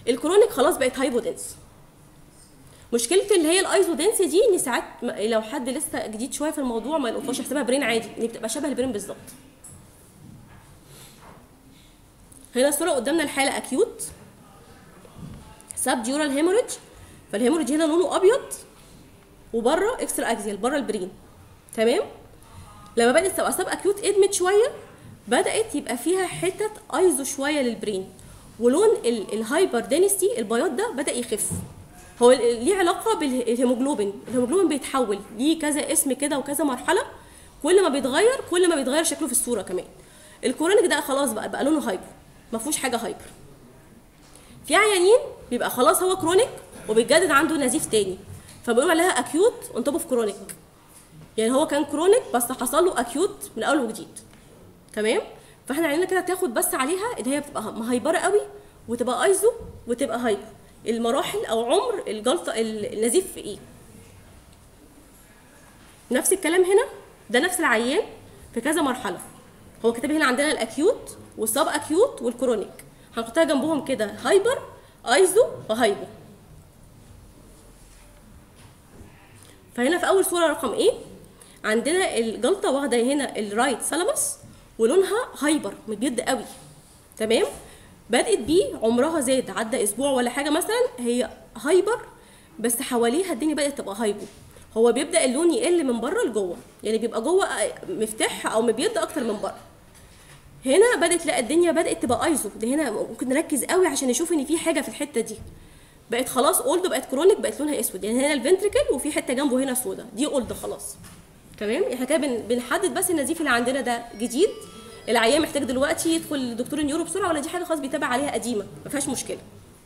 الكرونيك خلاص بقت هايبودنس مشكله اللي هي الايزودنس دي ان ساعات م- لو حد لسه جديد شويه في الموضوع ما يلقطهاش يحسبها برين عادي ان بتبقى شبه البرين بالظبط هنا الصوره قدامنا الحاله اكيوت سب ديورال هيموريدج فالهيموريدج هنا لونه ابيض وبره اكسترا اكزيال بره البرين تمام لما بدات تبقى سب اكيوت ادمت شويه بدات يبقى فيها حتت ايزو شويه للبرين ولون ال- الهايبر دينستي البياض ده بدا يخف هو ال- ليه علاقه بالهيموجلوبين الهيموجلوبين بيتحول ليه كذا اسم كده وكذا مرحله كل ما بيتغير كل ما بيتغير شكله في الصوره كمان الكورونيك ده خلاص بقى بقى لونه هايبر ما فيهوش حاجه هايبر في عيانين بيبقى خلاص هو كرونيك وبيتجدد عنده نزيف تاني فبيقولوا عليها اكيوت اون توب اوف كرونيك يعني هو كان كرونيك بس حصل له اكيوت من اول وجديد تمام فاحنا عايزين كده تاخد بس عليها ان هي بتبقى مهيبره قوي وتبقى ايزو وتبقى هايبو المراحل او عمر الجلطه ال- النزيف في ايه نفس الكلام هنا ده نفس العيان في كذا مرحله هو كاتب هنا عندنا الاكيوت والسب اكيوت والكرونيك هنحطها جنبهم كده هايبر ايزو وهايبو فهنا في اول صوره رقم ايه عندنا الجلطه واخده هنا الرايت سلامس ولونها هايبر مبيض قوي تمام بدات بيه عمرها زاد عدى اسبوع ولا حاجه مثلا هي هايبر بس حواليها الدنيا بدات تبقى هايبو هو بيبدا اللون يقل من بره لجوه يعني بيبقى جوه مفتاح او مبيض اكتر من بره هنا بدات لا الدنيا بدات تبقى ايزو ده هنا ممكن نركز قوي عشان نشوف ان في حاجه في الحته دي بقت خلاص اولد بقت كرونيك بقت لونها اسود يعني هنا الفنتريكل وفي حته جنبه هنا سودا دي اولد خلاص تمام احنا كده بن- بنحدد بس النزيف اللي عندنا ده جديد العيان محتاج دلوقتي يدخل لدكتور النيورو بسرعه ولا دي حاجه خلاص بيتابع عليها قديمه ما فيهاش مشكله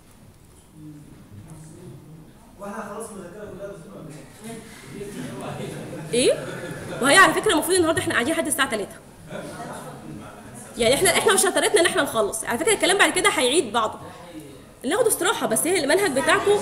واحنا خلاص المذاكره كلها بتبقى ايه وهي على فكره المفروض النهارده احنا قاعدين لحد الساعه 3 يعني احنا احنا مش شطارتنا ان احنا نخلص على فكره الكلام بعد كده هيعيد بعضه ناخد استراحه بس هي المنهج بتاعكم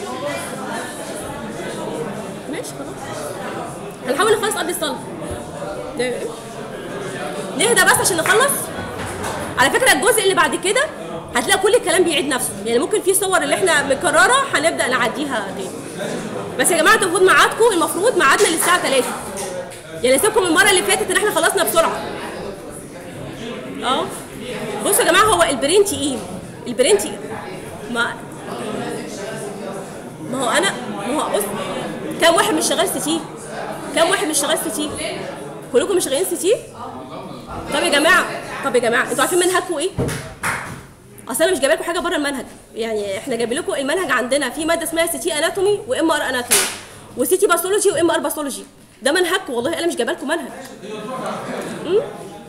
ماشي خلاص هنحاول نخلص قبل الصلاه ده- نهدى بس عشان نخلص على فكره الجزء اللي بعد كده هتلاقي كل الكلام بيعيد نفسه يعني ممكن في صور اللي احنا مكرره هنبدا نعديها تاني بس يا جماعه المفروض ميعادكم المفروض ميعادنا للساعه 3 يعني سيبكم من المره اللي فاتت ان احنا خلصنا بسرعه اه بصوا يا جماعه هو البرين تقيل البرين تقيل ما ما هو انا ما هو بص كام واحد مش شغال سي تي كام واحد مش شغال سي تي كلكم مش شغالين سي تي طب يا جماعه طب يا جماعه انتوا عارفين منهجكم ايه اصل انا مش جايبه لكم حاجه بره المنهج يعني احنا جايبين لكم المنهج عندنا في ماده اسمها سي تي اناتومي وام ار اناتومي وسي تي باثولوجي وام ار باثولوجي ده منهجكم والله انا مش جايبه لكم منهج أمم؟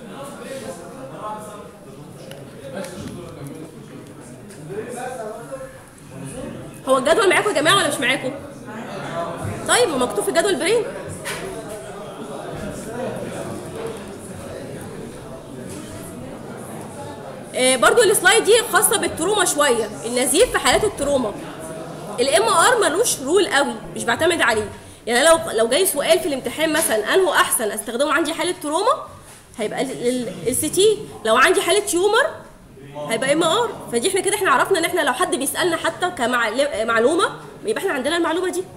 هو الجدول معاكم يا جماعه ولا مش معاكم طيب ما مكتوب في جدول برين آه، برضو السلايد دي خاصه بالتروما شويه النزيف في حالات التروما الام ار ملوش رول قوي مش بعتمد عليه يعني لو لو جاي سؤال في الامتحان مثلا انه احسن استخدمه عندي حاله تروما هيبقى السي تي لو عندي حاله تيومر هيبقى ام ار فدي احنا كده احنا عرفنا ان احنا لو حد بيسالنا حتى كمعلومه يبقى احنا عندنا المعلومه دي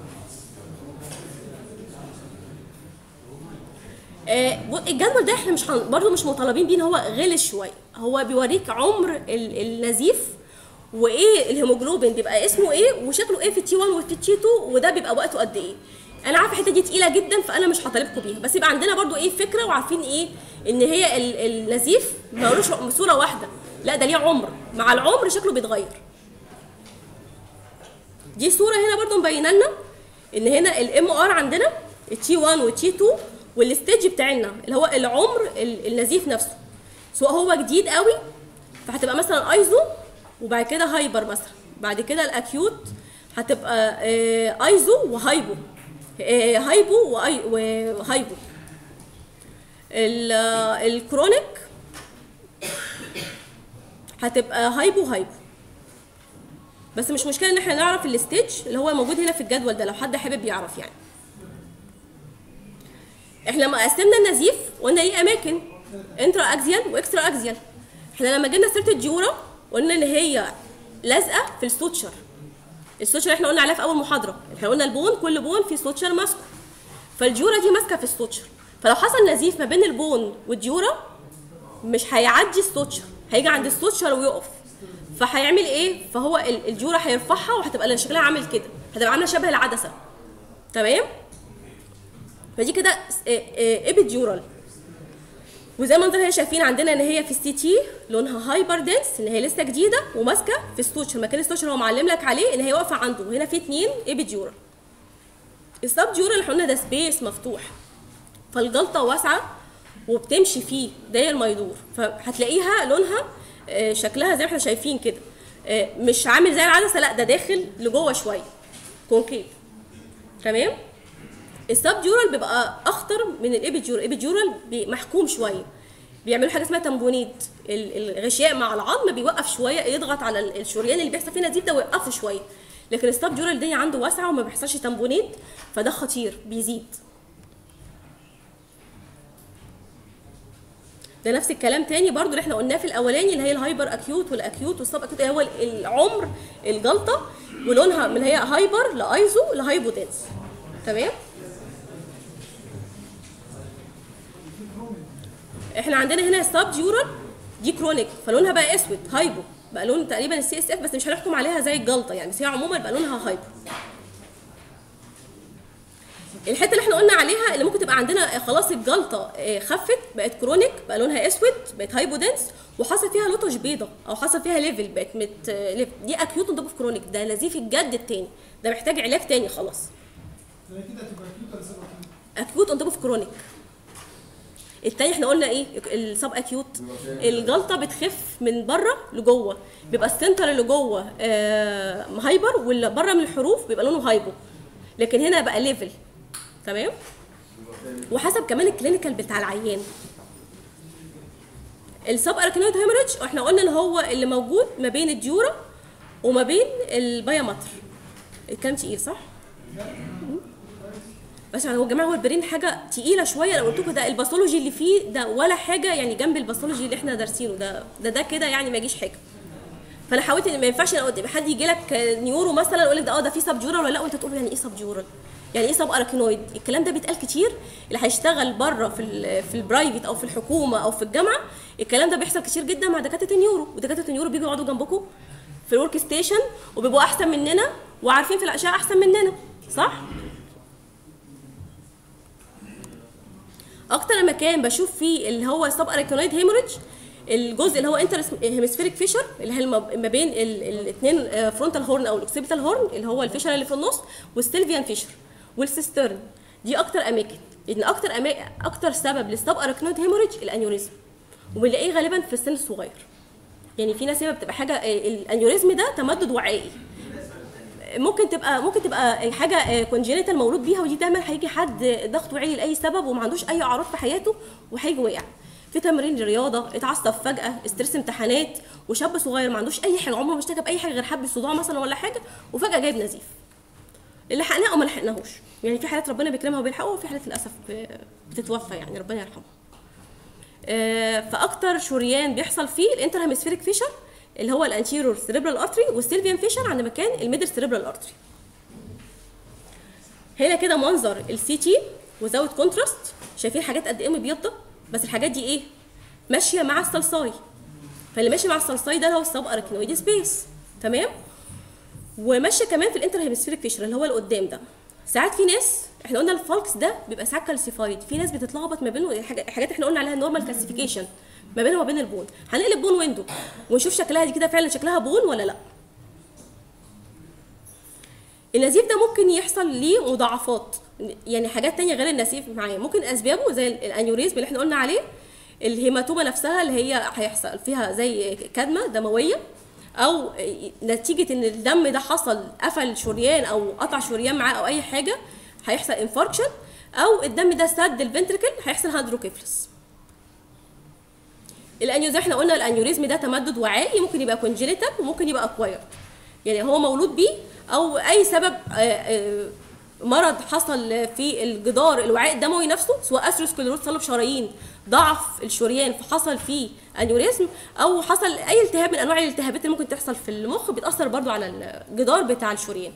آه، الجدول ده احنا مش هن... برضه مش مطالبين بيه ان هو غلس شويه هو بيوريك عمر ال... النزيف وايه الهيموجلوبين بيبقى اسمه ايه وشكله ايه في التي 1 والتي 2 وده بيبقى وقته قد ايه انا عارفه الحته دي تقيله جدا فانا مش هطالبكم بيها بس يبقى عندنا برضو ايه فكره وعارفين ايه ان هي ال... النزيف ملوش صوره واحده لا ده ليه عمر مع العمر شكله بيتغير دي صوره هنا برضو مبينه لنا ان هنا الام ار عندنا التي 1 والتي 2 والستيج بتاعنا اللي هو العمر ال- النزيف نفسه سواء هو جديد قوي فهتبقى مثلا ايزو وبعد كده هايبر مثلا بعد كده الاكيوت هتبقى آه، ايزو وهايبو آه، هايبو وأي- وهايبو ال- آه، الكرونيك هتبقى هايبو هايبو بس مش مشكله ان احنا نعرف الستيج اللي هو موجود هنا في الجدول ده لو حد حابب يعرف يعني احنا لما قسمنا النزيف قلنا ليه اماكن انترا اكزيال واكسترا اكزيال احنا لما جبنا سيره الجيورا قلنا ان هي لازقه في السوتشر السوتشر احنا قلنا عليها في اول محاضره احنا قلنا البون كل بون فيه سوتشر ماسكه فالجوره دي ماسكه في السوتشر فلو حصل نزيف ما بين البون والجوره مش هيعدي السوتشر هيجي عند السوتشر ويقف فهيعمل ايه فهو ال- الجوره هيرفعها وهتبقى شكلها عامل كده هتبقى عامله شبه العدسه تمام فدي كده ابيديورال وزي ما انتم هنا شايفين عندنا ان هي في السي تي لونها هايبر دنس ان هي لسه جديده وماسكه في الستوتشر مكان الستوتشر هو معلم لك عليه ان هي واقفه عنده وهنا في اتنين ابيديورال السب ديورال اللي احنا قلنا ده سبيس مفتوح فالجلطه واسعه وبتمشي فيه داير ما يدور فهتلاقيها لونها آه، شكلها زي ما احنا شايفين كده آه، مش عامل زي العدسه لا ده داخل لجوه شويه كونكيف تمام السب ديورال بيبقى اخطر من الابيديورال الابيديورال بي- محكوم شويه بيعملوا حاجه اسمها تمبونيد ال- الغشاء مع العظم بيوقف شويه يضغط على ال- الشريان اللي بيحصل فيه نزيف ده ويوقفه شويه لكن السب ديورال دي عنده واسعه وما بيحصلش تمبونيد فده خطير بيزيد ده نفس الكلام تاني برضو اللي احنا قلناه في الاولاني اللي هي الهايبر اكيوت والاكيوت والسب اكيوت اللي هو العمر الجلطه ولونها من هي هايبر لايزو لهايبودنس تمام احنا عندنا هنا السب ديورال دي كرونيك فلونها بقى اسود هايبو بقى لون تقريبا السي اس اف بس مش هنحكم عليها زي الجلطه يعني بس هي عموما بقى لونها هايبو الحته اللي احنا قلنا عليها اللي ممكن تبقى عندنا خلاص الجلطه آه، خفت بقت كرونيك بقى لونها اسود بقت هايبودنس وحصل فيها لطش بيضه او حصل فيها ليفل بقت مت آه، ليفل. دي اكيوت اون في كرونيك ده نزيف الجد التاني ده محتاج علاج تاني خلاص يعني كده تبقى اكيوت ولا سب اكيوت؟ اكيوت اون في كرونيك التاني احنا قلنا ايه السب اكيوت الجلطه بتخف من بره لجوه بيبقى السنتر اللي جوه آه هايبر واللي بره من الحروف بيبقى لونه هايبو لكن هنا بقى ليفل تمام وحسب كمان الكلينيكال بتاع العيان السب اركنويد هيموريدج احنا قلنا ان هو اللي موجود ما بين الديورا وما بين البايامتر الكلام تقيل صح؟ بس يعني هو يا جماعه هو البرين حاجه تقيله شويه لو قلت لكم ده الباثولوجي اللي فيه ده ولا حاجه يعني جنب الباثولوجي اللي احنا دارسينه ده ده ده كده يعني ما يجيش حاجه فانا حاولت ان ما ينفعش لو قدام حد يجي لك نيورو مثلا يقول لك ده اه ده في سب جورال ولا لا وانت تقول له يعني ايه سب جورال يعني ايه سب اراكينويد الكلام ده بيتقال كتير اللي هيشتغل بره في ال في البرايفت او في الحكومه او في الجامعه الكلام ده بيحصل كتير جدا مع دكاتره النيورو ودكاتره النيورو بيجوا يقعدوا جنبكم في الورك ستيشن وبيبقوا احسن مننا وعارفين في الاشعه احسن مننا صح اكتر مكان بشوف فيه اللي هو السب اريكونويد هيموريدج الجزء اللي هو انتر هيمسفيريك فيشر اللي هي المب- ما بين الاثنين فرونتال هورن او الاوكسيبيتال هورن اللي هو الفيشر اللي في النص والسيلفيان فيشر والسيسترن دي اكتر اماكن لان اكتر أما... اكتر سبب للسب اريكونويد هيموريدج الانيوريزم وبنلاقيه غالبا في السن الصغير يعني في ناس هي بتبقى حاجه الانيوريزم ده تمدد وعائي ممكن تبقى ممكن تبقى حاجه كونجينيتال مولود بيها ودي دايما هيجي حد ضغطه عالي لاي سبب وما عندوش اي اعراض في حياته وهيجي وقع في تمرين رياضه اتعصب فجاه استرس امتحانات وشاب صغير ما عندوش اي حاجه عمره ما اشتكى باي حاجه غير حب صداع مثلا ولا حاجه وفجاه جايب نزيف اللي لحقناه او ما لحقناهوش يعني في حالات ربنا بيكرمها وبيلحقها وفي حالات للاسف ب- بتتوفى يعني ربنا يرحمها آه، فاكتر شريان بيحصل فيه الانتر هيمسفيريك فيشر اللي هو الانتيرور سيريبرال ارتري والسيلفيان فيشر عند مكان الميدل سيريبرال ارتري هنا كده منظر السي تي وزاويه كونتراست شايفين حاجات قد ايه مبيضه بس الحاجات دي ايه ماشيه مع الصلصاي فاللي ماشي مع الصلصاي ده اللي هو السب اركنويد سبيس تمام وماشيه كمان في الانتر هيمسفيريك فيشر اللي هو اللي قدام ده ساعات في ناس احنا قلنا الفالكس ده بيبقى ساعات كالسيفايد في ناس بتتلخبط ما بينه الحاجات الحاجات احنا قلنا عليها نورمال كالسيفيكيشن ما بينه وما بين البون هنقلب بون ويندو ونشوف شكلها دي كده فعلا شكلها بون ولا لا النزيف ده ممكن يحصل ليه مضاعفات يعني حاجات تانية غير النزيف معاه ممكن اسبابه زي الانيوريزم اللي احنا قلنا عليه الهيماتوما نفسها اللي هي هيحصل فيها زي كدمه دمويه او نتيجه ان الدم ده حصل قفل شريان او قطع شريان معاه او اي حاجه هيحصل انفاركشن او الدم ده سد الفنتركل هيحصل هيدروكيفلس الانيو زي احنا قلنا الانيوريزم ده تمدد وعائي ممكن يبقى كونجينيتال وممكن يبقى اكوايرد يعني هو مولود بيه او اي سبب آه، آه، مرض حصل في الجدار الوعاء الدموي نفسه سواء اثيروسكليروز تصلب شرايين ضعف الشريان فحصل فيه انيوريزم او حصل اي التهاب من انواع الالتهابات اللي ممكن تحصل في المخ بتاثر برضو على الجدار بتاع الشريان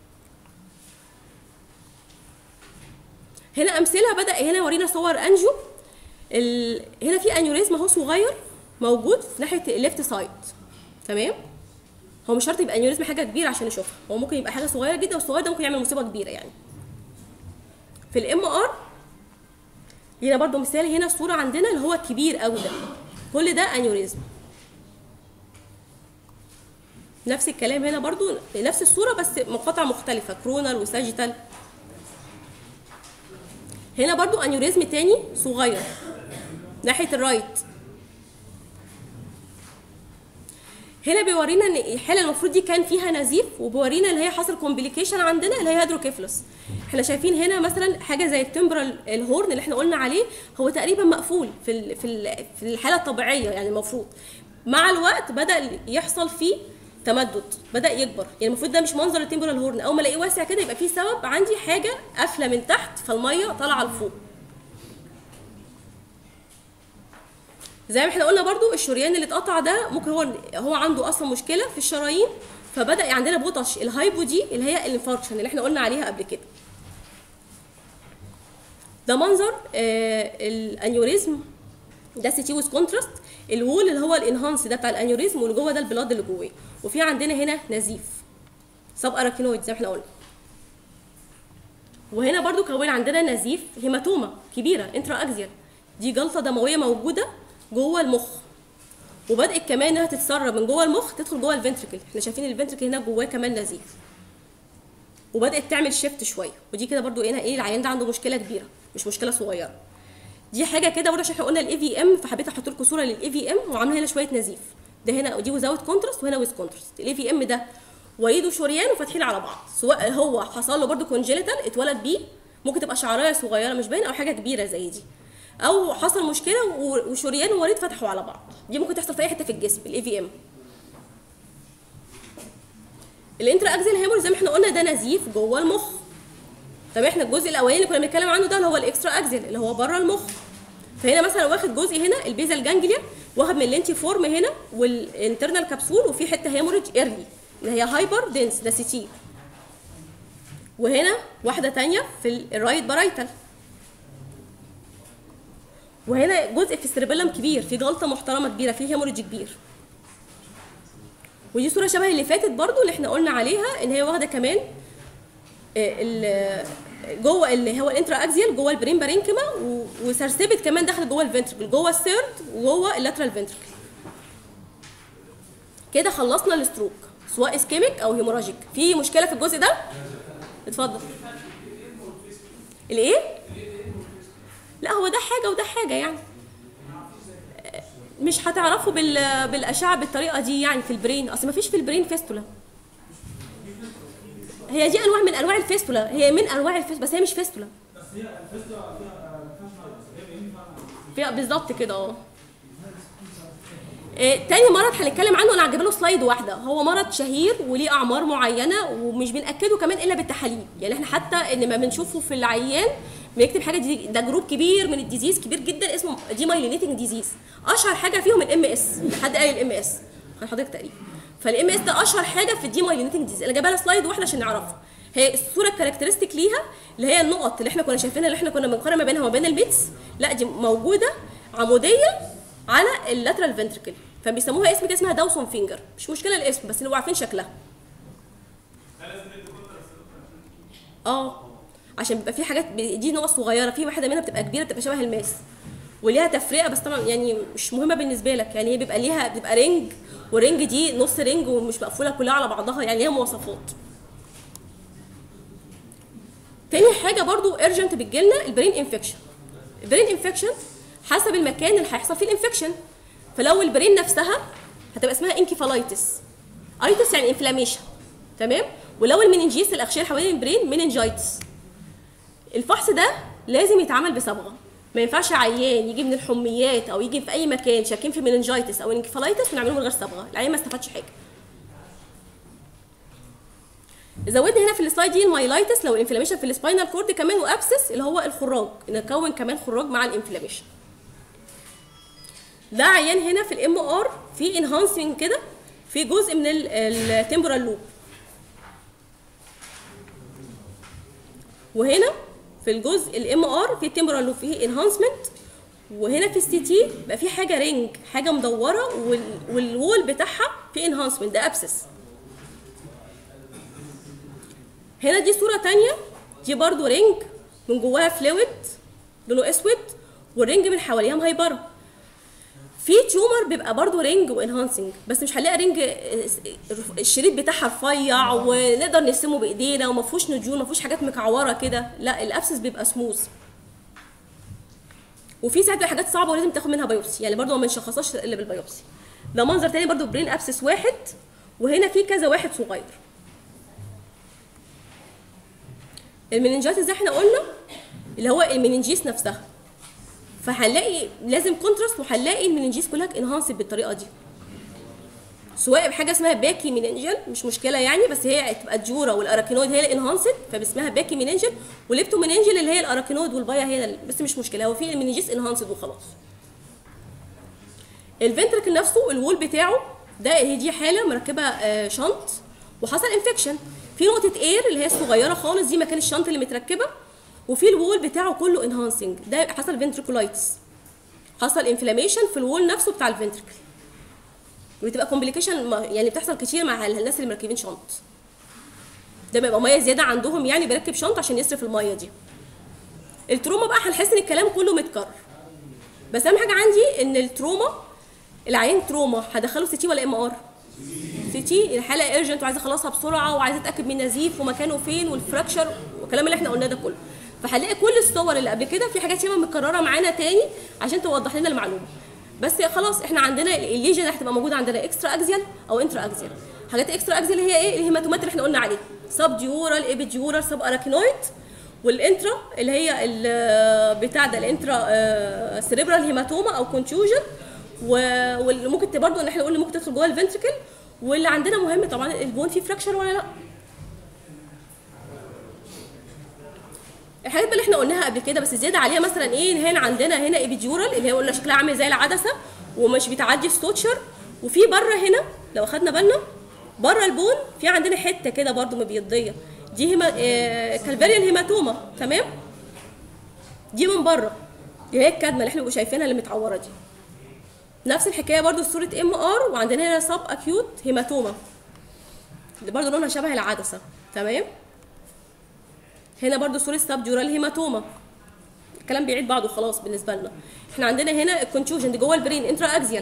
هنا امثله بدا هنا ورينا صور انجو ال... هنا في انيوريزم اهو صغير موجود في ناحيه الليفت سايد تمام هو مش شرط يبقى انيوريزم حاجه كبيره عشان نشوفها هو ممكن يبقى حاجه صغيره جدا والصغير ده ممكن يعمل مصيبه كبيره يعني في الام ار هنا برضو مثال هنا الصوره عندنا اللي هو الكبير قوي ده كل ده انيوريزم نفس الكلام هنا برضو نفس الصوره بس مقاطع مختلفه كرونال وساجيتال هنا برضو انيوريزم تاني صغير ناحيه الرايت هنا بيورينا ان الحاله المفروض دي كان فيها نزيف وبيورينا ان هي حصل كومبليكيشن عندنا اللي هي هيدروكيفلس احنا شايفين هنا مثلا حاجه زي التمبرال الهورن اللي احنا قلنا عليه هو تقريبا مقفول في ال- في ال- في الحاله الطبيعيه يعني المفروض مع الوقت بدا يحصل فيه تمدد بدا يكبر يعني المفروض ده مش منظر التمبرال هورن اول ما الاقيه واسع كده يبقى فيه سبب عندي حاجه قافله من تحت فالميه طالعه لفوق زي ما احنا قلنا برضو الشريان اللي اتقطع ده ممكن هو هو عنده اصلا مشكله في الشرايين فبدا عندنا بوطش الهايبو دي اللي هي الانفاركشن اللي احنا قلنا عليها قبل كده ده منظر آه الانيوريزم ده سي تي ويز كونتراست الوول اللي هو الانهانس ده بتاع الانيوريزم واللي جوه ده البلاد اللي جواه وفي عندنا هنا نزيف سب اراكينويد زي ما احنا قلنا وهنا برضو كون عندنا نزيف هيماتوما كبيره انترا اكزيال دي جلطه دمويه موجوده جوه المخ وبدات كمان انها تتسرب من جوه المخ تدخل جوه الفنتركل احنا شايفين الفنتركل هنا جواه كمان نزيف وبدات تعمل شيفت شويه ودي كده برضو هنا ايه العيان ده عنده مشكله كبيره مش مشكله صغيره دي حاجه كده برضه عشان احنا قلنا الاي في ام فحبيت احط لكم صوره للاي في ام وعامله هنا شويه نزيف ده هنا دي وزاوت كونتراست وهنا ويز كونتراست الاي في ام ده وريد وشريان وفاتحين على بعض سواء هو حصل له برضه كونجينيتال اتولد بيه ممكن تبقى شعرايه صغيره مش باينه او حاجه كبيره زي دي او حصل مشكله و- وشريان ووريد فتحوا على بعض دي ممكن تحصل في اي حته في الجسم الاي في ام الانترا اكزيال هيمور زي ما احنا قلنا ده نزيف جوه المخ طب احنا الجزء الاولاني اللي كنا بنتكلم عنه ده اللي هو الاكسترا اكزيال اللي هو بره المخ فهنا مثلا واخد جزء هنا البيزال جانجليا واخد من اللينتي فورم هنا والانترنال كبسول وفي حته هيموريج ايرلي اللي هي هايبر دنس ده سي تي وهنا واحده تانية في الرايت بارايتال وهنا جزء في السيربيلم كبير في جلطه محترمه كبيره في هيموريج كبير ودي صوره شبه اللي فاتت برضو اللي احنا قلنا عليها ان هي واخده كمان آه، ال- جوه اللي هو الانترا اكزيال جوه البرين بارينكما و- وسرسبت كمان داخل جوه الفنتركل جوه السيرد وجوه اللاترال فنتركل كده خلصنا الستروك سواء اسكيميك او هيموراجيك في مشكله في الجزء ده اتفضل الايه لا هو ده حاجه وده حاجه يعني مش هتعرفوا بال... بالاشعه بالطريقه دي يعني في البرين اصل ما فيش في البرين فيستولا هي دي انواع من انواع الفيستولا هي من انواع الفيستولا بس هي مش فيستولا فيها بالظبط كده اه إيه، تاني مرض هنتكلم عنه انا هجيب له سلايد واحده هو مرض شهير وليه اعمار معينه ومش بناكده كمان الا بالتحاليل يعني احنا حتى ان ما بنشوفه في العيان بنكتب حاجه دي ده جروب كبير من الديزيز كبير جدا اسمه دي مايلينيتنج ديزيز اشهر حاجه فيهم الام اس حد قال الام اس كان حضرتك تقريبا فالام اس ده اشهر حاجه في الدي مايلينيتنج ديزيز انا جايبه لها سلايد واحده عشان نعرفها هي الصوره الكاركترستيك ليها اللي هي النقط اللي احنا كنا شايفينها اللي احنا كنا بنقارن ما بينها وما بين الميتس لا دي موجوده عموديه على اللاترال فنتركل فبيسموها اسم كده اسمها داوسون فينجر مش مشكله الاسم بس نبقى عارفين شكلها اه عشان بيبقى في حاجات ب- دي نقط صغيره في واحده منها بتبقى كبيره بتبقى شبه الماس وليها تفرقه بس طبعا يعني مش مهمه بالنسبه لك يعني هي بيبقى ليها بتبقى رينج ورينج دي نص رينج ومش مقفوله كلها على بعضها يعني ليها مواصفات تاني حاجه برضو ارجنت بتجيلنا البرين انفكشن البرين انفكشن حسب المكان اللي هيحصل فيه الانفكشن فلو البرين نفسها هتبقى اسمها انكيفالايتس ايتس يعني انفلاميشن تمام ولو المننجيس الاغشيه اللي حوالين البرين مننجايتس الفحص ده لازم يتعمل بصبغه ما ينفعش عيان يجي من الحميات او يجي في اي مكان شاكين في مننجايتس او انكفالايتس ونعمله من غير صبغه العيان ما استفادش حاجه زودنا هنا في السلايد دي المايلايتس لو الانفلاميشن في السباينال كورد كمان وابسس اللي هو الخراج نكون كمان خراج مع الانفلاميشن ده عيان هنا في الام ار في انهانسنج كده في جزء من التمبرال لوب وهنا في الجزء الام ار في التمبرال لوب فيه انهانسمنت وهنا في السي تي بقى في حاجه رينج حاجه مدوره وال والوول بتاعها في انهانسمنت ده ابسس هنا دي صوره تانية دي برضو رينج من جواها فلويد لونه اسود والرينج من حواليها مهيبره في تيومر بيبقى برضو رينج وانهانسنج بس مش هنلاقي رينج الشريط بتاعها رفيع ونقدر نرسمه بايدينا وما فيهوش نجوم ما فيهوش حاجات مكعوره كده لا الابسس بيبقى سموث وفي ساعات بقى حاجات صعبه ولازم تاخد منها بايوبسي يعني برضو ما بنشخصهاش الا بالبايوبسي ده منظر تاني برضو برين ابسس واحد وهنا في كذا واحد صغير المننجات زي احنا قلنا اللي هو المننجيس نفسها فهنلاقي لازم كونتراست وهنلاقي المننجيس كلها انهانسد بالطريقه دي سواء بحاجه اسمها باكي مينينجل مش مشكله يعني بس هي تبقى الجوره والاراكينويد هي الانهانسد فباسمها باكي مينينجل والليبتو مينينجل اللي هي الاراكينويد والبايا هي ال- بس مش مشكله هو في المننجيس انهانسد وخلاص الفنتركل نفسه الوول بتاعه ده هي دي حاله مركبه آه، شنط وحصل انفكشن في نقطه اير اللي هي الصغيره خالص دي مكان الشنط اللي متركبه وفي الوول بتاعه كله انهانسنج ده حصل فنتريكولايتس حصل انفلاميشن في الوول نفسه بتاع الفنتركل بتبقى كومبليكيشن يعني بتحصل كتير مع الناس اللي مركبين شنط ده بيبقى ميه زياده عندهم يعني بيركب شنط عشان يصرف الميه دي التروما بقى هنحس ان الكلام كله متكرر بس اهم حاجه عندي ان التروما العيان تروما هدخله سي تي ولا ام ار سي تي الحاله ايرجنت وعايزه اخلصها بسرعه وعايزه اتاكد من النزيف ومكانه فين والفراكشر والكلام اللي احنا قلناه ده كله فهنلاقي كل الصور اللي قبل كده في حاجات ياما متكرره معانا تاني عشان توضح لنا المعلومه بس خلاص احنا عندنا الليجن هتبقى موجوده عندنا اكسترا اكزيال او انترا اكزيال حاجات اكسترا اكزيال هي ايه الهيماتومات اللي احنا قلنا عليها سب ديورال ايبيديورال سب اراكينويد والانترا اللي هي ال- بتاع ده الانترا سيريبرال هيماتوما او كونتيوجن وممكن برضه ان احنا قلنا ممكن تدخل جوه الفنتركل واللي عندنا مهم طبعا البون فيه فراكشر ولا لا الحاجات بقى اللي احنا قلناها قبل كده بس زياده عليها مثلا ايه هنا عندنا هنا ايبيديورال اللي هي قلنا شكلها عامل زي العدسه ومش بتعدي ستوتشر وفي بره هنا لو اخدنا بالنا بره البون في عندنا حته كده برضو مبيضيه دي هما آه كالفاريال هيماتوما تمام دي من بره اللي هي الكدمه اللي احنا بنبقى شايفينها اللي متعوره دي نفس الحكايه برضو في صوره ام ار وعندنا هنا سب اكيوت هيماتوما اللي برضو لونها شبه العدسه تمام هنا برضو صوره سب ديورال هيماتوما الكلام بيعيد بعضه خلاص بالنسبه لنا احنا عندنا هنا الكونتيوجن دي جوه البرين انترا اكزيال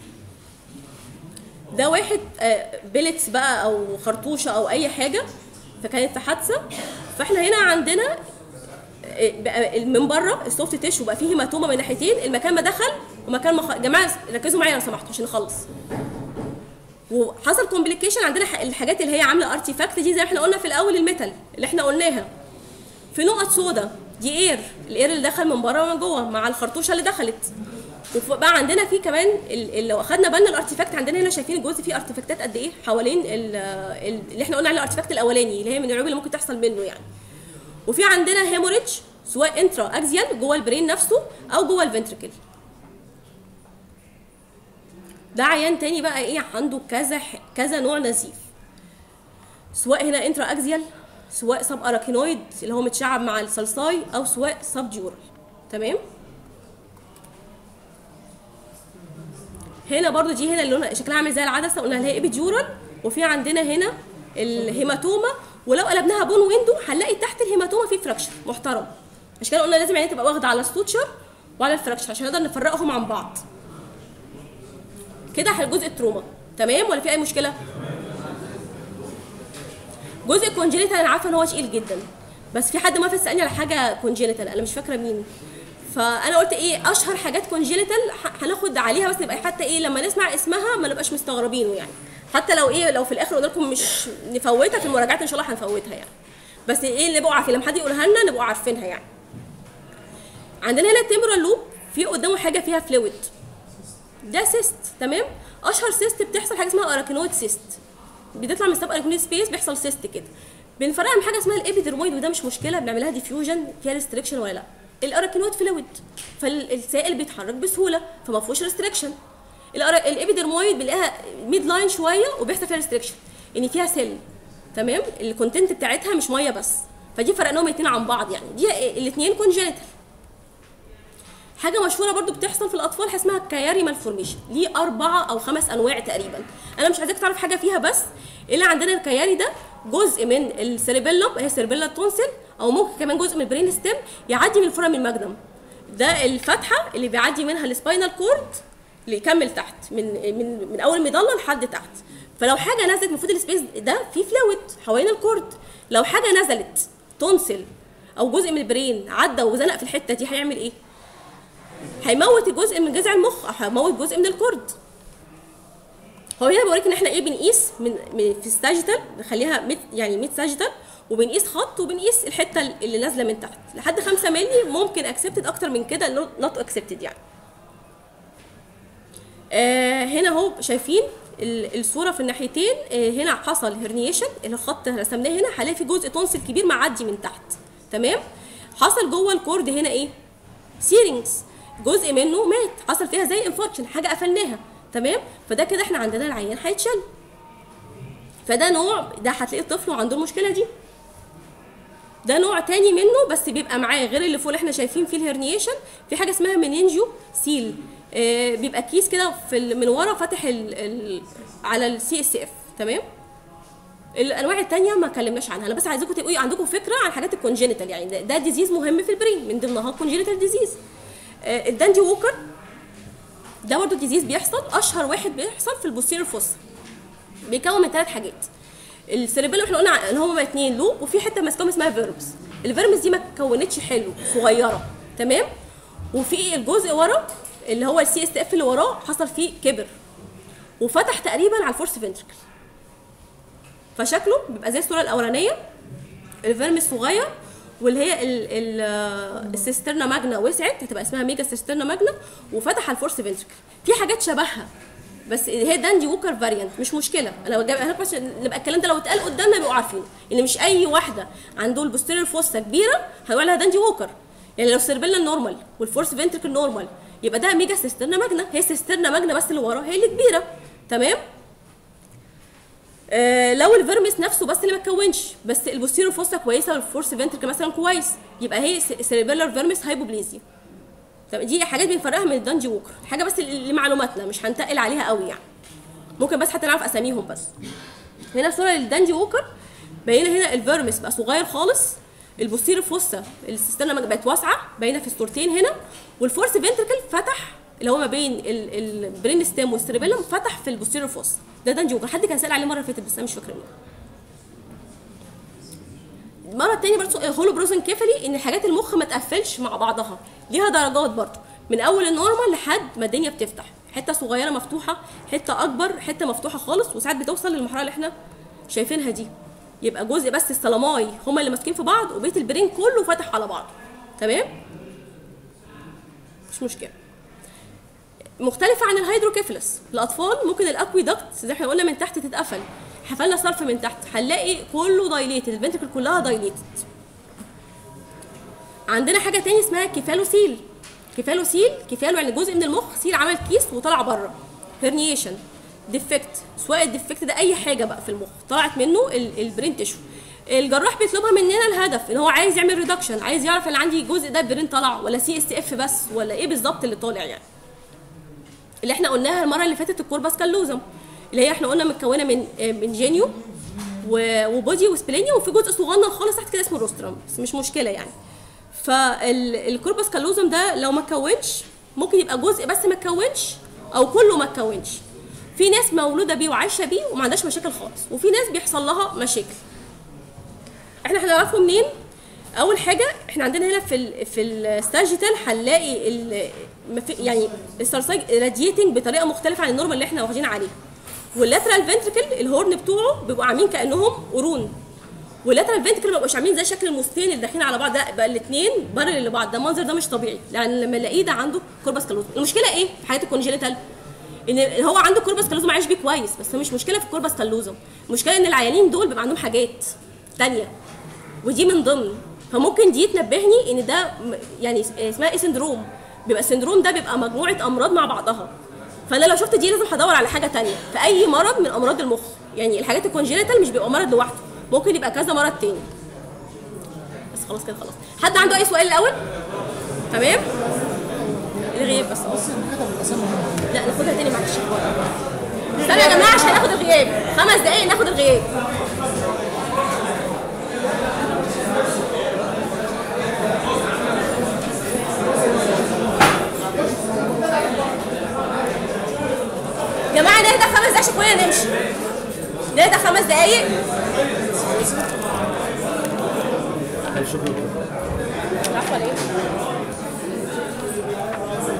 ده واحد آه، بيلتس بقى او خرطوشه او اي حاجه فكانت في حادثه فاحنا هنا عندنا آه، بقى من بره السوفت تيشو بقى فيه هيماتوما من ناحيتين المكان ما دخل ومكان ما خ... جماعه ركزوا معايا لو سمحتوا عشان نخلص وحصل كومبليكيشن عندنا ح- الحاجات اللي هي عامله ارتيفاكت دي زي ما احنا قلنا في الاول الميتال اللي احنا قلناها في نقط سودا دي اير الاير اللي دخل من بره ومن جوه مع الخرطوشه اللي دخلت وبقى عندنا في كمان ال- ال- لو اخدنا بالنا الارتيفاكت عندنا هنا شايفين الجزء فيه ارتيفاكتات قد ايه حوالين ال- ال- اللي احنا قلنا عليه الارتيفاكت الاولاني اللي هي من العيوب اللي ممكن تحصل منه يعني وفي عندنا هيموريدج سواء انترا اكزيال جوه البرين نفسه او جوه الفنتركل ده عيان تاني بقى ايه عنده كذا ح- كذا نوع نزيف سواء هنا انترا اكزيال سواء سب اراكينويد اللي هو متشعب مع الصلصاي او سواء سب ديورال تمام هنا برضو دي هنا اللي لونها شكلها عامل زي العدسه قلنا لها ايبيديورال وفي عندنا هنا الهيماتوما ولو قلبناها بون ويندو هنلاقي تحت الهيماتوما في فراكشر محترم عشان كده قلنا لازم يعني تبقى واخده على الستوتشر وعلى الفراكشر عشان نقدر نفرقهم عن بعض كده على جزء التروما تمام ولا في اي مشكله جزء الكونجينيتال انا عارفه ان هو تقيل جدا بس في حد ما سالني على حاجه كونجينيتال انا مش فاكره مين فانا قلت ايه اشهر حاجات كونجينيتال هناخد عليها بس نبقى حتى ايه لما نسمع اسمها ما نبقاش مستغربينه يعني حتى لو ايه لو في الاخر قلنا لكم مش نفوتها في المراجعات ان شاء الله هنفوتها يعني بس ايه اللي نبقوا عارفين لما حد يقولها لنا نبقوا عارفينها يعني عندنا هنا التمبرال لوب في قدامه حاجه فيها فلويد ده سيست تمام اشهر سيست بتحصل حاجه اسمها اراكينويد سيست بتطلع من السب اراكينويد سبيس بيحصل سيست كده بنفرقها من حاجه اسمها الابيدرمويد وده مش مشكله بنعملها ديفيوجن فيها ريستريكشن ولا لا الاراكينويد فلويد فالسائل بيتحرك بسهوله فما فيهوش ريستريكشن الابيدرمويد بنلاقيها ميد لاين شويه وبيحصل فيها ريستريكشن ان فيها سيل تمام الكونتنت بتاعتها مش ميه بس فدي فرقناهم الاثنين عن بعض يعني دي الاثنين كونجينيتال حاجه مشهوره برضو بتحصل في الاطفال حاجه اسمها كياري مالفورميشن ليه اربعه او خمس انواع تقريبا انا مش عايزاك تعرف حاجه فيها بس اللي عندنا الكياري ده جزء من السيربيلم هي سيربيلا تونسل او ممكن كمان جزء من البرين ستيم يعدي من الفورم الماجنم ده الفتحه اللي بيعدي منها السباينال كورد اللي يكمل تحت من من من اول المظله لحد تحت فلو حاجه نزلت المفروض السبيس ده فيه فلويد حوالين الكورد لو حاجه نزلت تونسل او جزء من البرين عدى وزنق في الحته دي هيعمل ايه هيموت جزء من جذع المخ او هيموت جزء من الكورد هو هنا بوريك ان احنا ايه بنقيس من, من في الساجيتال نخليها ميت يعني 100 ساجيتال وبنقيس خط وبنقيس الحته اللي نازله من تحت لحد 5 مللي ممكن اكسبتد اكتر من كده نوت اكسبتد يعني آه هنا اهو شايفين ال- الصوره في الناحيتين آه هنا حصل هرنيشن الخط رسمناه هنا هلاقي في جزء تونسل كبير معدي من تحت تمام حصل جوه الكورد هنا ايه سيرينجز جزء منه مات حصل فيها زي انفكشن حاجه قفلناها تمام فده كده احنا عندنا العيان هيتشل فده نوع ده هتلاقي الطفل وعنده المشكله دي ده نوع تاني منه بس بيبقى معاه غير اللي فوق اللي احنا شايفين فيه الهرنيشن في حاجه اسمها منينجيو سيل آه بيبقى كيس كده في ال- من ورا فاتح ال ال على السي اس اف تمام الانواع التانية ما اتكلمناش عنها انا بس عايزاكم تبقوا عندكم فكره عن حاجات الكونجينيتال يعني ده, ده ديزيز مهم في البرين من ضمنها الكونجينيتال ديزيز آه الداندي ووكر ده برضه ديزيز بيحصل اشهر واحد بيحصل في البوستيريور فوسا بيكون من ثلاث حاجات السيربيلم احنا قلنا ان هما اتنين لوب وفي حته ماسكاهم اسمها فيرمز الفيرمز دي ما اتكونتش حلو صغيره تمام وفي الجزء ورا اللي هو السي اس اف اللي وراه حصل فيه كبر وفتح تقريبا على الفورس فنتركل فشكله بيبقى زي الصوره الاولانيه الفيرمز صغير واللي هي ال ال السيسترنا ماجنا وسعت هتبقى اسمها ميجا سيسترنا ماجنا وفتح على الفورس فنتركل في حاجات شبهها بس هي داندي ووكر فاريانت مش مشكله انا جايب لك بس نبقى الكلام ده لو اتقال قدامنا يبقوا عارفين ان مش اي واحده عنده البوستيريور فوسا كبيره هيقول لها داندي ووكر يعني لو سيربيلا نورمال والفورس فنتركل نورمال يبقى ده ميجا سيسترنا ماجنا هي سيسترنا ماجنا بس اللي ورا هي اللي كبيره تمام آه لو الفيرمس نفسه بس اللي ما اتكونش بس البوستيريور فوسا كويسه والفورس فنتركل مثلا كويس يبقى هي سيربيلر فيرمس هايبوبليزيا طب دي حاجات بنفرقها من الدانجي ووكر حاجه بس لمعلوماتنا مش هنتقل عليها قوي يعني ممكن بس حتى نعرف اساميهم بس هنا صوره للدانجي ووكر باينه هنا الفيرمس بقى صغير خالص البوستيريور فوسا السيستم بقت واسعه باينه في الصورتين هنا والفورس فنتركل فتح اللي هو ما بين ال- البرين ستيم والسيربيلم فتح في البوستيريور فوسا ده دانجي ووكر حد كان سال عليه المره اللي فاتت بس انا مش فاكره مين المره التانية برضه هولو بروزن كيفلي ان حاجات المخ ما تقفلش مع بعضها ليها درجات برضه من اول النورمال لحد ما الدنيا بتفتح حته صغيره مفتوحه حته اكبر حته مفتوحه خالص وساعات بتوصل للمرحله اللي احنا شايفينها دي يبقى جزء بس السلاماي هما اللي ماسكين في بعض وبيت البرين كله فتح على بعض تمام مش مشكله مختلفة عن الهيدروكيفلس الأطفال ممكن الأكويدكت زي ما احنا قلنا من تحت تتقفل حفلنا صرف من تحت هنلاقي كله دايليتد الفنتركل كلها دايليتد عندنا حاجة تاني اسمها كيفالوسيل كيفالوسيل كيفالو يعني جزء من المخ سيل عمل كيس وطلع بره هرنيشن ديفكت سواء الديفكت ده اي حاجه بقى في المخ طلعت منه ال- البرين تيشو الجراح بيطلبها مننا الهدف ان هو عايز يعمل ريدكشن عايز يعرف ان عندي جزء ده برين طلع ولا سي اس اف بس ولا ايه بالظبط اللي طالع يعني اللي احنا قلناها المره اللي فاتت الكورباس كالوزم اللي هي احنا قلنا متكونه من آه، من جينيو و- وبودي وسبلينيوم وفي جزء صغنن خالص تحت كده اسمه روسترم بس مش مشكله يعني فالكورباس كالوزم ده لو ما اتكونش ممكن يبقى جزء بس ما اتكونش او كله ما اتكونش في ناس مولوده بيه وعايشه بيه وما عندهاش مشاكل خالص وفي ناس بيحصل لها مشاكل احنا هنعرفه منين اول حاجه احنا عندنا هنا في ال في الساجيتال هنلاقي ال- مف- يعني السرساج راديتنج بطريقه مختلفه عن النورمال اللي احنا واخدين عليه واللاترال فنتركل الهورن بتوعه بيبقوا عاملين كانهم قرون واللاترال فنتركل ما بيبقوش عاملين زي شكل المستين اللي داخلين على بعض لا بقى الاثنين بارل لبعض ده المنظر ده مش طبيعي لان لما الاقيه ده عنده كورباس كالوزم المشكله ايه في حياه الكونجينيتال ان هو عنده كورباس كالوزم عايش بيه كويس بس مش مشكله في الكورباس كالوزم المشكله ان العيانين دول بيبقى عندهم حاجات تانية ودي من ضمن فممكن دي تنبهني ان ده م- يعني اس- اسمها ايه سندروم بيبقى السندروم ده بيبقى مجموعه امراض مع بعضها فانا لو شفت دي لازم هدور على حاجه تانية في اي مرض من امراض المخ يعني الحاجات الكونجينيتال مش بيبقى مرض لوحده ممكن يبقى كذا مرض تاني بس خلاص كده خلاص حد عنده اي سؤال الاول تمام الغياب بس لا ناخدها تاني معلش استنى يا جماعه عشان ناخد الغياب خمس دقايق ناخد الغياب جماعه نهدى خمس دقايق عشان كلنا نمشي نهدى خمس دقايق عفوا ايه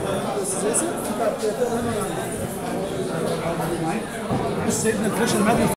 سيدنا الفلاش المادي